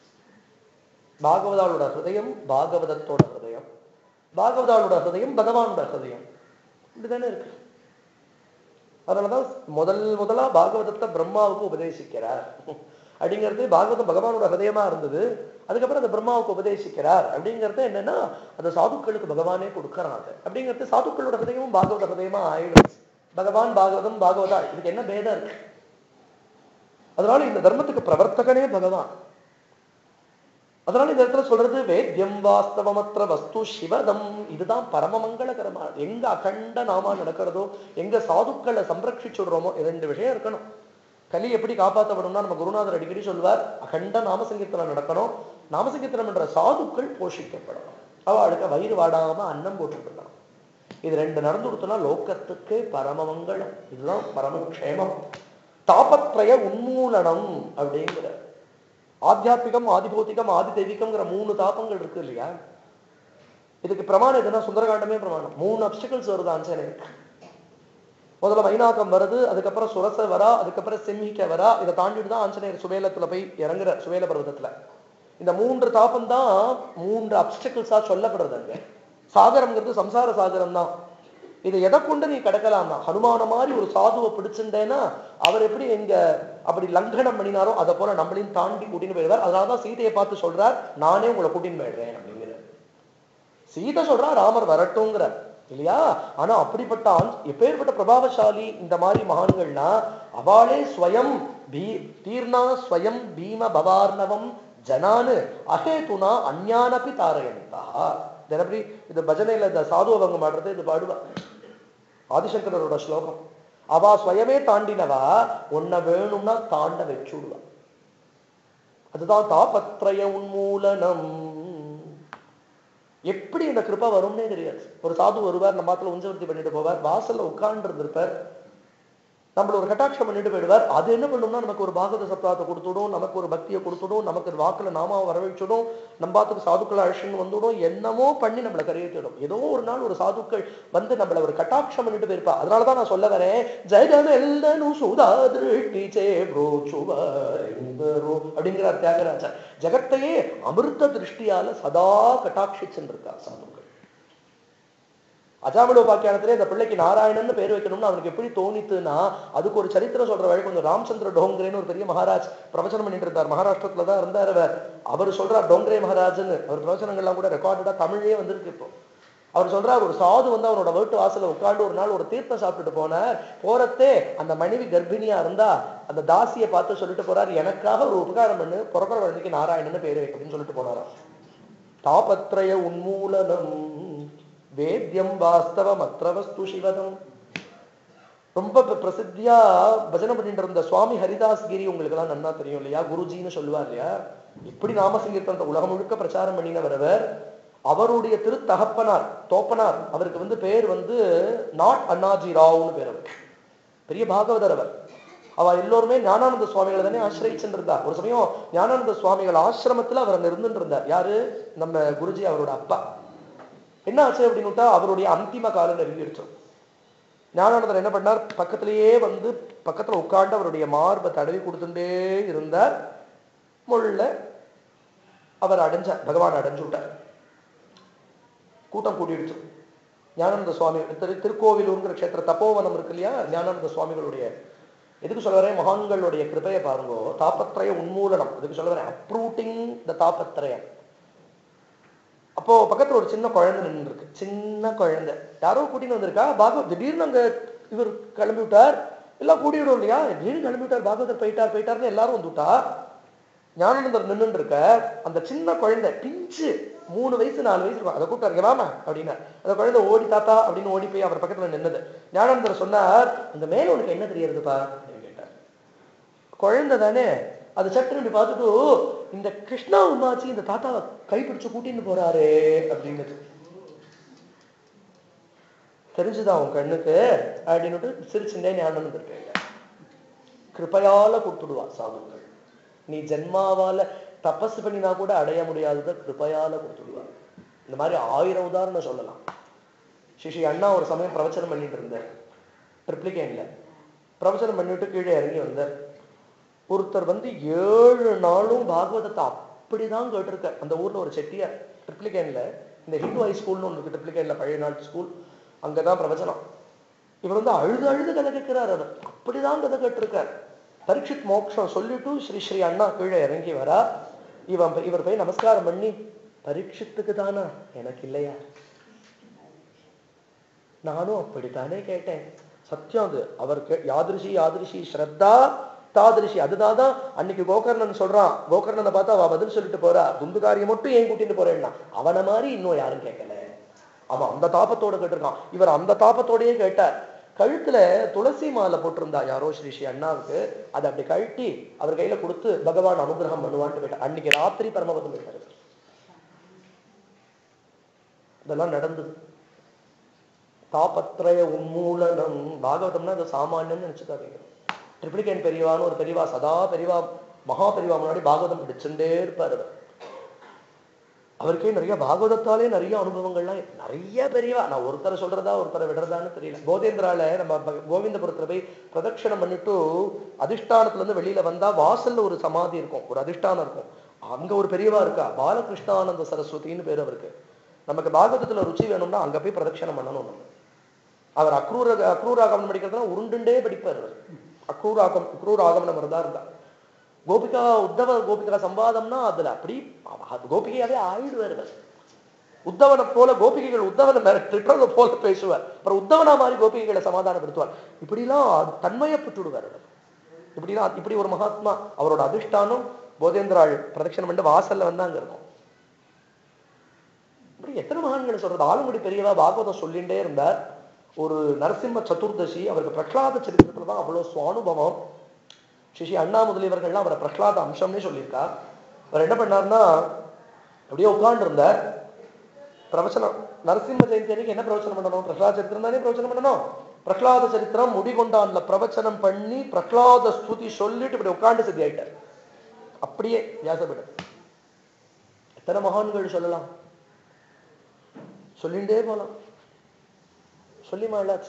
பாகவதாளோட ஹிருதயம் பாகவதத்தோட ஹிருதயம் பாகவதாளோட ஹிருதயம் பகவானோட ஹிருதயம் இப்படிதானே இருக்கு அதனாலதான் முதல் முதலா பாகவதத்தை பிரம்மாவுக்கு உபதேசிக்கிறார் அப்படிங்கிறது பாகவதம் பகவானோட ஹதயமா இருந்தது அதுக்கப்புறம் அந்த பிரம்மாவுக்கு உபதேசிக்கிறார் அப்படிங்கிறது என்னன்னா அந்த சாதுக்களுக்கு பகவானே கொடுக்கறாங்க அப்படிங்கிறது சாதுக்களோட ஹதயமும் பாகவத ஹதயமா ஆயிடும் பகவான் பாகவதம் பாகவதா இதுக்கு என்ன பேதம் இருக்கு அதனால இந்த தர்மத்துக்கு பிரவர்த்தகனே பகவான் அதனால இந்த இடத்துல சொல்றது வேத்தியம் வாஸ்தவமற்ற வஸ்து சிவதம் இதுதான் பரமமங்களகரமா எங்க அகண்ட நாமா நடக்கிறதோ எங்க சாதுக்களை சம்ரட்சிச்சுடுறோமோ ரெண்டு விஷயம் இருக்கணும் கலி எப்படி காப்பாற்றப்படும்னா நம்ம குருநாதர் அடிக்கடி சொல்வார் அகண்ட நாமசங்கீர்த்தனம் நடக்கணும் நாமசங்கீர்த்தனம் என்ற சாதுக்கள் போஷிக்கப்படணும் அவளுக்கு வயிறு வாடாம அன்னம் போட்டுக்கலாம் இது ரெண்டு நடந்து கொடுத்தோம்னா லோக்கத்துக்கு பரமமங்களம் இதுதான் பரமக்ஷேமம் தாபத்ரய உன்மூலனம் அப்படிங்கிற ஆத்தியாத்மிகம் ஆதிபௌத்திகம் ஆதி தெய்வீகம்ங்கிற மூணு தாபங்கள் இருக்கு இல்லையா இதுக்கு பிரமாணம் எதுனா சுந்தரகாண்டமே பிரமாணம் மூணு அப்டிகல்ஸ் வருது ஆஞ்சநேயருக்கு முதல்ல மைனாக்கம் வருது அதுக்கப்புறம் சுரச வரா அதுக்கப்புறம் செம்மிக்க வரா இதை தாண்டிட்டு தான் ஆஞ்சநேயர் சுவேலத்துல போய் இறங்குற சுவேல பர்வதத்துல இந்த மூன்று தாபம் தான் மூன்று அப்டிகல்ஸா சொல்லப்படுறது அங்க சாகரம்ங்கிறது சம்சார சாகரம் தான் இதை எதை கொண்டு நீ கடக்கலாம்னா ஹனுமான மாதிரி ஒரு சாதுவை பிடிச்சிருந்தேன்னா அவர் எப்படி எங்க அப்படி லங்கனம் பண்ணினாரோ அதை போல நம்மளையும் தாண்டி கூட்டின்னு போயிடுவார் அதனாலதான் சீதையை பார்த்து சொல்றார் நானே உங்களை கூட்டின்னு போயிடுறேன் அப்படிங்கிற சீதை சொல்றா ராமர் வரட்டுங்கிற இல்லையா ஆனா அப்படிப்பட்ட ஆண் எப்பேற்பட்ட பிரபாவசாலி இந்த மாதிரி மகான்கள்னா அவளே ஸ்வயம் பீ தீர்ணா ஸ்வயம் பீம பவார்ணவம் ஜனானு அஹேதுனா அஞ்ஞானப்பி தாரயந்தா தினப்படி இந்த பஜனையில இந்த சாது அவங்க மாடுறது இது பாடுவா ஆதிசங்கரோட ஸ்லோகம் அவா ஸ்வயமே தாண்டினவா உன்னை வேணும்னா தாண்ட வச்சுடுவா அதுதான் தாபத்ரய உன்மூலனம் எப்படி இந்த கிருப்பா வரும்னே தெரியாது ஒரு சாது வருவார் நம்ம மாத்துல உஞ்சவர்த்தி பண்ணிட்டு போவார் வாசல்ல உட்கார்ந்து இருந்திருப்பார் நம்மள ஒரு கட்டாட்சம் பண்ணிட்டு போயிடுவார் அது என்ன பண்ணும்னா நமக்கு ஒரு பாகவத சப்தாத்தை கொடுத்துடும் நமக்கு ஒரு பக்தியை கொடுத்துடும் நமக்கு ஒரு வாக்குல நாமாவை வரவழைச்சிடும் நம்பாத்துக்கு சாதுக்களை அழிச்சுன்னு வந்துடும் என்னமோ பண்ணி நம்மளை கரையேற்றிடும் ஏதோ ஒரு நாள் ஒரு சாதுக்கள் வந்து நம்மள ஒரு கட்டாட்சம் பண்ணிட்டு போயிருப்பா அதனாலதான் நான் சொல்ல வரேன் ஜெகமெல்லனு சுதா திருஷ்டி சே ப்ரோச்சுவரோ அப்படிங்கிறார் தியாகராஜர் ஜெகத்தையே அமிர்த திருஷ்டியால சதா கட்டாட்சிச்சுன்னு இருக்கா சாதுக்கள் அஜாமலோபாக்கியானத்திலே இந்த பிள்ளைக்கு நாராயணன் பேர் வைக்கணும்னு அவனுக்கு எப்படி தோணித்துன்னா அதுக்கு ஒரு சரித்திரம் சொல்ற வழி கொஞ்சம் ராமச்சந்திர டோங்கரேன்னு ஒரு பெரிய மகாராஜ் பிரவச்சனம் பண்ணிட்டு இருந்தார் மகாராஷ்டிரத்துல தான் இருந்தார் அவர் அவர் சொல்றார் டோங்கரே மகாராஜ்னு அவர் பிரவச்சனங்கள்லாம் கூட ரெக்கார்டடா தமிழ்லயே வந்திருக்கு இப்போ அவர் சொல்றார் ஒரு சாது வந்து அவரோட வீட்டு வாசல்ல உட்கார்ந்து ஒரு நாள் ஒரு தீர்த்தம் சாப்பிட்டுட்டு போனார் போறத்தே அந்த மனைவி கர்ப்பிணியா இருந்தா அந்த தாசியை பார்த்து சொல்லிட்டு போறார் எனக்காக ஒரு உபகாரம் பண்ணு பிறக்கிற குழந்தைக்கு நாராயணன்னு பேரு வை அப்படின்னு சொல்லிட்டு போனாராம் தாபத்ரய உன்மூலனம் வேத்யம் வாஸ்தவம் அத்திர வஸ்து சிவதம் ரொம்ப பி- பிரசித்தியா பஜனை பண்ணிட்டு இருந்த சுவாமி ஹரிதாஸ் கிரி உங்களுக்கு எல்லாம் நன்னா தெரியும் இல்லையா குருஜின்னு சொல்லுவார் இல்லையா இப்படி நாம சங்கீர்த்தனத்தை உலகம் முழுக்க பிரச்சாரம் பண்ணினவர் அவர் அவருடைய திருத்தகப்பனார் தோப்பனார் அவருக்கு வந்து பேர் வந்து நாட் அண்ணாஜி ராவ்னு பேர் அவர் பெரிய பாகவதர் அவர் அவ எல்லோருமே ஞானானந்த சுவாமிகளை தானே ஆசிரியச்சுட்டு இருந்தார் ஒரு சமயம் ஞானானந்த சுவாமிகள் ஆசிரமத்துல அவர் அங்க இருந்துட்டு இருந்தார் யாரு நம்ம குருஜி அவரோட அப்பா என்ன ஆச்சு அப்படின்னுட்டா அவருடைய அந்திம காலம் நெருங்கிடுச்சோம் ஞானானந்தர் என்ன பண்ணார் பக்கத்திலேயே வந்து பக்கத்துல உட்கார்ந்து அவருடைய மார்பை தடவி கொடுத்துட்டே இருந்தார் முள்ள அவர் அடைஞ்சார் பகவான் அடைஞ்சு விட்டார் கூட்டம் கூட்டிடுச்சு ஞானானந்த சுவாமி திரு திருக்கோவிலூருங்கிற க்ஷேத்திர தப்போவனம் இருக்கு இல்லையா ஞானானந்த சுவாமிகளுடைய எதுக்கு சொல்ல வரேன் மகான்களுடைய கிருபையை பாருங்கோ தாபத்ரய உன்மூலனம் எதுக்கு சொல்ல வரேன் அப்ரூட்டிங் த தாபத்ரயம் அப்போ பக்கத்துல ஒரு சின்ன குழந்தை நின்று இருக்கு சின்ன குழந்தை யாரோ கூட்டின்னு வந்திருக்கா பாகவத் திடீர்னு அங்க இவர் கிளம்பி விட்டார் எல்லாம் கூட்டிவிடும் இல்லையா திடீர்னு கிளம்பி விட்டார் பாகவதர் போயிட்டார் போயிட்டார்னு எல்லாரும் வந்து விட்டா ஞானானந்தர் நின்னுட்டு இருக்க அந்த சின்ன குழந்தை பிஞ்சு மூணு வயசு நாலு வயசு இருக்கும் அதை கூப்பிட்டாரு வாமா அப்படின்னா அந்த குழந்தை ஓடி தாத்தா அப்படின்னு ஓடி போய் அவர் பக்கத்துல நின்னது ஞானானந்தர் சொன்னார் அந்த மேல உனக்கு என்ன தெரியறதுப்பா அப்படின்னு கேட்டார் குழந்தை தானே அது சட்டுன்னு இப்படி பார்த்துட்டு இந்த கிருஷ்ணா உமாச்சி இந்த தாத்தாவை கைப்பிடிச்சு கூட்டின்னு போறாரே அப்படின்னுது தெரிஞ்சுதா உன் கண்ணுக்கு அப்படின்னுட்டு சிரிச்சுட்டே ஞானம் இருக்க கிருபையால கொடுத்துடுவா சாதுக்கள் நீ ஜென்மாவால தபஸ் பண்ணினா கூட அடைய முடியாததை கிருபையால கொடுத்துடுவா இந்த மாதிரி ஆயிரம் உதாரணம் சொல்லலாம் ஸ்ரீ அண்ணா ஒரு சமயம் பிரவச்சனம் பண்ணிட்டு இருந்தார் ட்ரிப்ளிகேன்ல பிரவச்சனம் பண்ணிட்டு கீழே இறங்கி வந்தார் ஒருத்தர் வந்து ஏழு நாளும் பாகவதத்தை அப்படிதான் கேட்டிருக்கார் அந்த ஊர்ல ஒரு செட்டியார் ட்ரிப்ளிகேன்ல இந்த ஹிந்து ஹை ஸ்கூல்னு ஒன்று இருக்கு ட்ரிப்ளிகேன்ல பழைய நாள் ஸ்கூல் அங்கதான் பிரவச்சனம் இவர் வந்து அழுது அழுது கதை கேட்கிறார் அவர் அப்படிதான் கதை கேட்டிருக்கார் பரீட்சித் மோட்சம் சொல்லிட்டு ஸ்ரீ ஸ்ரீ அண்ணா கீழே இறங்கி வரா இவன் போய்- இவர் போய் நமஸ்காரம் பண்ணி பரீட்சித்துக்கு தானா எனக்கு இல்லையா நானும் அப்படித்தானே கேட்டேன் சத்தியம் அது அவர் கே- யாதிருஷி யாதிருஷி ஸ்ரத்தா தாதிருஷி அதுதான் தான் அன்னைக்கு கோகர்ணன் சொல்றான் கோகர்ணனை பார்த்தா அவ பதில் சொல்லிட்டு போறா துந்துகாரியை மட்டும் ஏன் கூட்டிட்டு போறேன்னா அவனை மாதிரி இன்னும் யாரும் கேட்கல அவன் அந்த தாபத்தோட கேட்டிருக்கான் இவர் அந்த தாபத்தோடயே கேட்டார் கழுத்துல துளசி மாலை போட்டிருந்தா யாரோ ஸ்ரீ ஸ்ரீ அண்ணாவுக்கு அதை அப்படி கழட்டி அவர் கையில கொடுத்து பகவான் அனுகிரகம் பண்ணுவான்ட்டு கேட்டார் அன்னைக்கு ராத்திரி பரமபதம் போயிட்டாரு இதெல்லாம் நடந்தது தாபத்ரய உன்மூலனம் பாகவதம்னா அது சாமானியம்னு நினைச்சுக்காதீங்க ட்ரிப்ளிகேன் பெரியவான்னு ஒரு பெரியவா சதா பெரியவா மகா பெரியவா முன்னாடி பாகவதம் படிச்சுட்டே இருப்பார் அவர் அவருக்கே நிறைய பாகவதத்தாலே நிறைய அனுபவங்கள்லாம் நிறைய பெரியவா நான் ஒருத்தரை சொல்றதா ஒருத்தரை விடுறதான்னு தெரியல கோதேந்திரால நம்ம ப- கோவிந்தபுரத்துல போய் பிரதட்சணம் பண்ணிட்டு அதிஷ்டானத்துல இருந்து வெளியில வந்தா வாசல்ல ஒரு சமாதி இருக்கும் ஒரு அதிஷ்டானம் இருக்கும் அங்க ஒரு பெரியவா இருக்கா பாலகிருஷ்ணானந்த சரஸ்வதின்னு பேர் அவருக்கு நமக்கு பாகவதத்துல ருச்சி வேணும்னா அங்க போய் பிரதட்சணம் பண்ணணும் நம்ம அவர் அக்ரூர அக்ரூராகமனம் படிக்கிறதுனா உருண்டுண்டே படிப்பார் அவர் அக்ரூராகம் அக்ரூராகமனம் வரதா இருந்தா கோபிகா உத்தவ கோபிகா சம்பாதம்னா அதுல அப்படி அது கோபிகையாவே ஆயிடுவார் அவர் உத்தவனை போல கோபிகைகள் உத்தவனை மேல திட்டுறத போல பேசுவார் அப்புறம் உத்தவனா மாதிரி கோபிகைகளை சமாதானப்படுத்துவார் இப்படிலாம் தன்மயப்பட்டுடுவார் அவர் இப்படிலாம் இப்படி ஒரு மகாத்மா அவரோட அதிஷ்டானம் போதேந்திராள் பிரதட்சணம் பண்ணிட்டு வாசல்ல வந்து அங்க இருக்கும் இப்படி எத்தனை மகான்களை சொல்றது ஆலங்குடி பெரியவா பாகவதம் சொல்லிண்டே இருந்தார் ஒரு நரசிம்ம சதுர்தசி அவருக்கு பிரகலாத சரித்திரத்துல தான் அவ்வளவு சுவானுபவம் ஸ்ரீ அண்ணா முதலியவர்கள்லாம் அவரை பிரகலாத அம்சம்னே சொல்லியிருக்கார் அவர் என்ன பண்ணார்னா அப்படியே உட்கார்ந்து இருந்தார் பிரவச்சனம் நரசிம்ம ஜெயந்தி அன்னைக்கு என்ன பிரவச்சனம் பண்ணணும் பிரகலாத சரித்திரம் தானே பிரவச்சனம் பண்ணணும் பிரகலாத சரித்திரம் முடிகொண்டான்ல பிரவச்சனம் பண்ணி பிரகலாத ஸ்துதி சொல்லிட்டு இப்படி உட்கார்ந்து சித்தி ஆயிட்டார் அப்படியே வியாசப்பீடம் எத்தனை மகான்கள் சொல்லலாம் சொல்லிண்டே போலாம் சொல்லி மாளாச்சு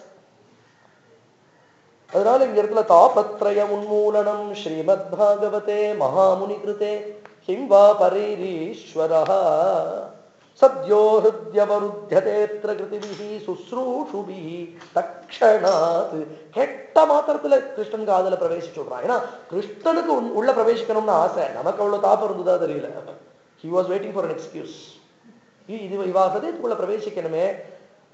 அதனால இங்க இடத்துல தாபத்ரய உன்மூலனம் ஸ்ரீமத் பாகவதே மகாமுனி கிருதே கிம் வா பரீரீஸ்வரா சத்யோ ஹிருத்யவருத்தியதேத்திர கிருதிபிஹி சுஸ்ரூஷுபிஹி தக்ஷணாத் கெட்ட மாத்திரத்துல கிருஷ்ணன் காதல பிரவேசிச்சு விடுறான் ஏன்னா கிருஷ்ணனுக்கு உன்- உள்ள பிரவேசிக்கணும்னு ஆசை நமக்கு அவ்வளவு தாபம் இருந்ததா தெரியல he was waiting for an excuse இது இவா ஹதயத்துக்குள்ள பிரவேசிக்கணுமே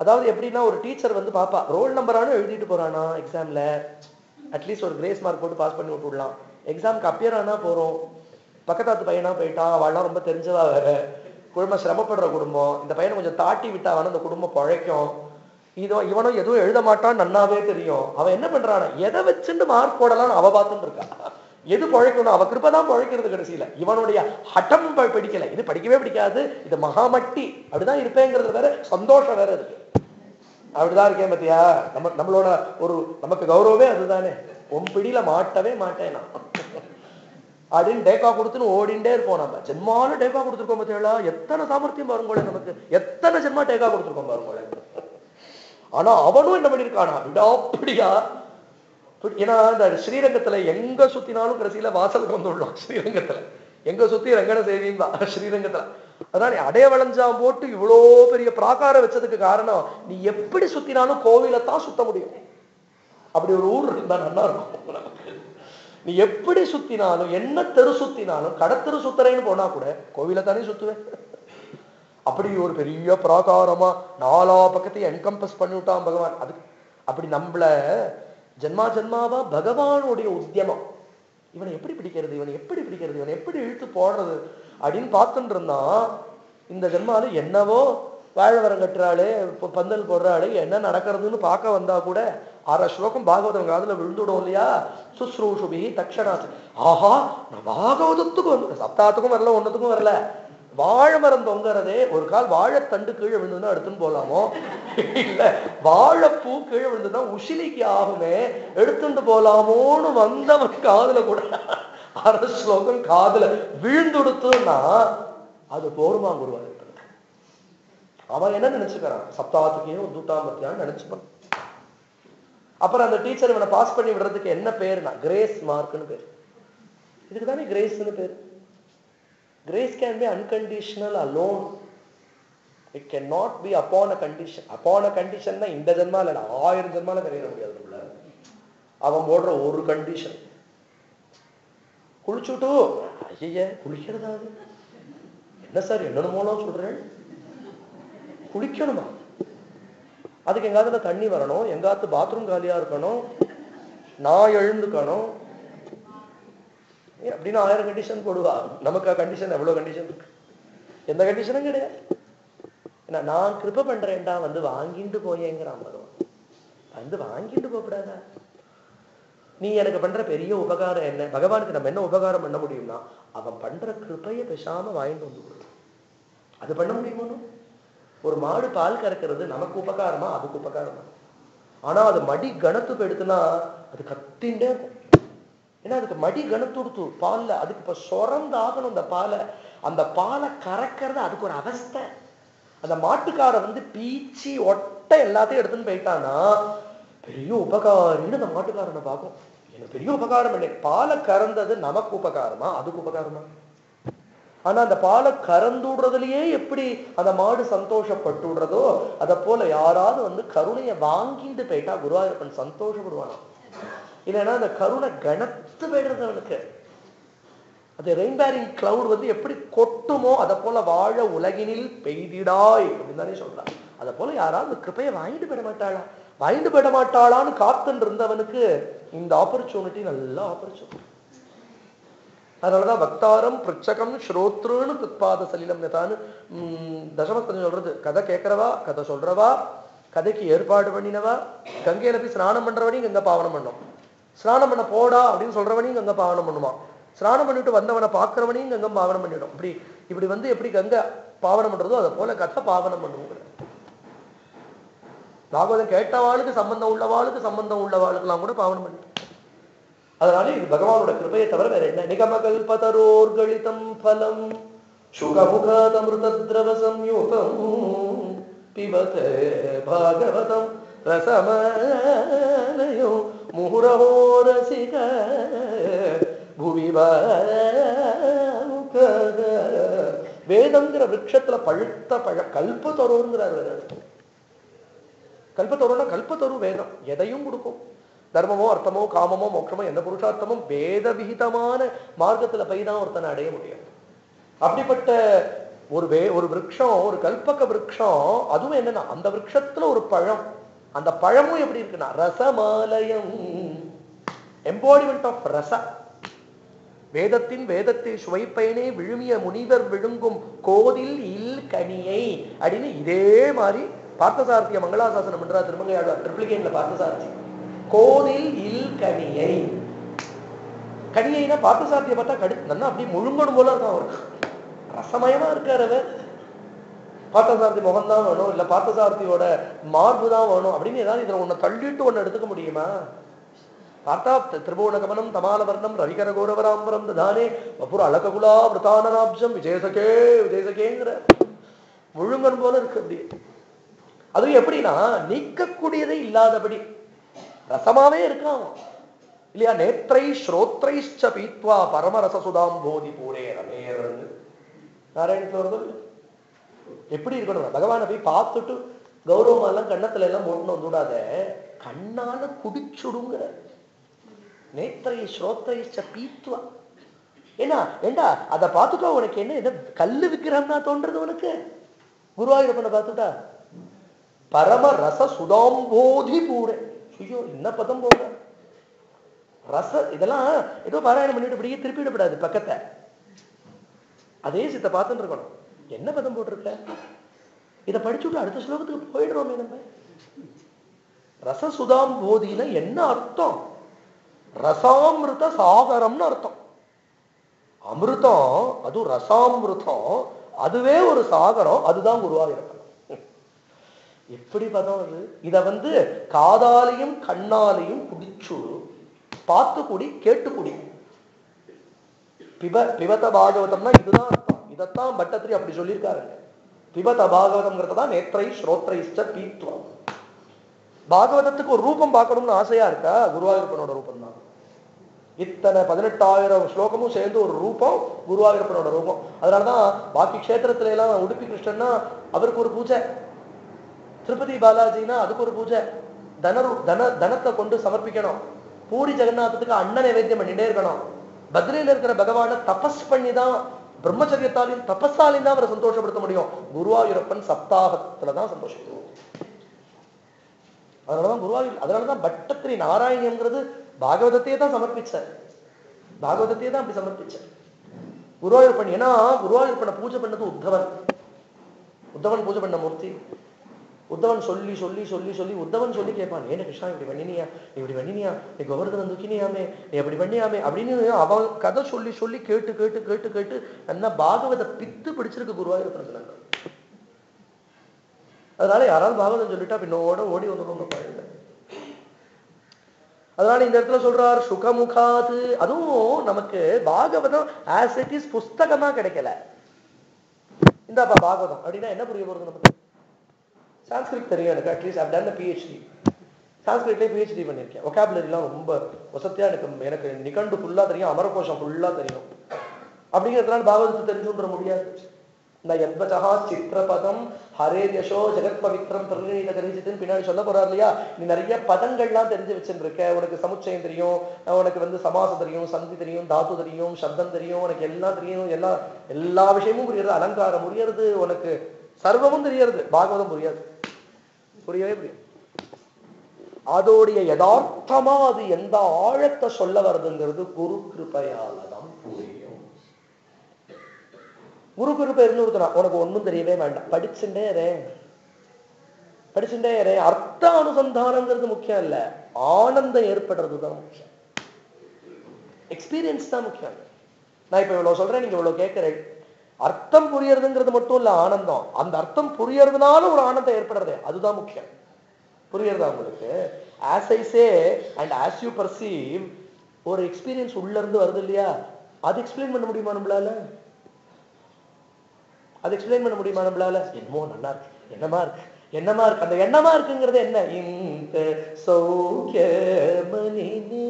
அதாவது எப்படின்னா ஒரு டீச்சர் வந்து பாப்பா ரோல் நம்பரானு எழுதிட்டு போறானா எக்ஸாம்ல அட்லீஸ்ட் ஒரு கிரேஸ் மார்க் போட்டு பாஸ் பண்ணி விட்டுடலாம் எக்ஸாம்க்கு அப்பியர் ஆனா போறோம் பக்கத்தாத்து பையனா போயிட்டான் அவள்லாம் ரொம்ப தெரிஞ்சவா வேற குடும்பம் சிரமப்படுற குடும்பம் இந்த பையனை கொஞ்சம் தாட்டி விட்டா அவன அந்த குடும்பம் பழைக்கும் இதோ இவனும் எதுவும் எழுத மாட்டான்னு நன்னாவே தெரியும் அவன் என்ன பண்றானா எதை வச்சுட்டு மார்க் போடலாம்னு அவ பார்த்துட்டு இருக்கா எது பழைக்கணும் அவ கிருப்பை தான் பழைக்கிறது கடைசியில இவனுடைய ஹட்டம் ப- பிடிக்கல இது படிக்கவே பிடிக்காது இது மகாமட்டி அப்படிதான் இருப்பேங்கிறது வேற சந்தோஷம் வேற இருக்கு அப்படிதான் இருக்கேன் பத்தியா நம்ம நம்மளோட ஒரு நமக்கு கௌரவமே அதுதானே உன் பிடியில மாட்டவே மாட்டேன் நான் அப்படின்னு டேக்கா கொடுத்துன்னு ஓடிண்டே இருப்போம் நம்ம ஜென்மாலும் டேக்கா கொடுத்துருக்கோம் பத்தியா எத்தனை சாமர்த்தியம் பாருங்களேன் நமக்கு எத்தனை ஜென்மா டேக்கா கொடுத்துருக்கோம் பாருங்களேன் ஆனா அவனும் என்ன பண்ணிருக்கானா விடாப்படியா ஏன்னா இந்த ஸ்ரீரங்கத்துல எங்க சுத்தினாலும் கடைசியில வாசலுக்கு வந்து விடலாம் ஸ்ரீரங்கத்துல எங்க சுத்தி ரங்கன சேவியும் தான் ஸ்ரீரங்கத்துல அதான் நீ அடைய வளைஞ்சாம் போட்டு இவ்வளோ பெரிய பிராகாரம் வச்சதுக்கு காரணம் நீ எப்படி சுத்தினாலும் கோவிலை தான் சுத்த முடியும் அப்படி ஒரு ஊர் இருந்தா நல்லா இருக்கும் நமக்கு நீ எப்படி சுத்தினாலும் என்ன தெரு சுத்தினாலும் கடத்தெரு சுத்துறேன்னு போனா கூட கோவிலை தானே சுத்துவேன் அப்படி ஒரு பெரிய பிராகாரமா நாலா பக்கத்தையும் என்கம்பஸ் பண்ணி விட்டான் பகவான் அது அப்படி நம்மள ஜென்மா ஜென்மாவா பகவானுடைய உத்தியமம் இவனை எப்படி பிடிக்கிறது இவனை எப்படி பிடிக்கிறது இவனை எப்படி இழுத்து போடுறது அப்படின்னு பார்த்துட்டு இருந்தான் இந்த ஜென்மால என்னவோ வாழவரம் கட்டுறாளே ப- பந்தல் போடுறாளே என்ன நடக்கிறதுன்னு பார்க்க வந்தா கூட அரை ஸ்லோகம் பாகவதம் காதுல விழுந்துடும் இல்லையா சுஸ்ரூஷுபி தக்ஷணாச்சு ஆஹா நான் பாகவதத்துக்கும் வந்து சப்தாத்துக்கும் வரல ஒன்னத்துக்கும் வரல வாழை மரம் தொங்குறதே ஒரு கால் வாழைத்தண்டு கீழே விழுந்ததுன்னா எடுத்துன்னு போலாமோ இல்ல வாழைப்பூ கீழே விழுந்ததுன்னா உசிலிக்கு ஆகுமே எடுத்துட்டு போலாமோன்னு வந்தவன் காதுல கூட அரை ஸ்லோகம் காதுல விழுந்துடுத்துன்னா அது போருமா குருவா இருக்கிறது அவன் என்ன நினைச்சுக்கிறான் சப்தாத்துக்கே உத்துட்டாம் பத்தியான்னு நினைச்சுப்பான் அப்புறம் அந்த டீச்சர் இவனை பாஸ் பண்ணி விடுறதுக்கு என்ன பேருனா கிரேஸ் மார்க்னு பேர் இதுக்கு தானே கிரேஸ்னு பேர் grace can be unconditional alone it can not be upon a condition upon a condition தான் இந்த ஜென்மால இல்ல ஆயிரம் ஜென்மால கரையிற முடியாது நம்மள அவன் போடுற ஒரு கண்டிஷன் குளிச்சுட்டு ஐய குளிக்கிறதா அது? என்ன சார் என்னென்னமோலாம் சொல்றேன் குளிக்கணுமா அதுக்கு எங்காத்துல தண்ணி வரணும் எங்காத்து பாத்ரூம் காலியா இருக்கணும் நான் எழுந்துக்கணும் ஏ, அப்படின்னு ஆயிரம் கண்டிஷன் போடுவா நமக்கு கண்டிஷன் எவ்வளவு கண்டிஷன் இருக்கு எந்த கண்டிஷனும் கிடையாது ஏன்னா நான் கிருப பண்றேன்டா வந்து வாங்கிட்டு போயேங்கிறான் பகவான் வந்து வாங்கிட்டு போகக்கூடாதா நீ எனக்கு பண்ற பெரிய உபகாரம் என்ன பகவானுக்கு நம்ம என்ன உபகாரம் பண்ண முடியும்னா அவன் பண்ற கிருபையை பேசாம வாங்கிட்டு வந்து கொடு. அது பண்ண முடியுமோ ஒரு மாடு பால் கறக்கிறது நமக்கு உபகாரமா அதுக்கு உபகாரமா ஆனா அது மடி கணத்துக்கு எடுத்துனா அது கத்திண்டே இருக்கும் ஏன்னா அதுக்கு மடி கணத்துடுத்து பால்ல அதுக்கு இப்ப சொரந்தாகணும் அந்த பாலை அந்த பாலை கறக்கிறது அதுக்கு ஒரு அவஸ்தை அந்த மாட்டுக்கார வந்து பீச்சி ஒட்ட எல்லாத்தையும் எடுத்துன்னு போயிட்டானா பெரிய உபகாரின்னு அந்த மாட்டுக்காரனை பார்க்கும் எனக்கு பெரிய உபகாரம் இல்லை பாலை கறந்தது நமக்கு உபகாரமா அதுக்கு உபகாரமா ஆனா அந்த பாலை கறந்துடுறதுலயே எப்படி அந்த மாடு சந்தோஷப்பட்டுடுறதோ அத போல யாராவது வந்து கருணையை வாங்கிட்டு போயிட்டா குருவாயூரப்பன் சந்தோஷப்படுவானா இல்லைன்னா அந்த கருணை கனத்து போயிடுறது அவனுக்கு அது ரெயின்பேரிங் கிளவுட் வந்து எப்படி கொட்டுமோ அதை போல வாழ உலகினில் பெய்திடாய் அப்படின்னு தானே சொல்றான் அதை போல யாராவது கிருப்பையை வாங்கிட்டு போயிட மாட்டாளா வாங்கிட்டு போயிட மாட்டாளான்னு காத்துன்னு இருந்தவனுக்கு இந்த ஆப்பர்ச்சுனிட்டி நல்ல ஆப்பர்ச்சுனிட்டி அதனாலதான் வக்தாரம் பிருச்சகம் ஸ்ரோத்ருன்னு பிற்பாத சலிலம் நெதான்னு உம் தசமஸ்கந்தம் சொல்றது கதை கேட்கறவா கதை சொல்றவா கதைக்கு ஏற்பாடு பண்ணினவா கங்கையில போய் ஸ்நானம் பண்றவனையும் கங்கை பாவனம் பண்ணும் ஸ்நானம் பண்ண போடா அப்படின்னு சொல்றவனையும் கங்கை பாவனம் பண்ணுமா ஸ்நானம் பண்ணிட்டு வந்தவனை பார்க்கறவனையும் கங்கை பாவனம் பண்ணிடும் இப்படி இப்படி வந்து எப்படி கங்கை பாவனம் பண்றதோ அதை போல கதை பாவனம் பண்ணுவோங்கிற பாகவதம் கேட்டவாளுக்கு சம்பந்தம் உள்ளவாளுக்கு சம்பந்தம் உள்ளவாளுக்கெல்லாம் கூட பாவனம் பண்ணி அதனால இது பகவானோட கிருபையை தவிர வேற என்ன நிகமகல்பதரோர்களிதம் பலம் சுகமுகாதமிருதத்ரவ சம்யுதம் பிபத பாகவதம் ரசமலயோ முகுரவோ ரசிக புவி வேதம்ங்கிற விருட்சத்துல பழுத்த பழ கல்பத்தரோங்கிறார் வேற கல்பத்தருன்னா கல்பத்தரு வேதம் எதையும் கொடுக்கும் தர்மமோ அர்த்தமோ காமமோ மோட்சமோ எந்த புருஷார்த்தமும் வேத விகிதமான மார்க்கத்துல போய் தான் ஒருத்தனை அடைய முடியும் அப்படிப்பட்ட ஒரு வே ஒரு விருட்சம் ஒரு கல்பக விருட்சம் அதுவும் என்னன்னா அந்த விருட்சத்துல ஒரு பழம் அந்த பழமும் எப்படி இருக்குன்னா ரசமாலயம் எம்பாடிமெண்ட் ஆஃப் ரச வேதத்தின் வேதத்தை சுவைப்பயனே விழுமிய முனிவர் விழுங்கும் கோதில் இல் கனியை அப்படின்னு இதே மாதிரி பார்த்தசாரதிய மங்களாசாசனம் பண்றா திருமங்கையாழ்வார் ட்ரிப்ளிகேன்ல பார்த்தசாரதி கோதில் இல் கனியை கனியைனா பார்த்தசாரதியை பார்த்தா கடி நல்லா அப்படியே முழுங்கணும் போல இருக்கும் அவருக்கு ரசமயமா இருக்காரு அவர் பார்த்தசாரதி முகம் தான் வேணும் இல்ல பார்த்தசாரதியோட மார்பு தான் வேணும் அப்படின்னு ஏதாவது இதுல ஒண்ணு தள்ளிட்டு ஒண்ணு எடுத்துக்க முடியுமா பார்த்தா திரிபுவன கமனம் தமாலவர்ணம் ரவிகர கௌரவராம்பரம் தானே வபுர அழககுலா விரதானராப்ஜம் விஜயசகே விஜயசகேங்கிற முழுங்கன் போல இருக்கு அப்படி அதுவும் எப்படின்னா நீக்கக்கூடியதே இல்லாதபடி ரசமாவே இருக்கான் இல்லையா நேத்ரை ஸ்ரோத்ரைஷ்ச பீத்வா பரமரசசுதாம் போதி பூரே ரமேரன்னு நாராயணத்துல வருது இல்லையா? எப்படி இருக்கணும் பகவானை போய் பார்த்துட்டு கௌரவம் எல்லாம் கண்ணத்துல எல்லாம் போட்டு வந்துடாத கண்ணால குடிச்சுடுங்கிற நேத்திரை ஸ்ரோத்திரைச்ச பீத்துவா ஏன்னா ஏண்டா அதை பார்த்துட்டா உனக்கு என்ன என்ன கல்லு விக்கிரம்னா தோன்றது உனக்கு குருவாயூரப்பனை பார்த்துட்டா பரம ரச சுதாம்போதி பூரே ஐயோ என்ன பதம் போக ரச இதெல்லாம் ஏதோ பாராயணம் பண்ணிட்டு இப்படியே திருப்பிடப்படாது பக்கத்தை அதே சித்த பார்த்துட்டு இருக்கணும் என்ன பதம் போட்டிருக்க இதை படிச்சுட்டு அடுத்த ஸ்லோகத்துக்கு போயிடுறோமே நம்ம ரசசுதாம் போதினா என்ன அர்த்தம் ரசாமிருத சாகரம்னு அர்த்தம் அமிர்தம் அது ரசாமிருதம் அதுவே ஒரு சாகரம் அதுதான் குருவாயூரப்பன் எப்படி பதம் அது இத வந்து காதாலையும் கண்ணாலையும் குடிச்சு பார்த்து குடி கேட்டு குடி பிப பிபத பாகவதம்னா இதுதான் அர்த்தம் இதைத்தான் பட்டத்திரி அப்படி சொல்லியிருக்காருங்க பிபத பாகவதம்ங்கிறது தான் நேற்றை ஸ்ரோத்ரைஷ்ட பீத்வம் பாகவதத்துக்கு ஒரு ரூபம் பார்க்கணும்னு ஆசையா இருக்கா குருவாயூரப்பனோட ரூபம் தான் இத்தனை பதினெட்டாயிரம் ஸ்லோகமும் சேர்ந்து ஒரு ரூபம் குருவாயூரப்பனோட ரூபம் அதனாலதான் பாக்கி க்ஷேத்திரத்துல எல்லாம் உடுப்பி கிருஷ்ணன்னா அவருக்கு ஒரு பூஜை திருப்பதி பாலாஜினா அதுக்கு ஒரு பூஜை தன தன தனத்தை கொண்டு சமர்ப்பிக்கணும் பூரி ஜெகநாதத்துக்கு அண்ணன் நைவேத்தியம் பண்ணிட்டே இருக்கணும் பத்ரியில இருக்கிற பகவானை தபஸ் பண்ணி தான் பிரம்மச்சரியத்தாலையும் தபஸாலையும் தான் அவரை சந்தோஷப்படுத்த முடியும் குருவாயூரப்பன் சப்தாகத்துல தான் சந்தோஷப்படுத்துவோம் அதனாலதான் குருவாயூர் அதனாலதான் பட்டத்திரி நாராயணியம்ங்கிறது பாகவதத்தையே தான் சமர்ப்பிச்சார் பாகவதத்தையே தான் அப்படி சமர்ப்பிச்சார் குருவாயூரப்பன் ஏன்னா குருவாயூரப்பனை பூஜை பண்ணது உத்தவன் உத்தவன் பூஜை பண்ண மூர்த்தி உத்தவன் சொல்லி சொல்லி சொல்லி சொல்லி உத்தவன் சொல்லி கேட்பான் ஏன கிருஷ்ணா இப்படி பண்ணினியா நீ இப்படி பண்ணினியா நீ கோவர்தனம் தூக்கினியாமே நீ அப்படி பண்ணியாமே அப்படின்னு அவன் கதை சொல்லி சொல்லி கேட்டு கேட்டு கேட்டு கேட்டு என்ன பாகவத பித்து பிடிச்சிருக்கு குருவாயூரப்பனுக்கு நாங்க அதனால யாராவது பாகவதம் சொல்லிட்டா பின்னோட ஓடி வந்துடும் குழந்தை அதனால இந்த இடத்துல சொல்றார் சுகமுகாது அதுவும் நமக்கு பாகவதம் ஆஸ் இட் இஸ் புஸ்தகமா கிடைக்கல இந்தாப்பா பாகவதம் அப்படின்னா என்ன புரிய போறது நமக்கு சான்ஸ்கிரிட் தெரியும் எனக்கு அட்லீஸ்ட் ஐவ் டன் பிஹெச்டி சான்ஸ்கிரிட்லேயே பிஹெச்டி பண்ணியிருக்கேன் ஒகாபுலரிலாம் ரொம்ப வசதியா எனக்கு எனக்கு நிகண்டு ஃபுல்லா தெரியும் அமரகோஷம் ஃபுல்லா தெரியும் அப்படிங்கிறதுனால பாகவதத்தை தெரிஞ்சுன்ற முடியாது இந்த எத்வச்சகா சித்திரபதம் ஹரே யசோ ஜெகத் பவித்ரம் பிரகீத கரிஜித்துன்னு பின்னாடி சொல்ல போறாரு இல்லையா நீ நிறைய பதங்கள்லாம் தெரிஞ்சு வச்சுருக்க உனக்கு சமுச்சயம் தெரியும் உனக்கு வந்து சமாசம் தெரியும் சந்தி தெரியும் தாத்து தெரியும் சப்தம் தெரியும் உனக்கு எல்லாம் தெரியும் எல்லா எல்லா விஷயமும் புரியுறது அலங்காரம் புரியறது உனக்கு சர்வமும் தெரியறது பாகவதம் புரியாது புரியவே புரியாது அதோடைய யதார்த்தமா அது எந்த ஆழத்தை சொல்ல வருதுங்கிறது குரு கிருப்பையால தான் புரியும் குரு கிருப்பை இருந்துருத்தனா உனக்கு ஒண்ணும் தெரியவே வேண்டாம் படிச்சுட்டே இரு படிச்சுட்டே இரு அர்த்த அனுசந்தானங்கிறது முக்கியம் இல்ல ஆனந்தம் ஏற்படுறது தான் முக்கியம் எக்ஸ்பீரியன்ஸ் தான் முக்கியம் நான் இப்ப இவ்வளவு சொல்றேன் நீங்க இவ்வளவு கேட்கிறேன் அர்த்தம் புரியறதுங்கிறது மட்டும் இல்ல ஆனந்தம் அந்த அர்த்தம் புரியறதுனால ஒரு ஆனந்தம் ஏற்படுறது அதுதான் முக்கியம் புரியுறதா உங்களுக்கு as I say and as you perceive ஒரு எக்ஸ்பீரியன்ஸ் உள்ள இருந்து வருது இல்லையா அது எக்ஸ்பிளைன் பண்ண முடியுமா நம்மளால அது எக்ஸ்பிளைன் பண்ண முடியுமா நம்மளால என்னமோ நல்லா இருக்கு என்னமா இருக்கு என்னமா இருக்கு அந்த எண்ணமா இருக்குங்கிறது என்ன இந்த சௌக்கியமணினே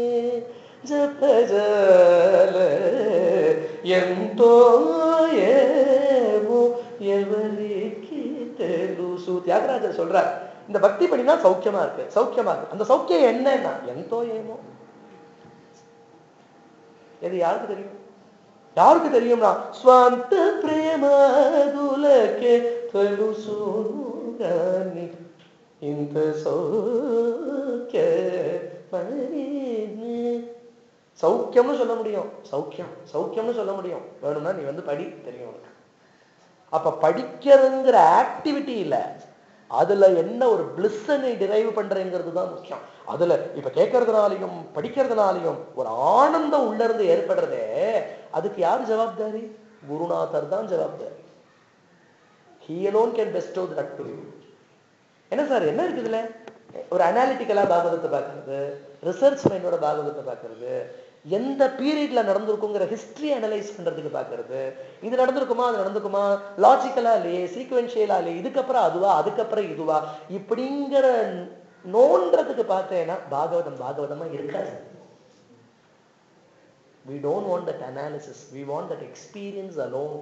జపజల ఎంతో ఏమో ఎవరికి తెలుసు தியாகராஜர் சொல்றார் இந்த பக்தி பண்ணினா சௌக்கியமா இருக்கு சௌக்கியமா இருக்கு அந்த சௌக்கியம் என்னன்னா எந்தோ ஏமோ எது யாருக்கு தெரியும் யாருக்கு தெரியும்னா ஸ்வந்த பிரேமதுலகே తెలుసుగాని ఇంత சௌக்கிய சௌக்கியம்னு சொல்ல முடியும் சௌக்கியம் சௌக்கியம்னு சொல்ல முடியும் வேணும்னா நீ வந்து படி தெரியும் உனக்கு அப்ப படிக்கிறதுங்கிற ஆக்டிவிட்டி இல்ல அதுல என்ன ஒரு பிளிஸ்ஸை நீ டிரைவ் பண்றேங்கிறது தான் முக்கியம் அதுல இப்ப கேட்கறதுனாலையும் படிக்கிறதுனாலையும் ஒரு ஆனந்தம் உள்ள இருந்து ஏற்படுறதே அதுக்கு யார் ஜவாப்தாரி குருநாதர் தான் ஜவாப்தாரி he alone can bestow that to you என்ன சார் என்ன இருக்குதுல ஒரு அனாலிட்டிக்கலா பாகவதத்தை பார்க்கறது ரிசர்ச் மைண்டோட பாகவதத்தை பார்க்கறது எந்த பீரியட்ல நடந்திருக்குங்கிற ஹிஸ்டரி அனலைஸ் பண்றதுக்கு பார்க்கறது இது நடந்திருக்குமா அது நடந்திருக்குமா லாஜிக்கலா இல்லையே சீக்வென்ஷியலா இல்லையே இதுக்கப்புறம் அதுவா அதுக்கப்புறம் இதுவா இப்படிங்கிற நோன்றதுக்கு பார்த்தேன்னா பாகவதம் பாகவதமா இருக்காது we don't want that analysis we want that experience alone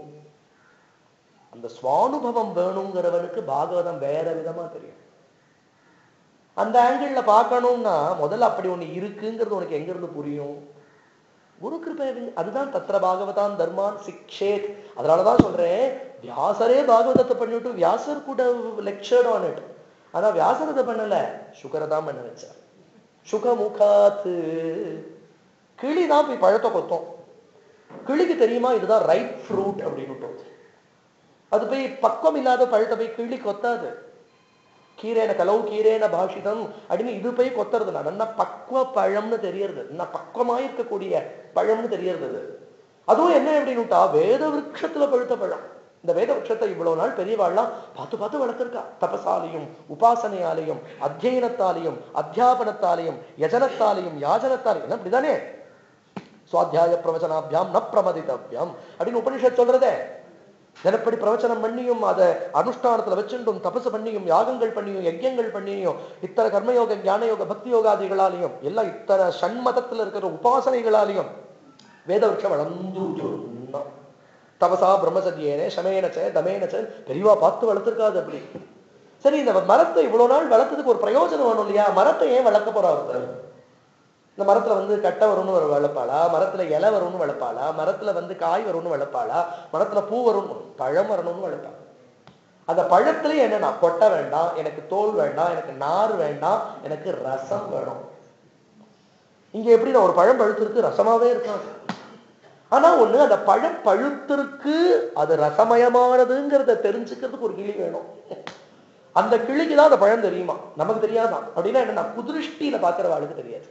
அந்த சுவானுபவம் வேணுங்கிறவனுக்கு பாகவதம் வேற விதமா தெரியும் அந்த ஆங்கிள் பார்க்கணும்னா முதல்ல அப்படி ஒண்ணு இருக்குங்கிறது உனக்கு எங்க இருந்து புரியும் குரு கிருபை அதுதான் தத்திர பாகவதான் தர்மான் சிக்ஷேத் அதனாலதான் சொல்றேன் வியாசரே பாகவதத்தை பண்ணிவிட்டு வியாசர் கூட லெக்சர்ட் ஆன் இட் ஆனா வியாசர் அதை பண்ணல சுகரை தான் பண்ண வச்சார் சுகமுகாத்து கிளி தான் போய் பழத்தை கொத்தோம் கிளிக்கு தெரியுமா இதுதான் ரைட் ஃப்ரூட் அப்படின்னு அது போய் பக்குவம் இல்லாத பழத்தை போய் கிளி கொத்தாது கீரேன கலவு கீரேன பாஷிதம் அப்படின்னு இது போய் கொத்துறது நல்லா பக்குவ பழம்னு தெரியறது என்ன பக்குவமா இருக்கக்கூடிய பழம்னு தெரியறது அது அதுவும் என்ன அப்படின்னுட்டா வேத விருட்சத்துல பழுத்த பழம் இந்த வேத விருட்சத்தை இவ்வளவு நாள் பெரியவாள்லாம் பார்த்து பார்த்து வளர்த்திருக்கா தபசாலையும் உபாசனையாலையும் அத்தியனத்தாலையும் அத்தியாபனத்தாலையும் யஜனத்தாலையும் யாஜனத்தாலையும் என்ன அப்படிதானே சுவாத்தியாய பிரவச்சனாபியாம் ந பிரமதித்தவ்யம் அப்படின்னு உபனிஷத் சொல்றதே தினப்படி பிரவச்சனம் பண்ணியும் அதை அனுஷ்டானத்துல வச்சுட்டும் தபசு பண்ணியும் யாகங்கள் பண்ணியும் யஜ்யங்கள் பண்ணியும் இத்தனை கர்மயோக ஞான யோக பக்தி யோகாதிகளாலையும் எல்லாம் இத்தனை சண்மதத்துல இருக்கிற உபாசனைகளாலையும் வேத விருட்சம் வளர்ந்து சொன்னா தபசா பிரம்மசத்தியேனே சமேனச்ச தமேனச்ச பெரியவா பார்த்து வளர்த்துருக்காது அப்படி சரி இந்த மரத்தை இவ்வளவு நாள் வளர்த்ததுக்கு ஒரு பிரயோஜனம் வேணும் இல்லையா மரத்தை ஏன் வளர்க்க போறா ஒருத்தர் இந்த மரத்துல வந்து கட்டை வரும்னு ஒரு வளர்ப்பாளா மரத்துல இலை வரும்னு வளர்ப்பாளா மரத்துல வந்து காய் வரும்னு வளர்ப்பாளா மரத்துல பூ வரும் பழம் வரணும்னு வளர்ப்பாள் அந்த பழத்துலயே என்னன்னா கொட்டை வேண்டாம் எனக்கு தோல் வேண்டாம் எனக்கு நார் வேண்டாம் எனக்கு ரசம் வேணும் இங்க எப்படி ஒரு பழம் பழுத்திருக்கு ரசமாவே இருக்காது ஆனா ஒண்ணு அந்த பழம் பழுத்திருக்கு அது ரசமயமானதுங்கிறத தெரிஞ்சுக்கிறதுக்கு ஒரு கிளி வேணும் அந்த கிளிக்கு தான் அந்த பழம் தெரியுமா நமக்கு தெரியாதான் அப்படின்னா என்னன்னா குதிருஷ்டியில பாக்குறவாளுக்கு தெரியாது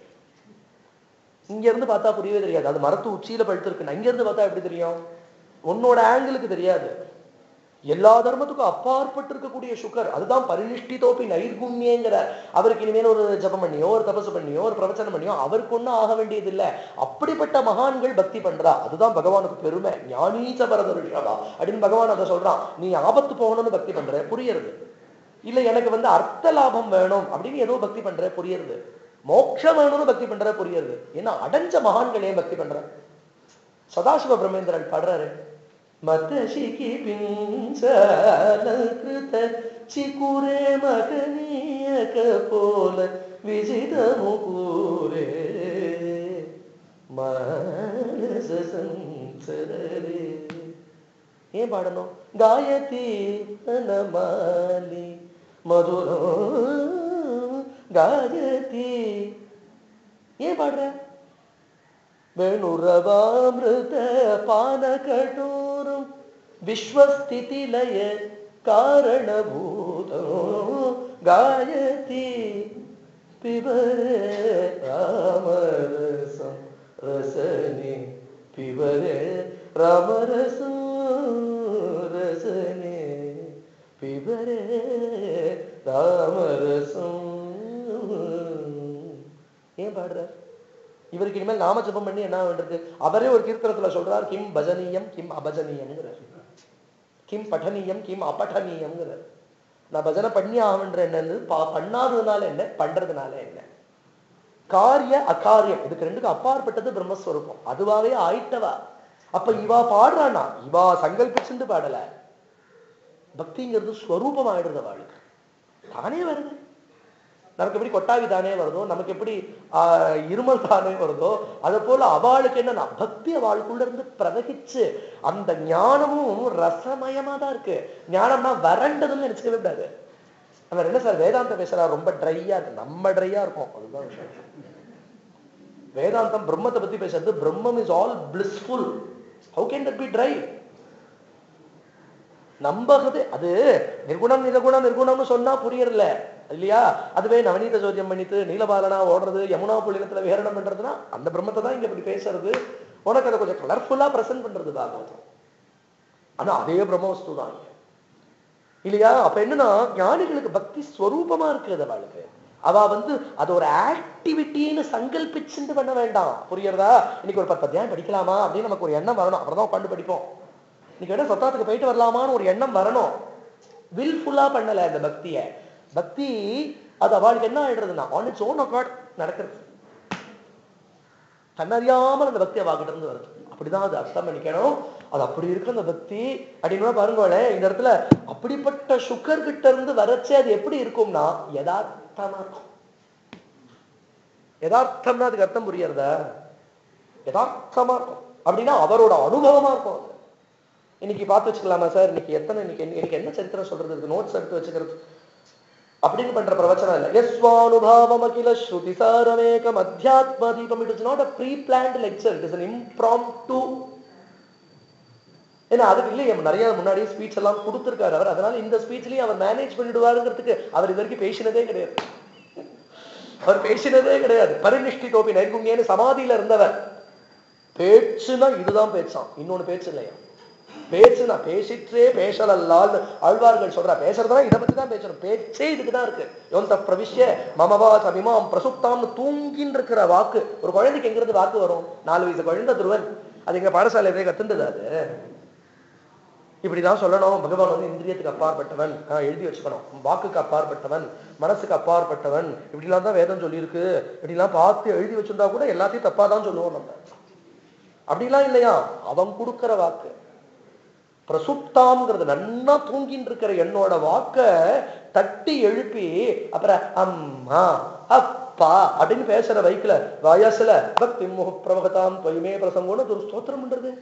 இங்க இருந்து பார்த்தா புரியவே தெரியாது அது மரத்து உச்சியில பழுத்திருக்கு இங்க இருந்து பார்த்தா எப்படி தெரியும் உன்னோட ஆங்கிளுக்கு தெரியாது எல்லா தர்மத்துக்கும் அப்பாற்பட்டு இருக்கக்கூடிய சுகர் அதுதான் பரிநிஷ்டிதோப்பி நைர்குண்யங்கிற அவருக்கு இனிமேல் ஒரு ஜபம் பண்ணியோ ஒரு தபசு பண்ணியோ ஒரு பிரவச்சனம் பண்ணியோ அவருக்கு ஒன்றும் ஆக வேண்டியது இல்லை அப்படிப்பட்ட மகான்கள் பக்தி பண்றா அதுதான் பகவானுக்கு பெருமை ஞானீச்ச பரத ரிஷபா அப்படின்னு பகவான் அதை சொல்றான் நீ ஆபத்து போகணும்னு பக்தி பண்ற புரியுறது இல்ல எனக்கு வந்து அர்த்த லாபம் வேணும் அப்படின்னு ஏதோ பக்தி பண்ற புரியுறது மோட்சம் வேணும்னு பக்தி பண்ற புரியுறது ஏன்னா அடைஞ்ச மகான்கள் ஏன் பக்தி பண்ற சதாசிவ பிரம்மேந்திரன் பாடுறாரு மதசிகி பிஞ்சலகிருத சிகுரே மகனீயக போல விஜிதமு கூரே மனச சஞ்சரரே ஏன் பாடணும் காயத்தி அனமாலி மதுரம் காயத்தி ஏன் பாடுற வேணுரவாமிருத பான கடோரும் விஸ்வஸ்திதி லய காரணபூதோ காயதி பிபரே ராமரசம் ரசனி பிபரே ராமரசம் ரசனி பிபரே ராமரசம் ஏன் பாடுறார் இவருக்கு இனிமேல் நாம ஜபம் பண்ணி என்ன பண்றது அவரே ஒரு கீர்த்தனத்துல சொல்றார் கிம் பஜனீயம் கிம் அபஜனீயம்ங்கிறார் கிம் பఠனீயம் கிம் அபഠனீயம்ங்கிறார் நான் பஜனை பண்ணி ஆகன்ற என்னது பண்ணாததுனால என்ன பண்றதுனால என்ன காரிய அகாரியம் இதுக்கு ரெண்டுக்கு அப்பாற்பட்டது பிரம்மஸ்வரூபம் அதுவாவே ஆயிட்டவா அப்ப இவா பாடுறானா இவா சங்கல்பிச்சுட்டு பாடல பக்திங்கிறது ஸ்வரூபம் ஆயிடுறது அவளுக்கு தானே வருது நமக்கு எப்படி கொட்டாவி தானே வருதோ நமக்கு எப்படி ஆஹ், இருமல் தானே வருதோ அதை போல அவளுக்கு என்னன்னா பக்தி அவளுக்குள்ள இருந்து பிரவகிச்சு அந்த ஞானமும் ரசமயமா தான் இருக்கு ஞானம்னா வறண்டதுன்னு நினைச்சுக்கவே கூடாது அவர் என்ன சார் வேதாந்த பேசுறாரு ரொம்ப ட்ரையா இருக்கு நம்ம ட்ரையா இருக்கும் அதுதான் விஷயம் வேதாந்தம் பிரம்மத்தை பத்தி பேசுறது பிரம்மம் is all blissful how can that be dry நம்பகுது அது நிர்குணம் நிர்குணம் நிர்குணம்னு சொன்னா புரியறல இல்லையா அதுவே நவநீத ஜோதியம் பண்ணிட்டு நீலபாலனா ஓடுறது யமுனா புள்ளினத்துல விஹரணம் பண்றதுன்னா அந்த பிரம்மத்தை தான் இங்க இப்படி பேசுறது உனக்கு அதை கொஞ்சம் கலர்ஃபுல்லா பிரசன்ட் பண்றது பாகவதம் ஆனா அதே பிரம்மவஸ்து தான் இங்க. இல்லையா அப்ப என்னன்னா ஞானிகளுக்கு பக்தி ஸ்வரூபமா இருக்கு அது அவளுக்கு அவ வந்து அது ஒரு ஆக்டிவிட்டின்னு சங்கல்பிச்சுட்டு பண்ண வேண்டாம் புரியுறதா இன்னைக்கு ஒரு பத்து அத்தியாயம் படிக்கலாமா அப்படின்னு நமக்கு ஒரு எண்ணம் வரணும் அப்புறம் தான் உட்காந்து படிப்போம் இன்னைக்கு வேணா சத்தாத்துக்கு போயிட்டு வரலாமான்னு ஒரு எண்ணம் வரணும் வில்ஃபுல்லா பண்ணல இந்த பக்திய பக்தி அது அவளுக்கு என்ன ஆயிடுறதுன்னா ஆன் இட்ஸ் ஓன் அக்கார்ட் நடக்கிறது தன்னறியாமல் அந்த பக்தி அவகிட்ட இருந்து வருது அப்படிதான் அது அர்த்தம் பண்ணிக்கணும் அது அப்படி இருக்கு அந்த பக்தி அப்படின்னு பாருங்களேன் இந்த இடத்துல அப்படிப்பட்ட சுகர் கிட்ட இருந்து வரச்சே அது எப்படி இருக்கும்னா யதார்த்தமா இருக்கும் யதார்த்தம்னா அதுக்கு அர்த்தம் புரியறதா யதார்த்தமா இருக்கும் அப்படின்னா அவரோட அனுபவமா இருக்கும் அது இன்னைக்கு பார்த்து வச்சுக்கலாமா சார் இன்னைக்கு எத்தனை இன்னைக்கு இன்னைக்கு என்ன சரித்திரம் சொல்றது இருக்கு நோட்ஸ் எடுத்து வச்சுக்கிறது அப்படின்னு பண்ற பிரவச்சனம் இல்ல யஸ்வானுபாவம் அகில ஸ்ருதி சாரமேகம் அத்தியாத்ம தீபம் it is not a pre planned lecture it is an impromptu ஏன்னா அதுக்கு இல்லையே நிறைய முன்னாடியே ஸ்பீச் எல்லாம் கொடுத்திருக்காரு அவர் அதனால இந்த ஸ்பீச்லயும் அவர் மேனேஜ் பண்ணிடுவாருங்கிறதுக்கு அவர் இது வரைக்கும் பேசினதே கிடையாது அவர் பேசினதே கிடையாது பரிநிஷ்டிதோப்பி நைர்குண்யன்னு சமாதியில இருந்தவர் பேச்சுனா இதுதான் பேச்சான் இன்னொன்னு பேச்சு இல்லையா பேச்சுனா பேசிற்றே பேசலல்லால் ஆழ்வார்கள் சொல்றா பேசுறதுனா இதை பத்தி தான் பேசணும் பேச்சே இதுக்கு தான் இருக்கு யோந்த பிரவிஷ்ய மமவா சமிமாம் பிரசுப்தாம்னு தூங்கின்னு இருக்கிற வாக்கு ஒரு குழந்தைக்கு எங்கிருந்து வாக்கு வரும் நாலு வயசு குழந்தை துருவன் அது எங்க பாடசாலையிலே கத்துண்டது அது இப்படிதான் சொல்லணும் பகவான் வந்து இந்திரியத்துக்கு அப்பாற்பட்டவன் ஆஹ் எழுதி வச்சுக்கணும் வாக்குக்கு அப்பாற்பட்டவன் மனசுக்கு அப்பாற்பட்டவன் இப்படிலாம் தான் வேதம் சொல்லியிருக்கு இப்படிலாம் பார்த்து எழுதி வச்சிருந்தா கூட எல்லாத்தையும் தப்பா தான் சொல்லுவோம் நம்ம அப்படிலாம் இல்லையா அவன் கொடுக்கிற வாக்கு பிரசுப்தாம்ங்கிறது நன்னா தூங்கின்னு இருக்கிற என்னோட வாக்க தட்டி எழுப்பி அப்புறம் அம்மா அப்பா அப்படின்னு பேசுற வைக்கல வயசுல பக்தி முக பிரவகதாம் தொய்மே பிரசங்கம்னு அது ஒரு ஸ்தோத்திரம் பண்றது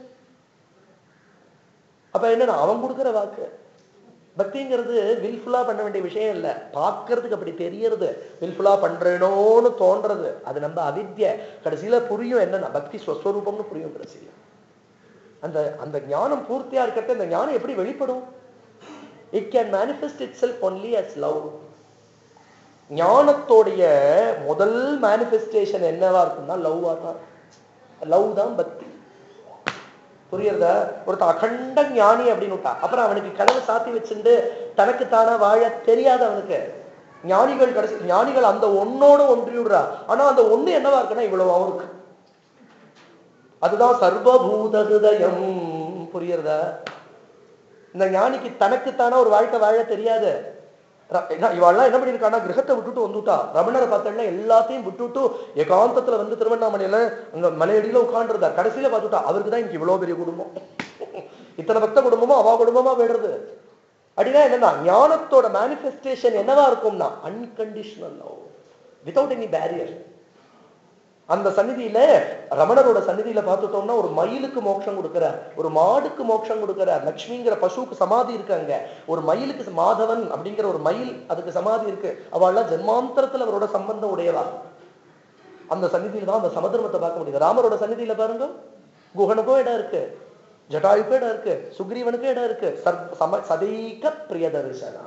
அப்ப என்னன்னா அவன் கொடுக்கிற வாக்கு பக்திங்கிறது வில்ஃபுல்லா பண்ண வேண்டிய விஷயம் இல்ல பார்க்கிறதுக்கு அப்படி தெரியறது வில்ஃபுல்லா பண்றேனோன்னு தோன்றது அது நம்ம அவித்ய கடைசியில புரியும் என்னன்னா பக்தி ஸ்வஸ்வரூபம்னு புரியும் கடைசியில அந்த அந்த ஞானம் பூர்த்தியா இருக்கிறது அந்த ஞானம் எப்படி வெளிப்படும் it can manifest itself only as love ஞானத்தோடைய முதல் மேனிஃபெஸ்டேஷன் என்னவா இருக்கும்னா லவ்வா தான் லவ் தான் பக்தி புரியுறதா ஒருத்தன் அகண்ட ஞானி அப்படின்னு விட்டா அப்புறம் அவனுக்கு கனவு சாத்தி வச்சுட்டு தனக்கு தானா வாழ தெரியாது அவனுக்கு ஞானிகள் கடைசி ஞானிகள் அந்த ஒன்னோட ஒன்றிவிடுறா ஆனா அந்த ஒண்ணு என்னவா இருக்குன்னா இவ்வளவாவும் இருக்கு அதுதான் சர்வபூத ஹிருதயம் புரியுறதா இந்த ஞானிக்கு தனக்குத்தானா ஒரு வாழ்க்கை வாழ தெரியாது ர- என்ன இவாள்லாம் என்ன பண்ணிருக்கானா கிரகத்தை விட்டுட்டு வந்துட்டா ரமணரை பார்த்தா எல்லாத்தையும் விட்டுட்டு ஏகாந்தத்துல வந்து திருவண்ணாமலையில அங்க மலையடியில உட்காந்துருந்தா கடைசியில பார்த்துட்டா அவருக்கு தான் இன்னைக்கு இவ்வளவு பெரிய குடும்பம் இத்தனை பக்த குடும்பமா அவா குடும்பமா விடுறது அப்படின்னா என்னன்னா ஞானத்தோட மேனிஃபெஸ்டேஷன் என்னவா இருக்கும்னா unconditional love without any barrier அந்த சந்நிதியில ரமணரோட சந்நிதியில பார்த்துட்டோம்னா ஒரு மயிலுக்கு மோட்சம் கொடுக்கிறார் ஒரு மாடுக்கு மோட்சம் கொடுக்கிறார் லக்ஷ்மிங்கிற பசுவுக்கு சமாதி இருக்கு அங்க ஒரு மயிலுக்கு மாதவன் அப்படிங்கிற ஒரு மயில் அதுக்கு சமாதி இருக்கு அவள்லாம் ஜென்மாந்தரத்துல அவரோட சம்பந்தம் உடையவா அந்த சந்நிதியில தான் அந்த சமதர்மத்தை பார்க்க முடியுது ராமரோட சந்நிதியில பாருங்க குகனுக்கும் இடம் இருக்கு ஜட்டாயுக்கும் இடம் இருக்கு சுக்ரீவனுக்கும் இடம் இருக்கு சர் சம சதைக பிரியதர்சனா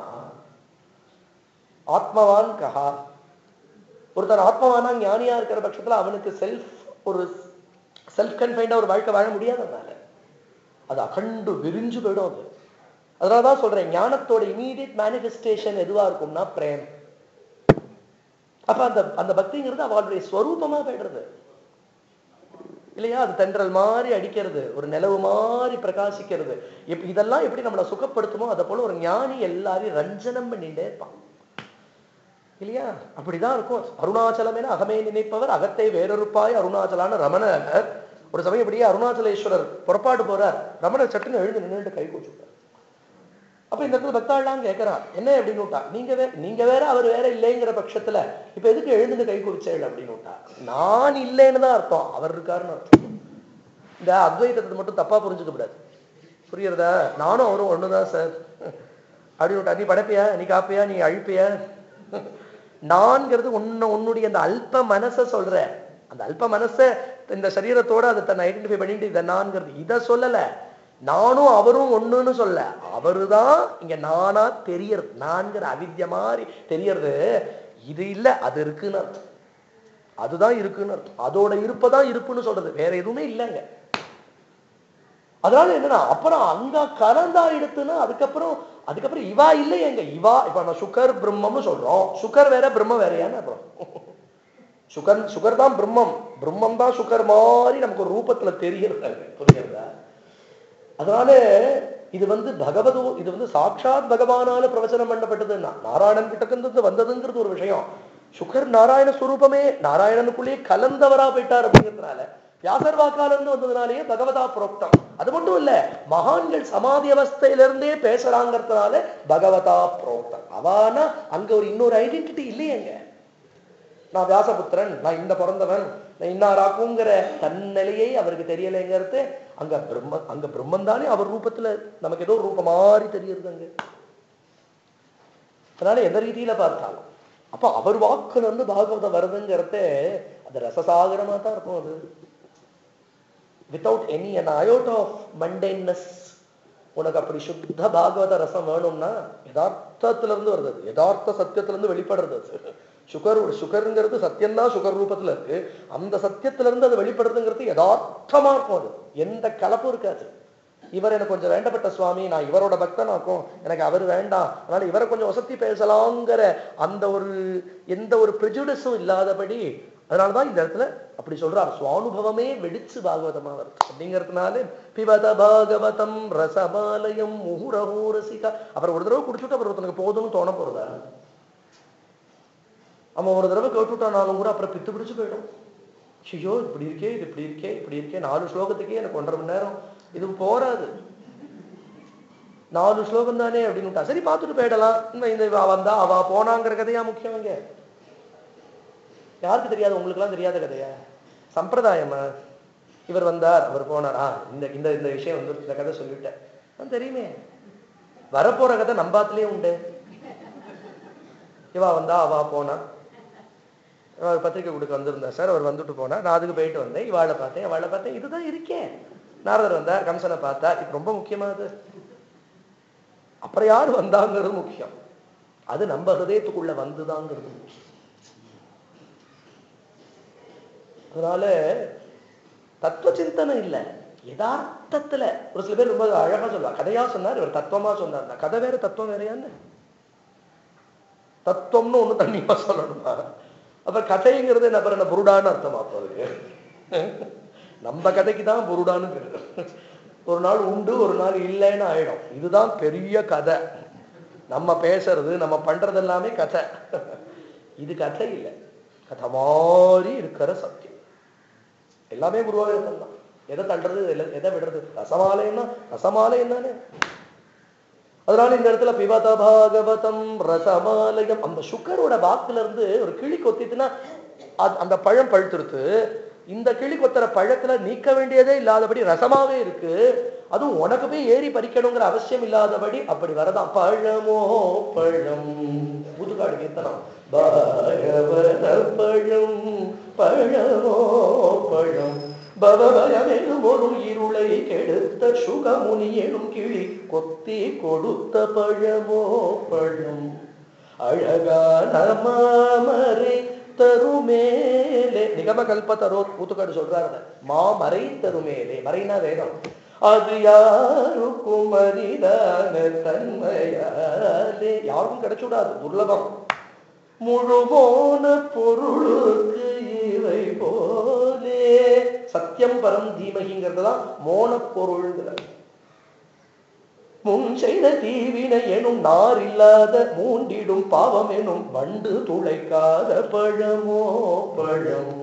ஆத்மவான் கஹா ஒருத்தர் ஆத்மவானா ஞானியா இருக்கிற பட்சத்துல அவனுக்கு செல்ஃப் ஒரு செல்ஃப் கன்ஃபைண்டா ஒரு வாழ்க்கை வாழ முடியாது அதனால அது அகண்டு விரிஞ்சு போயிடும் அது அதனாலதான் சொல்றேன் ஞானத்தோட இமீடியட் மேனிஃபெஸ்டேஷன் எதுவா இருக்கும்னா பிரேம் அப்ப அந்த அந்த பக்திங்கிறது அவளுடைய ஸ்வரூபமா போயிடுறது இல்லையா அது தென்றல் மாதிரி அடிக்கிறது ஒரு நிலவு மாதிரி பிரகாசிக்கிறது இப்ப இதெல்லாம் எப்படி நம்மளை சுகப்படுத்துமோ அதை போல ஒரு ஞானி எல்லாரையும் ரஞ்சனம் பண்ணிட்டே இருப்பான் இல்லையா அப்படிதான் இருக்கும் அருணாச்சலம் என அகமே நினைப்பவர் அகத்தை வேறொருப்பாய் அருணாச்சலான ரமணர் ஒரு சமயம் இப்படியே அருணாச்சலேஸ்வரர் புறப்பாடு போறார் ரமணர் சட்டுன்னு எழுந்து நின்னுட்டு கை கூச்சுட்டார் அப்ப இந்த இடத்துல பக்தாள்லாம் கேட்கறான் என்ன அப்படின்னு விட்டா நீங்க வே நீங்க வேற அவர் வேற இல்லைங்கிற பட்சத்துல இப்ப எதுக்கு எழுந்து கை குவிச்சேள் அப்படின்னு விட்டா நான் இல்லைன்னு தான் அர்த்தம் அவர் இருக்காருன்னு அர்த்தம் இந்த அத்வைதத்தை மட்டும் தப்பா புரிஞ்சுக்க கூடாது புரியுறதா நானும் அவரும் ஒண்ணுதான் சார் அப்படின்னு விட்டா நீ படைப்பியா நீ காப்பியா நீ அழிப்பியா நான்கிறது உன்ன உன்னுடைய அந்த அல்ப மனசை சொல்ற அந்த அல்ப மனசை இந்த சரீரத்தோட அதை தன்னை ஐடென்டிஃபை பண்ணிட்டு இதை நான்கிறது இதை சொல்லல நானும் அவரும் ஒண்ணுன்னு சொல்ல அவருதான் இங்க நானா தெரியறது நான்கிற அவித்ய மாதிரி தெரியறது இது இல்ல அது இருக்குன்னு அர்த்தம் அதுதான் இருக்குன்னு அர்த்தம் அதோட இருப்பதான் இருப்புன்னு சொல்றது வேற எதுவுமே இல்லைங்க அதனால என்னன்னா அப்புறம் அங்க கலந்தா எடுத்துன்னா அதுக்கப்புறம் அதுக்கப்புறம் இவா இல்லையேங்க இவா இப்ப நான் சுகர் பிரம்மம்னு சொல்றோம் சுகர் வேற பிரம்மம் வேறையான்னு அப்புறம் சுகர் சுகர் தான் பிரம்மம் பிரம்மம் தான் சுகர் மாதிரி நமக்கு ஒரு ரூபத்துல தெரியறது புரியுறதா அதனால இது வந்து பகவதோ இது வந்து சாட்சாத் பகவானால பிரவச்சனம் பண்ணப்பட்டதுன்னா நாராயணன் கிட்டக்கிருந்து வந்ததுங்கிறது ஒரு விஷயம் சுகர் நாராயண ஸ்வரூபமே நாராயணனுக்குள்ளேயே கலந்தவரா போயிட்டார் அப்படிங்கிறதுனால வியாசர் வாக்கால இருந்து வந்ததுனாலேயே பகவதா புரோக்தம் அது மட்டும் இல்ல மகான்கள் சமாதி அவஸ்தையிலிருந்தே பேசுறாங்கிறதுனால பகவதா புரோக்தம் அவானா அங்க ஒரு இன்னொரு ஐடென்டிட்டி இல்லையேங்க நான் வியாசபுத்திரன் நான் இந்த பிறந்தவன் நான் இன்னாராக்குங்கிற தன்னிலையை அவருக்கு தெரியலைங்கிறது அங்க பிரம்ம அங்க பிரம்மன் தானே அவர் ரூபத்துல நமக்கு ஏதோ ரூபம் மாதிரி தெரியுது அங்க அதனால எந்த ரீதியில பார்த்தாலும் அப்ப அவர் வாக்குல இருந்து பாகவதம் வருதுங்கிறத அது ரசசாகரமா தான் இருக்கும் அது without any an iota of mundaneness உனக்கு அப்படி சுத்த பாகவத ரசம் வேணும்னா யதார்த்தத்துல இருந்து வருது அது. யதார்த்த சத்தியத்துல இருந்து வெளிப்படுறது அது சுகர் சுகருங்கிறது சத்தியம்தான் சுகர் ரூபத்துல இருக்கு அந்த சத்தியத்துல இருந்து அது வெளிப்படுறதுங்கிறது யதார்த்தமா இருக்கும் அது எந்த கலப்பும் இருக்காது இவர் எனக்கு கொஞ்சம் வேண்டப்பட்ட சுவாமி நான் இவரோட பக்தனாக்கும் எனக்கு அவர் வேண்டாம் அதனால இவரை கொஞ்சம் வசதி பேசலாங்கிற அந்த ஒரு எந்த ஒரு ப்ரெஜுடிஸும் இல்லாதபடி அதனாலதான் இந்த இடத்துல அப்படி சொல்றார் சுவானுபவமே வெடிச்சு பாகவதமா வருது அப்படிங்கிறதுனால பிபத பாகவதம் ரசபாலயம் முகுரஹோ ரசிகா அப்புறம் ஒரு தடவை குடிச்சுட்டு அப்புறம் ஒருத்தனுக்கு போதும்னு தோண போறதா அவன் ஒரு தடவை கேட்டுட்டானாலும் கூட அப்புறம் பித்து பிடிச்சு போயிடும் ஐயோ இப்படி இருக்கே இது இப்படி இருக்கே இப்படி இருக்கே நாலு ஸ்லோகத்துக்கே எனக்கு ஒன்றரை மணி நேரம் இது போராது நாலு ஸ்லோகம் தானே அப்படின்னு விட்டா சரி பார்த்துட்டு போயிடலாம் இந்த இந்த இவ வந்தா அவ போனாங்கிற கதையா முக்கியம் இங்க யாருக்கு தெரியாது உங்களுக்குலாம் தெரியாத கதையா சம்பிரதாயமா இவர் வந்தார் அவர் போனார் ஆ இந்த இந்த இந்த விஷயம் வந்து இந்த கதை சொல்லிட்டேன் ஆ, தெரியுமே வரப்போற கதை நம்பாத்திலே உண்டு இவா வந்தா அவா போனா அவர் பத்திரிக்கை கொடுக்க வந்திருந்தா சார் அவர் வந்துட்டு போனா நான் அதுக்கு போயிட்டு வந்தேன் இவாளை பார்த்தேன் இவாளை பார்த்தேன் இதுதான் இருக்கேன் நாரதர் வந்தார் கம்சனை பார்த்தார் இது ரொம்ப முக்கியமானது அப்புறம் யார் வந்தாங்கிறது முக்கியம் அது நம்ம ஹிருதயத்துக்குள்ள வந்துதாங்கிறது முக்கியம் அதனால தத்துவ சிந்தனை இல்ல யதார்த்தத்துல ஒரு சில பேர் ரொம்ப அழகா சொல்லுவா கதையா சொன்னார் இவர் தத்துவமா சொன்னார் நான் கதை வேற தத்துவம் வேறையான்னு தத்துவம்னு ஒண்ணு தண்ணியா சொல்லணுமா அப்ப கதைங்கிறது என்ன அப்புறம் என்ன புருடான்னு அர்த்தமா அப்ப அதுக்கு நம்ம கதைக்கு தான் புருடான்னு பேரு ஒரு நாள் உண்டு ஒரு நாள் இல்லைன்னு ஆயிடும் இதுதான் பெரிய கதை நம்ம பேசுறது நம்ம பண்றது எல்லாமே கதை இது கதை இல்லை கதை மாதிரி இருக்கிற சத்தியம் எல்லாமே குருவாயூரப்பன் தான் எதை தள்ளுறது எதை- எதை விடுறது ரசமாலைன்னா ரசமாலை என்னன்னு அதனால இந்த இடத்துல பிவத பாகவதம் ரசமாலயம் அந்த சுக்கரோட வாக்குல இருந்து ஒரு கிளி கொத்திட்டுனா அது- அந்த பழம் பழுத்துருத்து இந்த கிளி கொத்துற பழத்துல நீக்க வேண்டியதே இல்லாதபடி ரசமாவே இருக்கு அதுவும் உனக்கு போய் ஏறி பறிக்கணுங்கிற அவசியம் இல்லாதபடி அப்படி வரதான் பழமோ பழம் புதுக்காடு கீர்த்தனம் பாகவத பழம் பழமோ பழம் பவபயமெனும் ஒரு இருளை கெடுத்த சுகமுனி எனும் கிளி கொத்தி கொடுத்த பழமோ பழம் அழகான மாமரை தருமேலே நிகம கல்ப தரோ பூத்துக்காடு சொல்றாரு மாமரை தருமேலே மறைனா வேதம் அது யாருக்கும் அரிதான தன்மையாலே யாருக்கும் கிடைச்சுடாது துர்லபம் முழுமோன பொருளுக்கு இவை போலே சத்தியம் பரம் தீமகிங்கிறது தான் மோன பொருள்ங்கிறது முன் செய்த தீவினை எனும் நார் இல்லாத மூண்டிடும் பாவம் எனும் வண்டு துளைக்காத பழமோ பழம்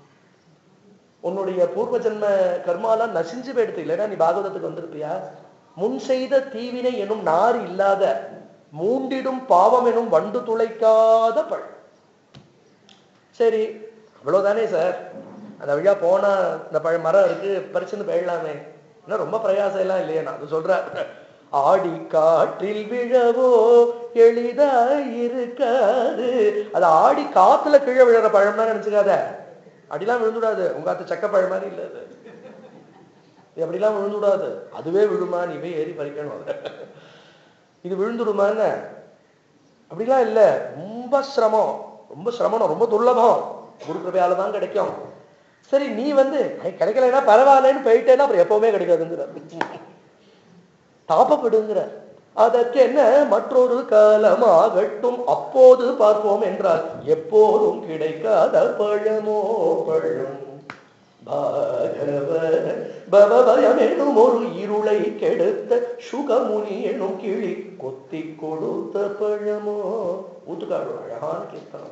உன்னுடைய பூர்வ ஜென்ம கர்மாலாம் நசிஞ்சு போயிடுது இல்லைன்னா நீ பாகவதத்துக்கு வந்திருப்பியா முன் செய்த தீவினை எனும் நார் இல்லாத மூண்டிடும் பாவம் எனும் வண்டு துளைக்காத பழம் சரி அவ்வளவுதானே சார் அந்த வழியா போனா இந்த பழ மரம் இருக்கு பறிச்சுன்னு போயிடலாமே இன்னும் ரொம்ப பிரயாசம் எல்லாம் இல்லையே நான் அது சொல்றேன் ஆடி காற்றில் விழவோ எளிதாயிருக்காது அது ஆடி காத்துல கீழே விழுற பழம்னா நினைச்சுக்காத அடிலாம் விழுந்துடாது உங்க அத்த சக்க பழம் மாதிரி இல்ல அது இது அப்படிலாம் விழுந்துடாது அதுவே விழுமா நீ போய் ஏறி பறிக்கணும் அதை இது விழுந்துடுமா என்ன அப்படிலாம் இல்ல ரொம்ப சிரமம் ரொம்ப சிரமம் ரொம்ப துர்லபம் குரு கிருபையால தான் கிடைக்கும் சரி நீ வந்து "ஐ, கிடைக்கலைன்னா பரவாயில்லன்னு போயிட்டேன்னா அப்புறம் எப்பவுமே கிடைக்காதுங்கிற தாப்பப்படுங்கிற அதற்கு என்ன மற்றொரு காலமாகட்டும் அப்போது பார்ப்போம் என்றால் எப்போதும் கிடைக்காத பழமோ பழம் பாகவ பவபயம் என்னும் ஒரு இருளை கெடுத்த சுகமுனி எனும் கிளி கொத்தி கொடுத்த பழமோ ஊத்துக்காடு அழகான கீர்த்தனம்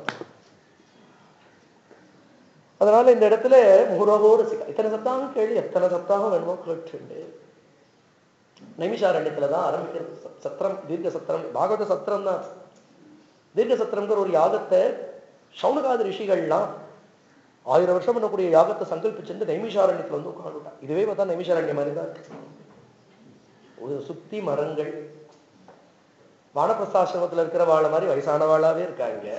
அதனால இந்த இடத்துல முகுரகோ ரசிகா இத்தனை சப்தாகம் கேள்வி எத்தனை சப்தாகம் வேணுமோ கேட்டுண்டு நைமிஷாரண்யத்துல தான் ஆரம்பிக்கிறது ச- சத்திரம் தீர்க்க சத்திரம் பாகவத சத்திரம் தான் தீர்க்க சத்திரம்ங்கிற ஒரு யாகத்தை சவுனகாத ரிஷிகள்லாம் ஆயிரம் வருஷம் பண்ணக்கூடிய யாகத்தை சங்கல்பிச்சுட்டு நைமிஷாரண்யத்துல வந்து உட்காந்துட்டா இதுவே பார்த்தா நைமிஷாரண்யம் மாதிரி தான் இருக்கு ஒரு சுத்தி மரங்கள் வானப்பிரஸ்தாசிரமத்துல இருக்கிற வாழை மாதிரி வயசானவாளாவே இருக்காங்க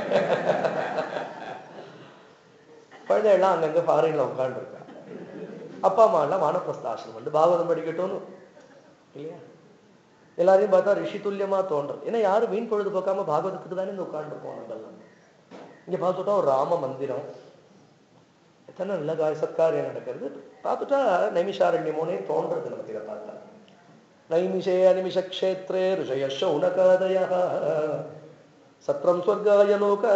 குழந்தைகள்லாம் அங்கங்க ஃபாரின்ல உட்காந்துருக்கா அப்பா அம்மா எல்லாம் வானப்பிரஸ்தாசிரமம் வந்து பாகவதம் படிக்கட்டும்னு இல்லையா எல்லாரையும் பார்த்தா ரிஷி துல்லியமா தோன்றது ஏன்னா யாரும் வீண் பொழுது போக்காம பாகவதத்துக்கு தானே இந்த உட்காந்துருப்போம் நம்மெல்லாம் இங்க பார்த்துட்டா ஒரு ராம மந்திரம் எத்தனை நல்ல காய சத்காரியம் நடக்கிறது பார்த்துட்டா நைமிஷாரண்யமோனே தோன்றது நமக்கு இதை பார்த்தா நைமிஷே அனிமிஷ க்ஷேத்ரே ரிஷய சௌனகாதய சத்ரம் ஸ்வர்காய லோக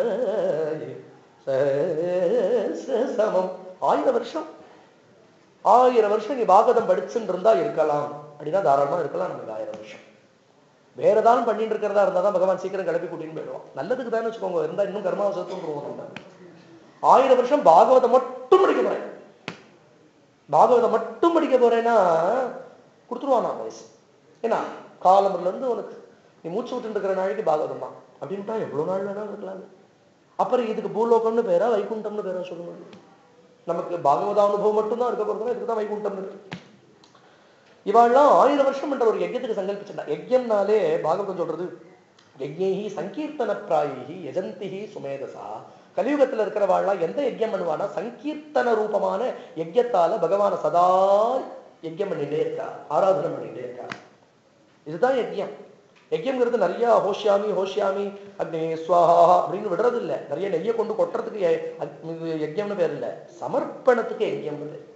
சமம் ஆயிரம் வருஷம் ஆயிரம் வருஷம் நீ பாகவதம் படிச்சுட்டு இருந்தா இருக்கலாம் அப்படின்னா தாராளமா இருக்கலாம் நமக்கு ஆயிரம் வருஷம் வேற ஏதாவது பண்ணிட்டு இருக்கிறதா இருந்தா தான் பகவான் சீக்கிரம் கிளப்பி கூட்டின்னு போயிடுவான் நல்லதுக்கு தான் வச்சுக்கோங்க இருந்தா இன்னும் கர்மாவசத்தும் நம்ம ஆயிரம் வருஷம் பாகவதம் மட்டும் படிக்க போறேன் பாகவதம் மட்டும் படிக்க போறேன்னா கொடுத்துருவான் நான் வயசு ஏன்னா காலம்புல இருந்து உனக்கு நீ மூச்சு விட்டு இருக்கிற நாளைக்கு பாகவதம் தான் அப்படின்ட்டா எவ்வளவு நாள் வேணாலும் இருக்கலாம் அப்புறம் இதுக்கு பூலோகம்னு பேரா வைகுண்டம்னு பேரா சொல்லுங்க நமக்கு பாகவத அனுபவம் மட்டும்தான் இருக்க போறதுனா இதுக்கு தான் வைகுண்டம் இருக்கு இவாள்லாம் ஆயிரம் வருஷம் என்ற ஒரு யஜ்யத்துக்கு சங்கல்பிச்சிருந்தா யஜ்யம்னாலே பாகவதம் சொல்றது யஜ்யி சங்கீர்த்தன பிராயி யஜந்திஹி சுமேதசா கலியுகத்துல இருக்கிறவாள்லாம் எந்த யஜ்யம் பண்ணுவானா சங்கீர்த்தன ரூபமான யஜ்யத்தால பகவான சதா யஜ்யம் பண்ணிட்டே இருக்கா ஆராதனை பண்ணிட்டே இருக்கா இதுதான் யஜ்யம் யஜ்யம்ங்கிறது நிறைய ஹோஷ்யாமி ஹோஷ்யாமி அக்னி ஸ்வாஹா அப்படின்னு விடுறது இல்ல நிறைய நெய்யை கொண்டு கொட்டுறதுக்கு ய- அக்- இது யஜ்யம்னு பேர் இல்ல சமர்ப்பணத்துக்கு யஜ்யம்னு பேர்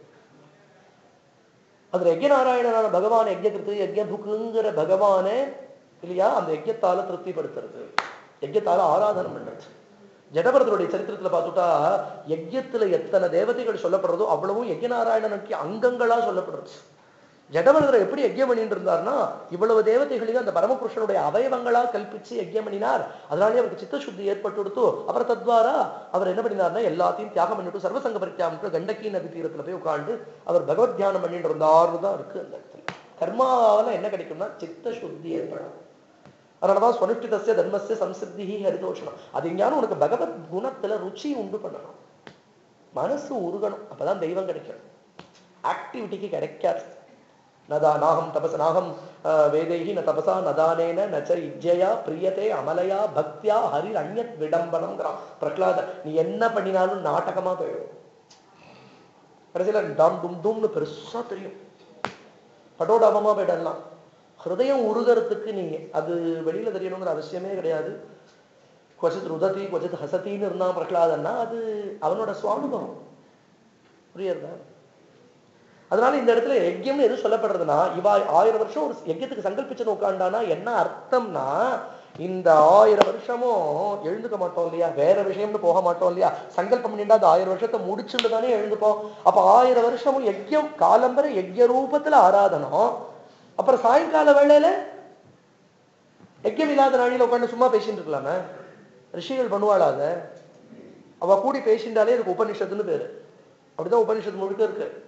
அதுல யஜ்யநாராயணனான பகவான் யஜ்யகிருத்து யஜ்யபுக்குங்கிற பகவானே இல்லையா அந்த யஜ்யத்தால திருப்திப்படுத்துறது யஜ்யத்தால ஆராதனை பண்றது ஜடபரதனுடைய சரித்திரத்துல பார்த்துட்டா யஜ்யத்துல எத்தனை தேவதைகள் சொல்லப்படுறதோ அவ்வளவும் யஜ்யநாராயணனுக்கு அங்கங்களா சொல்லப்படுறது ஜடபரதர் எப்படி யஜ்யம் பண்ணிட்டு இருந்தார்னா இவ்வளவு தேவதைகளையும் அந்த பரமபுருஷனுடைய அவயவங்களா கல்பிச்சு யஜ்யம் பண்ணினார் அதனாலே அவருக்கு சித்தசுத்தி ஏற்பட்டு கொடுத்து அப்புறம் தத்வாரா அவர் என்ன பண்ணினார்னா எல்லாத்தையும் தியாகம் பண்ணிட்டு சர்வசங்க பரித்தியாகம் கண்டக்கி நதி தீரத்துல போய் உட்கார்ந்து அவர் பகவத் தியானம் பண்ணிட்டு இருந்தார்னு தான் இருக்கு அந்த இடத்துல கர்மாவால என்ன கிடைக்கும்னா சித்த சுத்தி ஏற்படும் அதனாலதான் சுவனுஷ்டிதஸ்ய தர்மஸ்ய சம்சித்தி ஹரிதோஷனம் அது எங்கேயாலும் உனக்கு பகவத் குணத்துல ருச்சி உண்டு பண்ணணும் மனசு உருகணும் அப்பதான் தெய்வம் கிடைக்கும் ஆக்டிவிட்டிக்கு கிடைக்காது நதா நாகம் தபச நாகம் ஆஹ், வேதைஹி ந தபசா நதானேன நச்ச இஜ்ஜயா பிரியதே அமலையா பக்தியா ஹரி அந்யத் விடம்பனம்ங்கிறான் பிரகலாத நீ என்ன பண்ணினாலும் நாடகமா போயிடும் கடைசியில டாம் டும் டூம்னு பெருசா தெரியும் படோடாபமா போயிடலாம் ஹிருதயம் உருகிறதுக்கு நீங்க அது வெளியில தெரியணுங்கிற அவசியமே கிடையாது கொச்சித் ருததி கொச்சித் ஹசத்தின்னு இருந்தான் பிரகலாதன்னா அது அவனோட சுவானுபவம் புரியுறதா அதனால இந்த இடத்துல யஜ்யம்னு எது சொல்லப்படுறதுன்னா இவா ஆயிரம் வருஷம் ஒரு யஜ்யத்துக்கு சங்கல்பிச்சுன்னு உட்காண்டானா என்ன அர்த்தம்னா இந்த ஆயிரம் வருஷமும் எழுந்துக்க மாட்டோம் இல்லையா வேற விஷயம்னு போக மாட்டோம் இல்லையா சங்கல்பம் பண்ணிட்டா அந்த ஆயிரம் வருஷத்தை முடிச்சுட்டு தானே எழுந்துப்போம் அப்ப ஆயிரம் வருஷமும் யஜ்யம் காலம்பர யஜ்ய ரூபத்துல ஆராதனம் அப்புறம் சாயங்கால வேளையில யஜ்யம் இல்லாத நாளில உட்காந்து சும்மா பேசிட்டு இருக்கலாமே ரிஷிகள் பண்ணுவாளா அத அவ கூடி பேசிண்டாலே இதுக்கு உபனிஷத்துன்னு பேரு அப்படிதான் உபனிஷத்து முழுக்க இருக்கு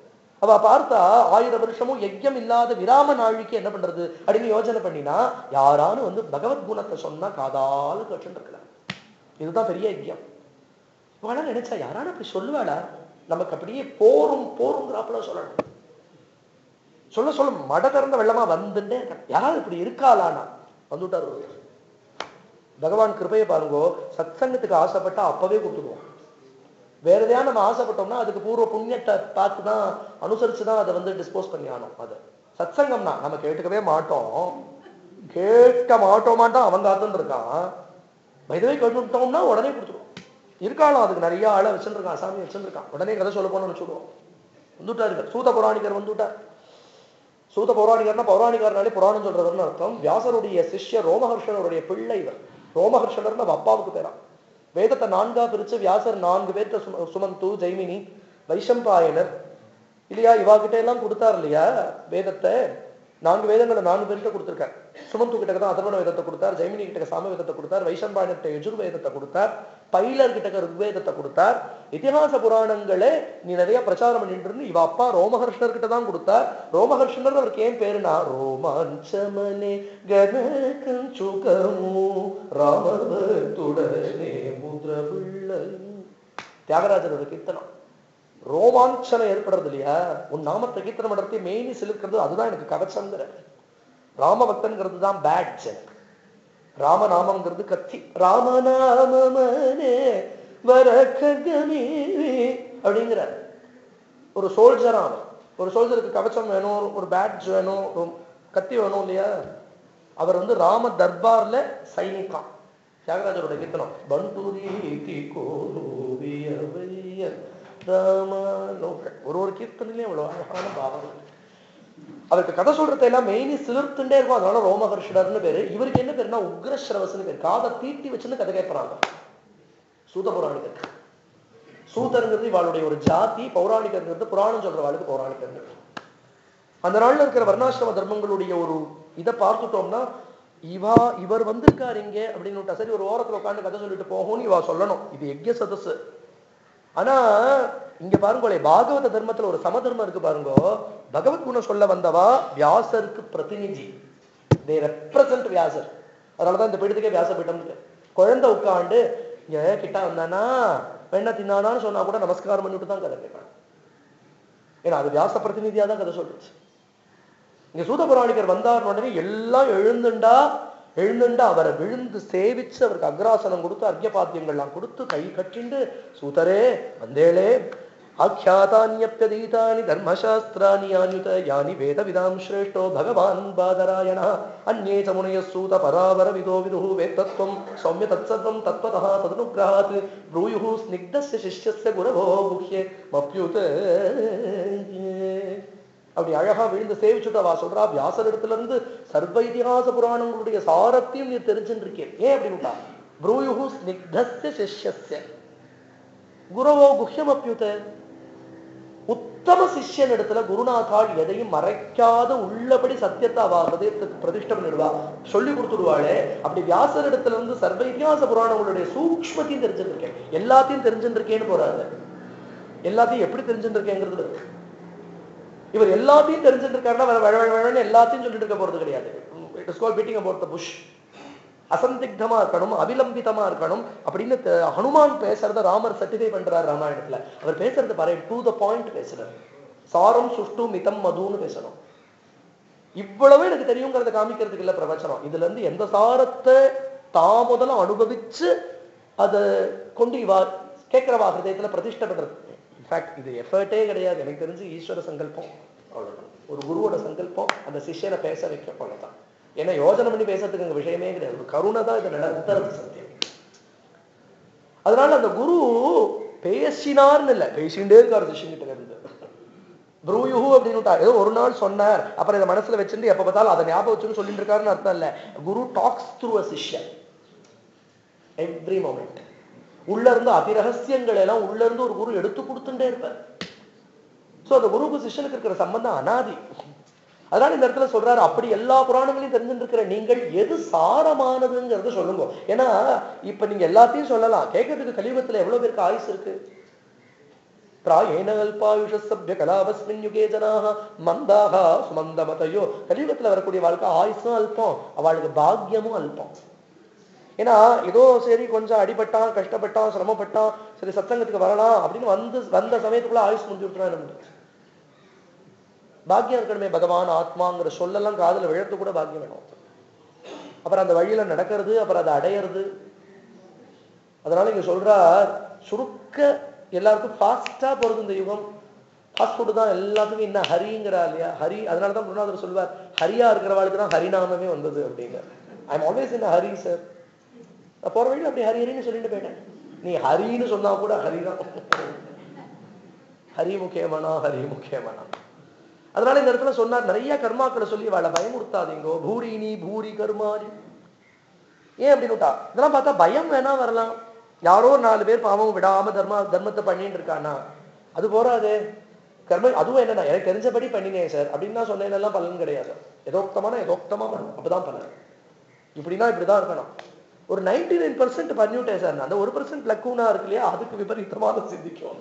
அவ பார்த்தா ஆயிரம் வருஷமும் யஜ்யம் இல்லாத விராம நாழிக்கு என்ன பண்றது அப்படின்னு யோசனை பண்ணினா யாரானு வந்து பகவத் குணத்தை சொன்னா காதால கேட்டு இருக்கலாம் இதுதான் பெரிய யஜ்யம் இவளா நினைச்சா யாரான அப்படி சொல்லுவாளா நமக்கு அப்படியே போரும் போருங்கிறாப்புல சொல்லணும் சொல்ல சொல்ல மட திறந்த வெள்ளமா வந்துட்டே இருக்கான் யாராவது இப்படி இருக்காளானா வந்துட்டார் ஒருத்தர். பகவான் கிருபையை பாருங்கோ சத்சங்கத்துக்கு ஆசைப்பட்டா அப்பவே கொடுத்துடுவோம் வேற எதையா நம்ம ஆசைப்பட்டோம்னா அதுக்கு பூர்வ புண்ணியத்தை பார்த்து தான் அனுசரிச்சு தான் அதை வந்து டிஸ்போஸ் பண்ணி ஆனோம் அது சத்சங்கம்னா நம்ம கேட்டுக்கவே மாட்டோம் கேட்க மாட்டோமான்னு தான் அவன் காத்துன்னு இருக்கான் வயதவே கேட்டுட்டோம்னா உடனே கொடுத்துருவோம் இருக்காளாம் அதுக்கு நிறைய ஆளை வச்சுருக்கான் சாமி வச்சுருக்கான் உடனே கதை சொல்ல போனோம்னு வச்சுடுவோம் வந்துட்டார் இவர் சூத புராணிகர் வந்துட்டார் சூத பௌராணிகர்னா பௌராணிகர்னாலே புராணம் சொல்றவர்னு அர்த்தம் வியாசருடைய சிஷ்யர் ரோமஹர்ஷனருடைய பிள்ளை இவர் ரோமஹர்ஷனர்னு அவ அப்பாவுக்கு பேரா வேதத்தை நான்கா பிரிச்சு வியாசர் நான்கு பேர்த்த சும சுமந்து ஜெய்மினி வைஷம்பாயனர் இல்லையா இவா கிட்ட எல்லாம் கொடுத்தார் இல்லையா வேதத்தை நான்கு வேதங்களை நான்கு பேர்கிட்ட கொடுத்திருக்கார் சுமந்து கிட்ட தான் அதர்வண வேதத்தை கொடுத்தார் ஜெய்மினி கிட்ட சாம வேதத்தை கொடுத்தார் வைஷம்பாயனர்கிட்ட யஜுர்வேதத்தை கொடுத்தார் பைலர் கிட்ட ருக்வேதத்தை கொடுத்தார் இதிகாச புராணங்களே நீ நிறைய பிரச்சாரம் பண்ணிட்டு இருந்து இவ அப்பா ரோமஹர்ஷனர் கிட்ட தான் கொடுத்தார் ரோமஹர்ஷனர் அவருக்கு ஏன் பேருனா ரோமாஞ்சமனே கனகஞ்சுகமு ராமபக்துடனே முதிரவிள்ளலும் தியாகராஜரோட கீர்த்தனம் ரோமாஞ்சனம் ஏற்படுறது இல்லையா உன் நாமத்தை கீர்த்தனம் நடத்தி மெயினி சிலுக்கிறது அதுதான் எனக்கு கவச்சங்கிற ராமபக்தன்கிறது தான் பேட்ச் எனக்கு ராமநாமங்கிறது கத்தி ராமநாமமனே வரக்ககமே அப்படிங்கிறார் ஒரு சோல்ஜர் அவன் ஒரு சோல்ஜருக்கு கவச்சம் வேணும் ஒரு பேட்ஜ் வேணும் ஒரு கத்தி வேணும் இல்லையா அவர் வந்து ராம தர்பார்ல சைனிக்கான் தியாகராஜரோட கீர்த்தனம் பண்டூரி கோவிய ராமலோக ஒரு ஒரு கீர்த்தனிலையும் இவ்வளவு அழகான பாவங்கள் அவருக்கு கதை சொல்றதை எல்லாம் மெயினி சிலிர்த்துட்டே இருக்கும் அதனால ரோமஹர்ஷனர்னு பேரு இவருக்கு என்ன பேருனா உக்ரஸ்ரவஸ்னு பேர் காதை தீட்டி வச்சுன்னு கதை கேட்பறாங்க சூத புராணிகர் சூதருங்கிறது இவாளுடைய ஒரு ஜாதி பௌராணிகர்ங்கிறது புராணம் சொல்றவாளுக்கு பௌராணிகர் அந்த நாள்ல இருக்கிற வர்ணாசிரம தர்மங்களுடைய ஒரு இதை பார்த்துட்டோம்னா இவா இவர் வந்திருக்காரு இங்க அப்படின்னு விட்டா, சரி ஒரு ஓரத்துல உட்கார்ந்து கதை சொல்லிட்டு போகும்னு இவா சொல்லணும் இது யஜ்ய சதஸ் ஆனா இங்க பாருங்களே பாகவத தர்மத்துல ஒரு சமதர்மம் இருக்கு பாருங்க பகவத் குணம் சொல்ல வந்தவா வியாசருக்கு பிரதிநிதி தே ரெப்ரசன்ட் வியாசர் அதனாலதான் இந்த பீடத்துக்கே வியாச பீடம் குழந்தை உட்காந்து இங்க கிட்ட வந்தானா வெண்ண தின்னானான்னு சொன்னா கூட நமஸ்காரம் பண்ணிட்டு தான் கதை கேட்கணும் ஏன்னா அது வியாச பிரதிநிதியா தான் கதை சொல்லுச்சு இங்க சூத புராணிகர் வந்தார் உடனே எல்லாம் எழுந்துண்டா எழுந்துண்டா அவரை விழுந்து சேவிச்சு அவருக்கு அக்ராசனம் கொடுத்து அர்க்கியபாத்தியங்கள்லாம் கொடுத்து கை கட்டிண்டு சூதரே வந்தேளே ஆख्यातान्यप्यधीतानि धर्मशास्त्राणि यान्युत यानि वेदविदां श्रेष्ठो भगवान् बादरायणः अन्ये च मुनयः सूत परावरविदो विदुः वेत्तत्वं सौम्य तत्सर्वं तत्त्वतः तदनुग्रहात् ब्रूयुः स्निग्धस्य शिष्यस्य गुरवो गुह्ये मप्युत அப்படி அழகா விழுந்து சேவிச்சுட்டவா சொல்றா வியாசர் இடத்துல இருந்து சர்வ இதிகாச புராணங்களுடைய சாரத்தையும் நீ தெரிஞ்சுட்டு இருக்கேன் ஏன் அப்படின்னுட்டா ப்ரூயுஹு ஸ்னிக்தஸ்ய சிஷ்யஸ்ய குருவோ குஹ்யமப்யுத உத்தம சிஷ்யன் இடத்துல குருநாதாள் எதையும் மறைக்காத உள்ளபடி சத்தியத்தை அவ ஹதயத்துக்கு பிரதிஷ்டை பண்ணிடுவா சொல்லி கொடுத்துடுவாளே அப்படி வியாசர் இடத்துல இருந்து சர்வ இதிகாச புராணங்களுடைய சூக்ஷ்மத்தையும் தெரிஞ்சுருக்கேன் எல்லாத்தையும் தெரிஞ்சுருக்கேன்னு போறாரு எல்லாத்தையும் எப்படி தெரிஞ்சுருக்கேங்கிறது இருக்கு இவர் எல்லாத்தையும் தெரிஞ்சுட்டு இருக்காருன்னா வழ வழ வழன்னு எல்லாத்தையும் சொல்லிட்டு இருக்க போறது கிடையாது it is call beating about the bush அசந்திக்தமா இருக்கணும் அபிலம்பிதமா இருக்கணும் அப்படின்னு த- ஹனுமான் பேசுறத ராமர் சர்டிஃபை பண்றாரு ராமாயணத்துல அவர் பேசுறது பாரு டு த பாயிண்ட் பேசுறாரு சாரம் சுஷ்டு மிதம் மதுன்னு பேசணும் இவ்வளவு எனக்கு தெரியுங்கிறத காமிக்கிறதுக்கு இல்ல பிரவச்சனம் இதுல இருந்து எந்த சாரத்தை தான் முதல்ல அனுபவிச்சு அதை கொண்டு இவா கேட்கிறவா ஹிருதயத்துல பிரதிஷ்டை பண்றது இன்ஃபேக்ட் இது எஃபர்ட்டே கிடையாது எனக்கு தெரிஞ்சு ஈஸ்வர சங்கல்பம் அவ்வளவுதான் ஒரு குருவோட சங்கல்பம் அந்த சிஷ்யனை பேச வைக்க அவ்வளவுதான் ஏன்னா யோஜனை பண்ணி பேசுறதுக்கு அங்க விஷயமே கிடையாது ஒரு கருணை தான் இதை நடத்துறது சத்தியம் அதனால அந்த குரு பேசினார்னு இல்ல பேசிண்டே இருக்காரு சிஷ்யங்கிட்ட இருந்து ப்ரூயுஹு அப்படின்னு விட்டார். ஏதோ ஒரு நாள் சொன்னார் அப்புறம் இதை மனசுல வச்சுட்டு எப்ப பார்த்தாலும் அதை ஞாபகம் வச்சுன்னு சொல்லிட்டு இருக்காருன்னு அர்த்தம் இல்ல குரு டாக்ஸ் த்ரூ அ சிஷ்யன் எவ்ரி மொமெண்ட் உள்ள இருந்து அதிரகசியங்கள் எல்லாம் உள்ள இருந்து ஒரு குரு எடுத்து கொடுத்துட்டே இருப்பார் சோ அந்த குருவுக்கு சிஷ்யனுக்கு இருக்கிற சம்பந்தம் அனாதி அதனால இந்த இடத்துல சொல்றாரு அப்படி எல்லா புராணங்களையும் தெரிஞ்சுட்டு இருக்கிற நீங்கள் எது சாரமானதுங்கிறது சொல்லுங்க ஏன்னா இப்ப நீங்க எல்லாத்தையும் சொல்லலாம் கேட்கறதுக்கு கலியுகத்துல எவ்வளவு பேருக்கு ஆயுசு இருக்கு பிராயேன அல்பாயுஷ சப்ய கலாபஸ்மின் யுகே ஜனாக மந்தாக சுமந்தமதையோ கலியுகத்துல வரக்கூடிய வாழ்க்கை ஆயுசும் அல்பம் அவளுக்கு பாக்கியமும் அல்பம் ஏன்னா ஏதோ சரி கொஞ்சம் அடிபட்டான் கஷ்டப்பட்டான் சிரமப்பட்டான் சரி சத்சங்கத்துக்கு வரலாம் அப்படின்னு வந்து வந்த சமயத்துக்குள்ள ஆயுஷ் முடிஞ்சு விட்டுறா என்ன பண்றது? பாக்கியம் இருக்கணுமே பகவான் ஆத்மாங்கிற சொல்லெல்லாம் காதுல விழத்து கூட பாக்கியம் வேணும் அப்புறம் அந்த வழியில நடக்கிறது அப்புறம் அதை அடையிறது அதனால இங்க சொல்றார் சுருக்க எல்லாருக்கும் ஃபாஸ்டா போறது இந்த யுகம் ஃபாஸ்ட் ஃபுட் தான் எல்லாத்துக்கும் என்ன ஹரிங்கிறா இல்லையா ஹரி அதனால தான் குருநாதர் சொல்வார் ஹரியா இருக்கிறவாளுக்கு தான் ஹரிநாமமே வந்தது அப்படிங்க I am always in Hari sir நான் போற வழியில் அப்படி ஹரி ஹரின்னு சொல்லிட்டு போயிட்டேன் நீ ஹரின்னு சொன்னா கூட ஹரிதான் ஹரி முக்கியமானா ஹரி முக்கியமானா அதனால இந்த இடத்துல சொன்னார் நிறைய கர்மாக்களை சொல்லி வாழ பயமுறுத்தாதீங்கோ பூரினி பூரி கர்மாரி ஏன் அப்படின்னு விட்டா இதெல்லாம் பார்த்தா பயம் வேணா வரலாம் யாரோ ஒரு நாலு பேர் பாவம் விடாம தர்ம தர்மத்தை பண்ணிட்டு இருக்கானா அது போறாதே கர்ம அதுவும் என்னன்னா எனக்கு தெரிஞ்சபடி பண்ணினேன் சார் அப்படின்னு நான் சொன்னேன் பலன் கிடையாது எதோக்தமான எதோக்தமா பண்ணணும் அப்பதான் பலன் இப்படின்னா இப்படிதான் இருக்கணும் ஒரு நைன்டி நைன் பர்சன்ட் பண்ணிவிட்டேன் சார் அந்த ஒரு பர்சன்ட் லக்கூனா இருக்கு இல்லையா அதுக்கு விபரீதமாக சிந்திக்கும்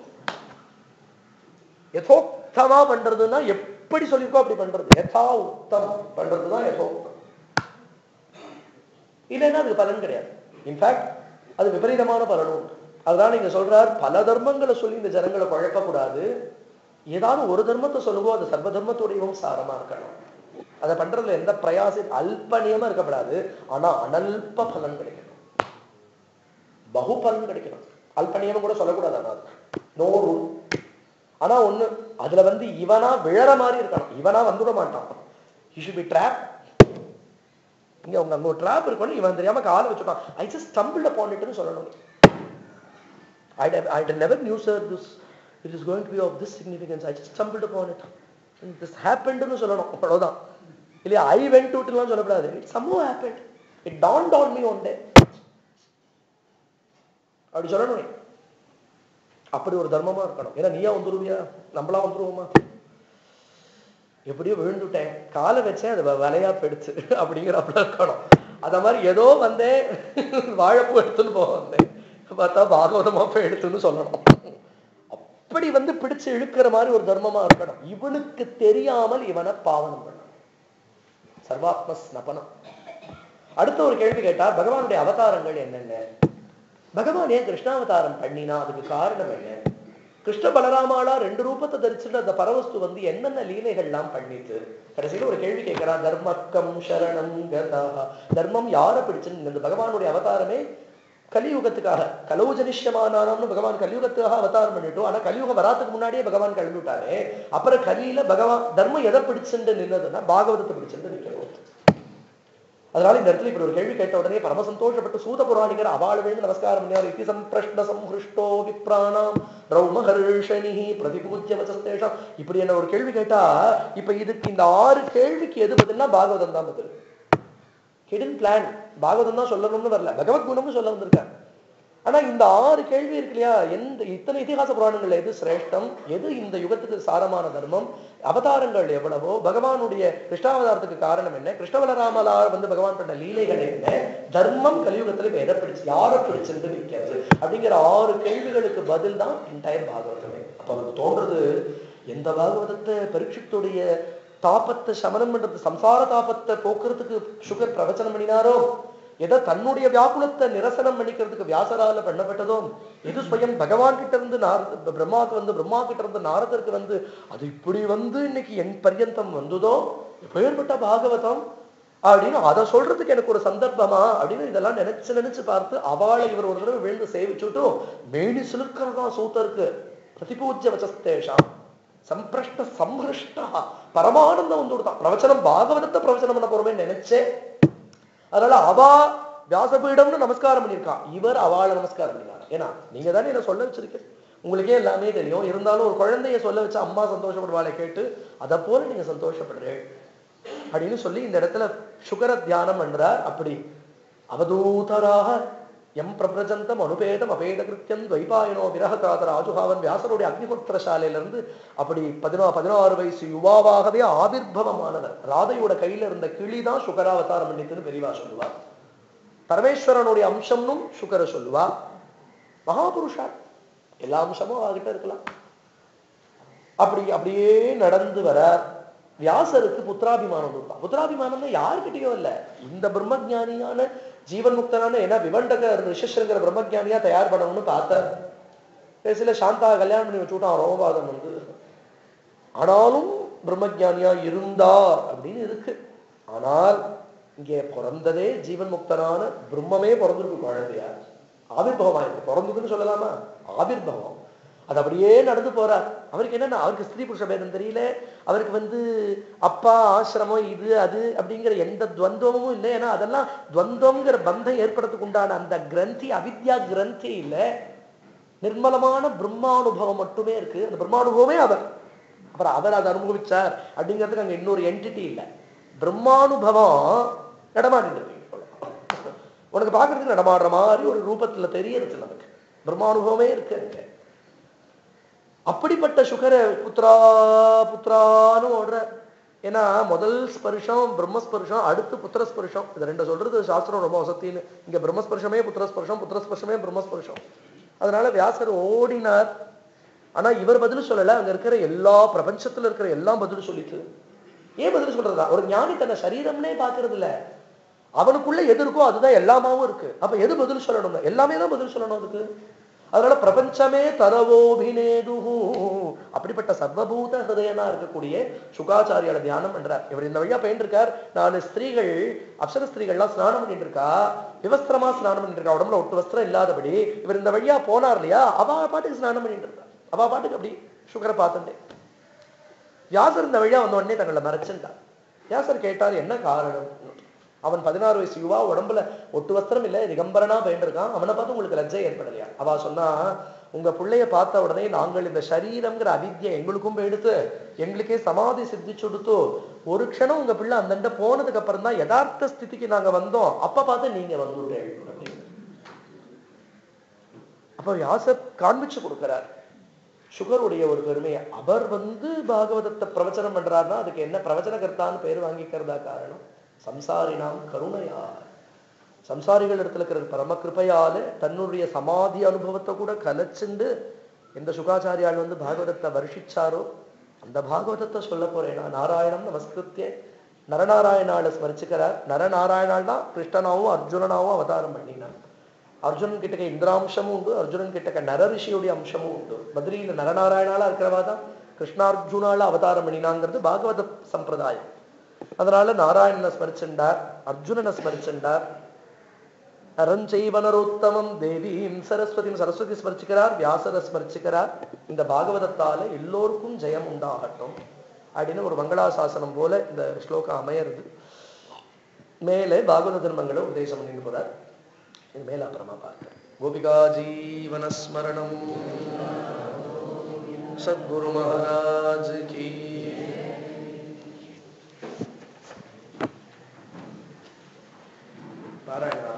யதோக்தமா பண்றதுன்னா எப்படி சொல்லிருக்கோ அப்படி பண்றது யதா உத்தம் பண்றதுதான் யதோக்தம் இல்லைன்னா அதுக்கு பலன் கிடையாது இன்ஃபேக்ட் அது விபரீதமான பலனும் உண்டு அதுதான் நீங்க சொல்றார் பல தர்மங்களை சொல்லி இந்த ஜனங்களை குழப்பக்கூடாது ஏதாவது ஒரு தர்மத்தை சொல்லுவோம் அது சர்வ தர்மத்துடையவும் சாரமா இருக்கணும் அதை பண்றதுல எந்த பிரயாசம் அல்பனியமா இருக்கப்படாது ஆனா அனல்ப பலன் கிடைக்கணும் பகு பலன் கிடைக்கணும் அல்பனியமும் கூட சொல்லக்கூடாது ஆனா நோ ரூல் ஆனா ஒண்ணு அதுல வந்து இவனா விழற மாதிரி இருக்கணும் இவனா வந்துட மாட்டான் யூ ஷுட் பி ட்ராப் இங்க உங்க அங்க ஒரு ட்ராப் இருக்கணும் இவன் தெரியாம காலை வச்சுட்டான் ஐ ஜஸ்ட் ஸ்டம்பிள் அப்பான் இட்னு சொல்லணும் I I never knew sir this it is going to be of this significance I just stumbled upon it and this happened னு சொல்லணும் அவ்வளவுதான் இல்லையா I went to it எல்லாம் சொல்லக்கூடாது it somehow happened it dawned on me one day அப்படி சொல்லணும் நீ. அப்படி ஒரு தர்மமா இருக்கணும் ஏன்னா நீயா வந்துருவியா நம்மளா வந்துருவோமா எப்படியோ விழுந்துட்டேன் காலை வச்சேன் அது வ- வலையா போயிடுச்சு அப்படிங்கிறப்பல இருக்கணும் அத மாதிரி ஏதோ வந்தேன் வாழைப்பூ எடுத்துன்னு போக வந்தேன் பார்த்தா பாகவதமா போய் எடுத்துன்னு சொல்லணும் அப்படி வந்து பிடிச்சு இழுக்கிற மாதிரி ஒரு தர்மமா இருக்கணும் இவனுக்கு தெரியாமல் இவனை பாவனம் பண்ணணும் சர்வாத்ம ஸ்னபனம் அடுத்த ஒரு கேள்வி கேட்டா பகவானுடைய அவதாரங்கள் என்னென்ன பகவான் ஏன் கிருஷ்ணாவதாரம் பண்ணினா அதுக்கு காரணம் என்ன கிருஷ்ண பலராமாளா ரெண்டு ரூபத்தை தரிச்சுட்டு அந்த பரவஸ்து வந்து என்னென்ன லீலைகள்லாம் பண்ணிட்டு கடைசியில ஒரு கேள்வி கேட்கிறா தர்மக்கம் சரணம் கதா தர்மம் யாரை பிடிச்சுன்னு இந்த பகவானுடைய அவதாரமே கலியுகத்துக்காக கலௌஜனிஷ்யமானானம்னு பகவான் கலியுகத்துக்காக அவதாரம் பண்ணிட்டோம் ஆனா கலியுகம் வராதுக்கு முன்னாடியே பகவான் கிளம்பி விட்டாரு அப்புறம் கலியில பகவான் தர்மம் எதை பிடிச்சுட்டு நின்னதுன்னா பாகவதத்தை பிடிச்சுட்டு நிக்கணும் அதனால இந்த இடத்துல இப்படி ஒரு கேள்வி கேட்ட உடனே பரம சந்தோஷப்பட்டு சூத புராணிகர் அவாள் விழுந்து நமஸ்காரம் பண்ணியார் இத்தி சம்பிரஷ்ட சம்ஹிருஷ்டோ விப்ராணாம் ரௌமஹர்ஷணி பிரதிபூஜ்ய வச்சஸ்தேஷம் இப்படி என்ன ஒரு கேள்வி கேட்டா இப்ப இதுக்கு இந்த ஆறு கேள்விக்கு எது பதில்னா பாகவதம் தான் பதில் ஹிடன் பிளான் பாகவதம் தான் சொல்லணும்னு வரல பகவத் குணம்னு சொல்ல வந்திருக்காங்க ஆனா இந்த ஆறு கேள்வி இருக்கு இல்லையா எந்த இத்தனை இதிகாச புராணங்கள்ல எது சிரேஷ்டம் எது இந்த யுகத்துக்கு சாரமான தர்மம் அவதாரங்கள் எவ்வளவோ பகவானுடைய கிருஷ்ணாவதாரத்துக்கு காரணம் என்ன கிருஷ்ணவலராமலா வந்து பகவான் பண்ண லீலைகள் என்ன தர்மம் கலியுகத்துல இப்ப எதை பிடிச்சு யாரை பிடிச்சிருந்து நிற்கிறது அப்படிங்கிற ஆறு கேள்விகளுக்கு பதில் தான் என்டையர் பாகவதமே அப்ப அவருக்கு தோன்றது எந்த பாகவதத்தை பரீட்சித்துடைய தாபத்தை சமனம் பண்றது சம்சார தாபத்தை போக்குறதுக்கு சுகர் பிரவச்சனம் பண்ணினாரோ எதை தன்னுடைய வியாக்குலத்தை நிரசனம் பண்ணிக்கிறதுக்கு வியாசரால பண்ணப்பட்டதோ எது ஸ்வயம் பகவான் கிட்ட இருந்து நாரத பிரம்மாவுக்கு வந்து பிரம்மா கிட்ட இருந்து நாரதருக்கு வந்து அது இப்படி வந்து இன்னைக்கு என் பர்யந்தம் வந்ததோ பெயர்பட்ட பாகவதம் அப்படின்னு அதை சொல்றதுக்கு எனக்கு ஒரு சந்தர்ப்பமா அப்படின்னு இதெல்லாம் நினைச்சு நினைச்சு பார்த்து அவளை இவர் ஒரு தடவை விழுந்து சேவிச்சுட்டும் மேனி சிலுக்கிறதா சூத்தருக்கு பிரதிபூஜ்ய வச்சஸ்தேஷாம் சம்பிரஷ்ட சம்ஹிருஷ்டா பரமானந்தம் வந்து விடுதான் பிரவச்சனம் பாகவதத்தை பிரவச்சனம் பண்ண போறோமே நினைச்சேன் அதனால அவா வியாசபீடம்னு நமஸ்காரம் பண்ணியிருக்கா இவர் அவளை நமஸ்காரம் பண்ணினார் ஏன்னா நீங்க தானே என்ன சொல்ல வச்சிருக்கீங்க உங்களுக்கே எல்லாமே தெரியும் இருந்தாலும் ஒரு குழந்தைய சொல்ல வச்சு அம்மா சந்தோஷப்படுவாளை கேட்டு அதை போல நீங்க சந்தோஷப்படுறேன் அப்படின்னு சொல்லி இந்த இடத்துல சுகர தியானம் பண்றார் அப்படி அவதூதராக எம் பிரபிரஜந்தம் அனுபேதம் அபேத கிருத்தியம் துவைபாயனோ விரககாதர ராஜுகாவன் வியாசருடைய அக்னிஹோத்திர சாலையிலிருந்து அப்படி பதினா பதினாறு வயசு யுவாவாகவே ஆவிர்பவமானவர் ராதையோட கையில இருந்த கிளி தான் சுகராவதாரம் பண்ணிட்டுன்னு பெரியவா சொல்லுவா பரமேஸ்வரனுடைய அம்சம்னும் சுகர சொல்லுவா மகாபுருஷா எல்லா அம்சமும் அவகிட்ட இருக்கலாம் அப்படி அப்படியே நடந்து வர வியாசருக்கு புத்திராபிமானம் இருப்பான் புத்திராபிமானம்னா யாருக்கிட்டயோ இல்ல இந்த பிரம்மஜானியான ஜீவன் முக்தனான ஏன்னா விவண்டக ரிஷஸ்ங்கிற பிரம்மஜானியா தயார் பண்ணணும்னு பார்த்தார் பேசல சாந்தா கல்யாணம் பண்ணி வச்சுட்டான் ரோமபாதம் வந்து ஆனாலும் பிரம்மஜானியா இருந்தார் அப்படின்னு இருக்கு ஆனால் இங்கே பிறந்ததே ஜீவன் முக்தனான பிரம்மமே பிறந்திருக்கு குழந்தையா ஆவிர்பவம் ஆயிருக்கு பிறந்ததுன்னு சொல்லலாமா ஆவிர்பவம் அது அப்படியே நடந்து போறார் அவருக்கு என்னன்னா அவருக்கு ஸ்திரீ புருஷ பேதம் தெரியல அவருக்கு வந்து அப்பா ஆசிரமம் இது அது அப்படிங்கிற எந்த துவந்தமும் இல்லை ஏன்னா அதெல்லாம் துவந்தம்ங்கிற பந்தம் ஏற்படுறதுக்கு உண்டான அந்த கிரந்தி அவித்யா கிரந்தி இல்லை நிர்மலமான பிரம்மானுபவம் மட்டுமே இருக்கு அந்த பிரம்மானுபவமே அவர் அப்புறம் அவர் அதை அனுபவிச்சார் அப்படிங்கிறதுக்கு அங்க இன்னொரு என்டிட்டி இல்லை பிரம்மானுபவம் நடமாடிட்டு இருக்கு உனக்கு பார்க்கறதுக்கு நடமாடுற மாதிரி ஒரு ரூபத்துல தெரியறது நமக்கு பிரம்மானுபவமே இருக்கு அங்க அப்படிப்பட்ட சுகர புத்ரா புத்ரான்னு ஓடுற ஏன்னா முதல் ஸ்பர்ஷம் பிரம்மஸ்பர்ஷம் அடுத்து புத்திரஸ்பர்ஷம் இது ரெண்டு சொல்றது சாஸ்திரம் ரொம்ப வசத்தின்னு இங்க பிரம்மஸ்பர்ஷமே புத்திரஸ்பர்ஷம் புத்திரஸ்பர்ஷமே பிரம்மஸ்பர்ஷம் அதனால வியாசர் ஓடினார் ஆனா இவர் பதில் சொல்லல அங்க இருக்கிற எல்லா பிரபஞ்சத்துல இருக்கிற எல்லாம் பதில் சொல்லிட்டு ஏன் பதில் சொல்றதா ஒரு ஞானி தன்னை சரீரம்னே பாக்குறது இல்ல அவனுக்குள்ள எது இருக்கோ அதுதான் எல்லாமாவும் இருக்கு அப்ப எது பதில் சொல்லணும் எல்லாமே தான் பதில் சொல்லணும் அதுக்கு அதனால பிரபஞ்சமே தரவோபினேது அப்படிப்பட்ட சர்வபூத ஹிருதயனா இருக்கக்கூடிய சுகாச்சாரியால தியானம் பண்றார் இவர் இந்த வழியா போயிட்டு இருக்கார் நாலு ஸ்திரீகள் அப்சர ஸ்திரீகள்லாம் ஸ்நானம் பண்ணிட்டு இருக்கா விவஸ்திரமா ஸ்நானம் பண்ணிட்டு இருக்கா உடம்புல ஒட்டு வஸ்திரம் இல்லாதபடி இவர் இந்த வழியா போனார் இல்லையா அவ பாட்டுக்கு ஸ்நானம் பண்ணிட்டு இருக்கா அவ பாட்டுக்கு அப்படி சுகரை பார்த்துட்டே வியாசர் இந்த வழியா வந்த உடனே தங்களை மறைச்சுட்டார் வியாசர் கேட்டார் என்ன காரணம் அவன் பதினாறு வயசு யுவா உடம்புல ஒட்டு வஸ்திரம் இல்லை திகம்பரனா இருக்கான் அவனை பார்த்து உங்களுக்கு லஜ்ஜை ஏற்படலையா அவ சொன்னா உங்க பிள்ளைய பார்த்த உடனே நாங்கள் இந்த சரீரம்ங்கிற அவித்யை எங்களுக்கும் எடுத்து எங்களுக்கே சமாதி சித்திச்சு கொடுத்து ஒரு க்ஷணம் உங்க பிள்ளை அந்தண்ட போனதுக்கு அப்புறம் தான் யதார்த்த ஸ்திதிக்கு நாங்க வந்தோம் அப்ப பார்த்து நீங்க வந்துட்டேன் அப்படின்னு. அப்ப வியாசர் காண்பிச்சு கொடுக்கிறார் சுகருடைய ஒரு பெருமை அவர் வந்து பாகவதத்தை பிரவச்சனம் பண்றாருன்னா அதுக்கு என்ன பிரவச்சன கர்த்தான்னு பேர் வாங்கிக்கிறதா காரணம் சம்சாரினாம் கருணையா சம்சாரிகள் இடத்துல இருக்கிற பரம கிருபையால தன்னுடைய சமாதி அனுபவத்தை கூட கலைச்சுண்டு எந்த சுகாச்சாரியால் வந்து பாகவதத்தை வருஷிச்சாரோ அந்த பாகவதத்தை சொல்ல போறேன் நாராயணம் நமஸ்கிருத்திய நரநாராயணால ஸ்மரிச்சுக்கிறார் நரநாராயணால் தான் கிருஷ்ணனாவும் அர்ஜுனனாவும் அவதாரம் பண்ணினார் அர்ஜுனன் கிட்டக்க இந்திராம்சமும் உண்டு அர்ஜுனன் கிட்டக்க நரரிஷியுடைய அம்சமும் உண்டு பத்ரியில நரநாராயணால இருக்கிறவா தான் கிருஷ்ணார்ஜுனால அவதாரம் பண்ணினாங்கிறது பாகவத சம்பிரதாயம் அதனால நாராயணனை ஸ்மரிச்சுண்டார் அர்ஜுனனை ஸ்மரிச்சுண்டார் நரஞ்செய்வனரோத்தமம் தேவீம் சரஸ்வதியும் சரஸ்வதி ஸ்மரிச்சுக்கிறார் வியாசரை ஸ்மரிச்சுக்கிறார் இந்த பாகவதத்தால எல்லோருக்கும் ஜெயம் உண்டாகட்டும் அப்படின்னு ஒரு மங்களாசாசனம் போல இந்த ஸ்லோகம் அமையிறது மேலே பாகவத தர்மங்களை உபதேசம் பண்ணிட்டு போறார் இது மேல அப்புறமா பார்க்கிறேன் கோபிகா ஜீவனஸ்மரணம் சத்குரு மகாராஜ் கீ பாராயணம்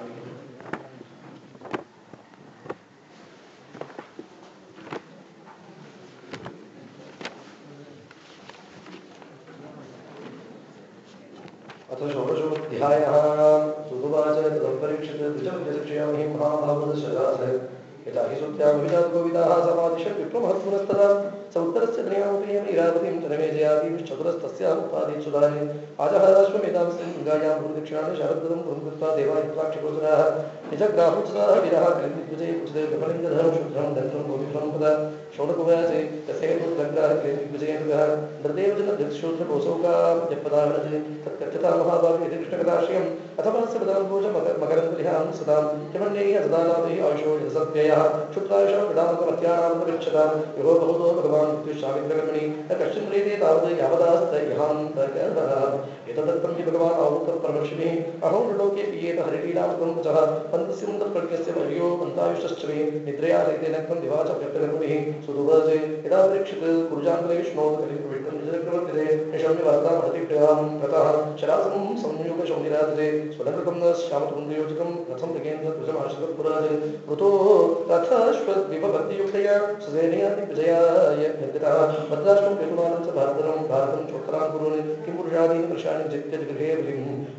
अथ षोडशोऽध्यायः सुगुवाच तदपरीक्षित द्विजविजशिक्षयामि महाभागवतशरास यथा हि सुत्यामभिजातकोविदाः समादिशत् विप्रमहत्पुनस्तदा स उत्तरस्य ध्यानोपयम् इरावतीं जनमेजयादीश्चतुरस्तस्याः उपादि सुधाने आजहाराश्वमेधां गायां गुरुदक्षिणानि शरद्गदं गुरुं कृत्वा देवायुक्ताक्षिगोचराः निजग्राहुचराः विरः क्लिन्दिग्विजये कुचिते गमलिङ्गधरं शुद्धं दन्तं गोविभ्रं पदा शोणकुवासे तस्य हेतुर्ग्राह क्लिन्दिग्विजयेन्द्रः नृदेवजनदृक्षोत्रकोसौकां जपदावनजे तत्कथ्यता महाभागे कृष्णकदाश्रियम् अथवा सदाम्बोज मकरन्दलिहां सदां किमन्यैः सदालाभैः आयुषो यदसत्ययः क्षुत्रायुषः विडामकमत्यानामपरिच्छतां यो बहुतो भगवान् मृत्युशामिन्द्रकर्मणि न कश्चिन् प्रेते तावत् यावदास्त इहान्तर्गतः एतदर्थं हि भगवान् आहूतः परमर्षिभिः अहो नृलोके पीयेत हरिलीलामृतं वचः पन्तस्य मुन्दत्कर्गस्य वर्यो पन्तायुषश्च मे निद्रया रहिते नक्तं दिवाच व्यक्तकर्मभिः सुदुवाचे यदा परीक्षित कुरुजाङ्गलेष्णोत् कलिप्रवृत्तं निजचक्रवर्तिते निशम्य वार्ताम् अतिक्रियां ततः शरासं संयुगशौनिराजते स्वलकृतं न श्यामतुन्द्रयोजकं रथं मृगेन्द्रध्वजमाश्रितपुराज मृतो रथश्वद्विपभक्तियुक्तया सुसेनयाति विजयाय यद्यतः भद्राष्ट्रं पितुमानं च भारतरं भारतं चोत्तरां कुरुन् किं पुरुषादीन् पुरुषाणि जित्य गृहे बलिं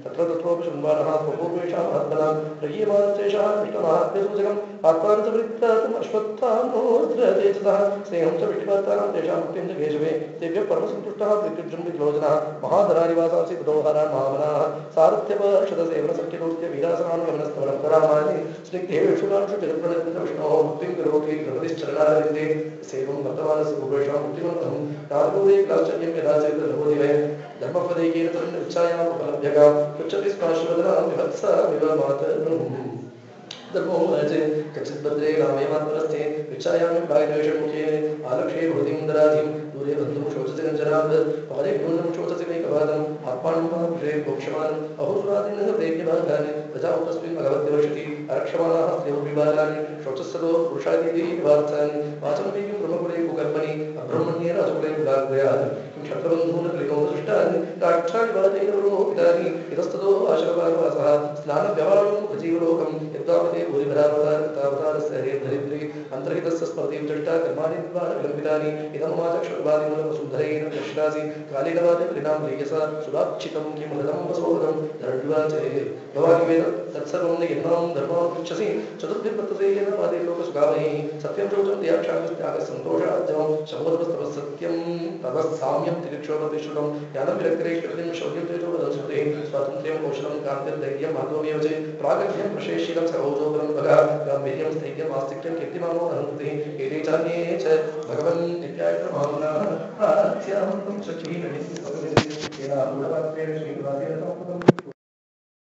तत्र तत्रोपि शृण्वानः स्वपूर्वेषां महत्मनां प्रयीयमानस्तेषां विष्णुमाहात्म्यसूचकम् आत्मानं च वृत्तातुम् अश्वत्थामोद्रते च तः स्नेहं च विष्णुभक्तानां तेषां मुक्तिं च केशवे तेभ्यः परमसन्तुष्टः प्रीतिर्जं विलोचनः महाधरानिवासांसि बुधोहरान् महामनाः सारथ्यपक्षतसेवनसख्यदौत्य वीरासनानुगमनस्तवनं करामानि स्निग्धेषु कांशु जगत्प्रणित विष्णोः मुक्तिं करोति प्रगतिश्चरणारविन्दे सेवं वर्तमानस्य भूपेषां मुक्तिमन्तम् नागोरे क्लाश्चर्यं यदा चेत् लभोदिवे धर्मपदैकेन तन्न इच्छायाम् उपलभ्यगा उच्यते स्पार्श्वदनां विभत्सा विवमातनुम् धर्मो अजे कच्चित् भद्रे रामयमात्मनस्ते इच्छायामि प्रायवेषमुखे आलक्ष्ये भवतीं दराधिं दूरे बन्धुं शोचति कञ्चनात् पादे न्यूनं शोचति मेकपादम् आत्मानं वा विषये भोक्ष्यमानम् अहोसुरादिनः प्रेम्यभागानि प्रजा तस्मिन् भगवद्दिवशति अरक्षमाणाः स्त्रियोऽपि बालानि शोचस्सदो पुरुषादिति वार्थानि वाचमपीकिं ब्रह्मकुले कुकर्मणि अब्रह्मण्ये राजकुले गुलाग्रयात् किं क्षत्रबन्धून् क्लिनो दृष्टानि काक्षाणि वादेन पुरोहितानि इतस्ततो आशरवानवासः स्नानव्यवहारं उपजीवलोकं यद्वापते भूरिभरावतारस्य हे धरित्री अन्तर्हितस्य स्मृतिं दृष्टा कर्माणि विलम्बितानि इदममाचक्षुर्वादिमूलवसुन्धरेण दर्शनासि कालेन वादे परिणाम लेयसा सुराक्षितं किं हृदं वसोहदं धरण्वाचे भवानि वेद तत्सर्वं यन्नां धर्मां पृच्छसि चतुर्भिर्वर्तते येन पादे लोकसुखामहि सत्यं शोचं त्याक्षागस्त्यागः सन्तोषाद्यं शमोदमस्तवः सत्यं ततः साम्यं तिरिक्षोपतिश्रुतं ज्ञानं विरक्तिरेश्वरं शौर्यं तेजो वदंस्मृते स्वातन्त्र्यं कौशलं कान्तिर्धैर्यं माधवमेव च प्रागल्भ्यं प्रशेषिलं सहोजोबलं भगा गाम्भीर्यं स्थैर्यम् आस्तिक्यं कीर्तिमानो अनन्ति एते चान्ये च भगवन् नित्याय प्रमाणुनाः प्रार्थ्यामन्तं सखीनमिति भगवति येनाहुलपात्रेण श्रीनिवासेन समर्पितम्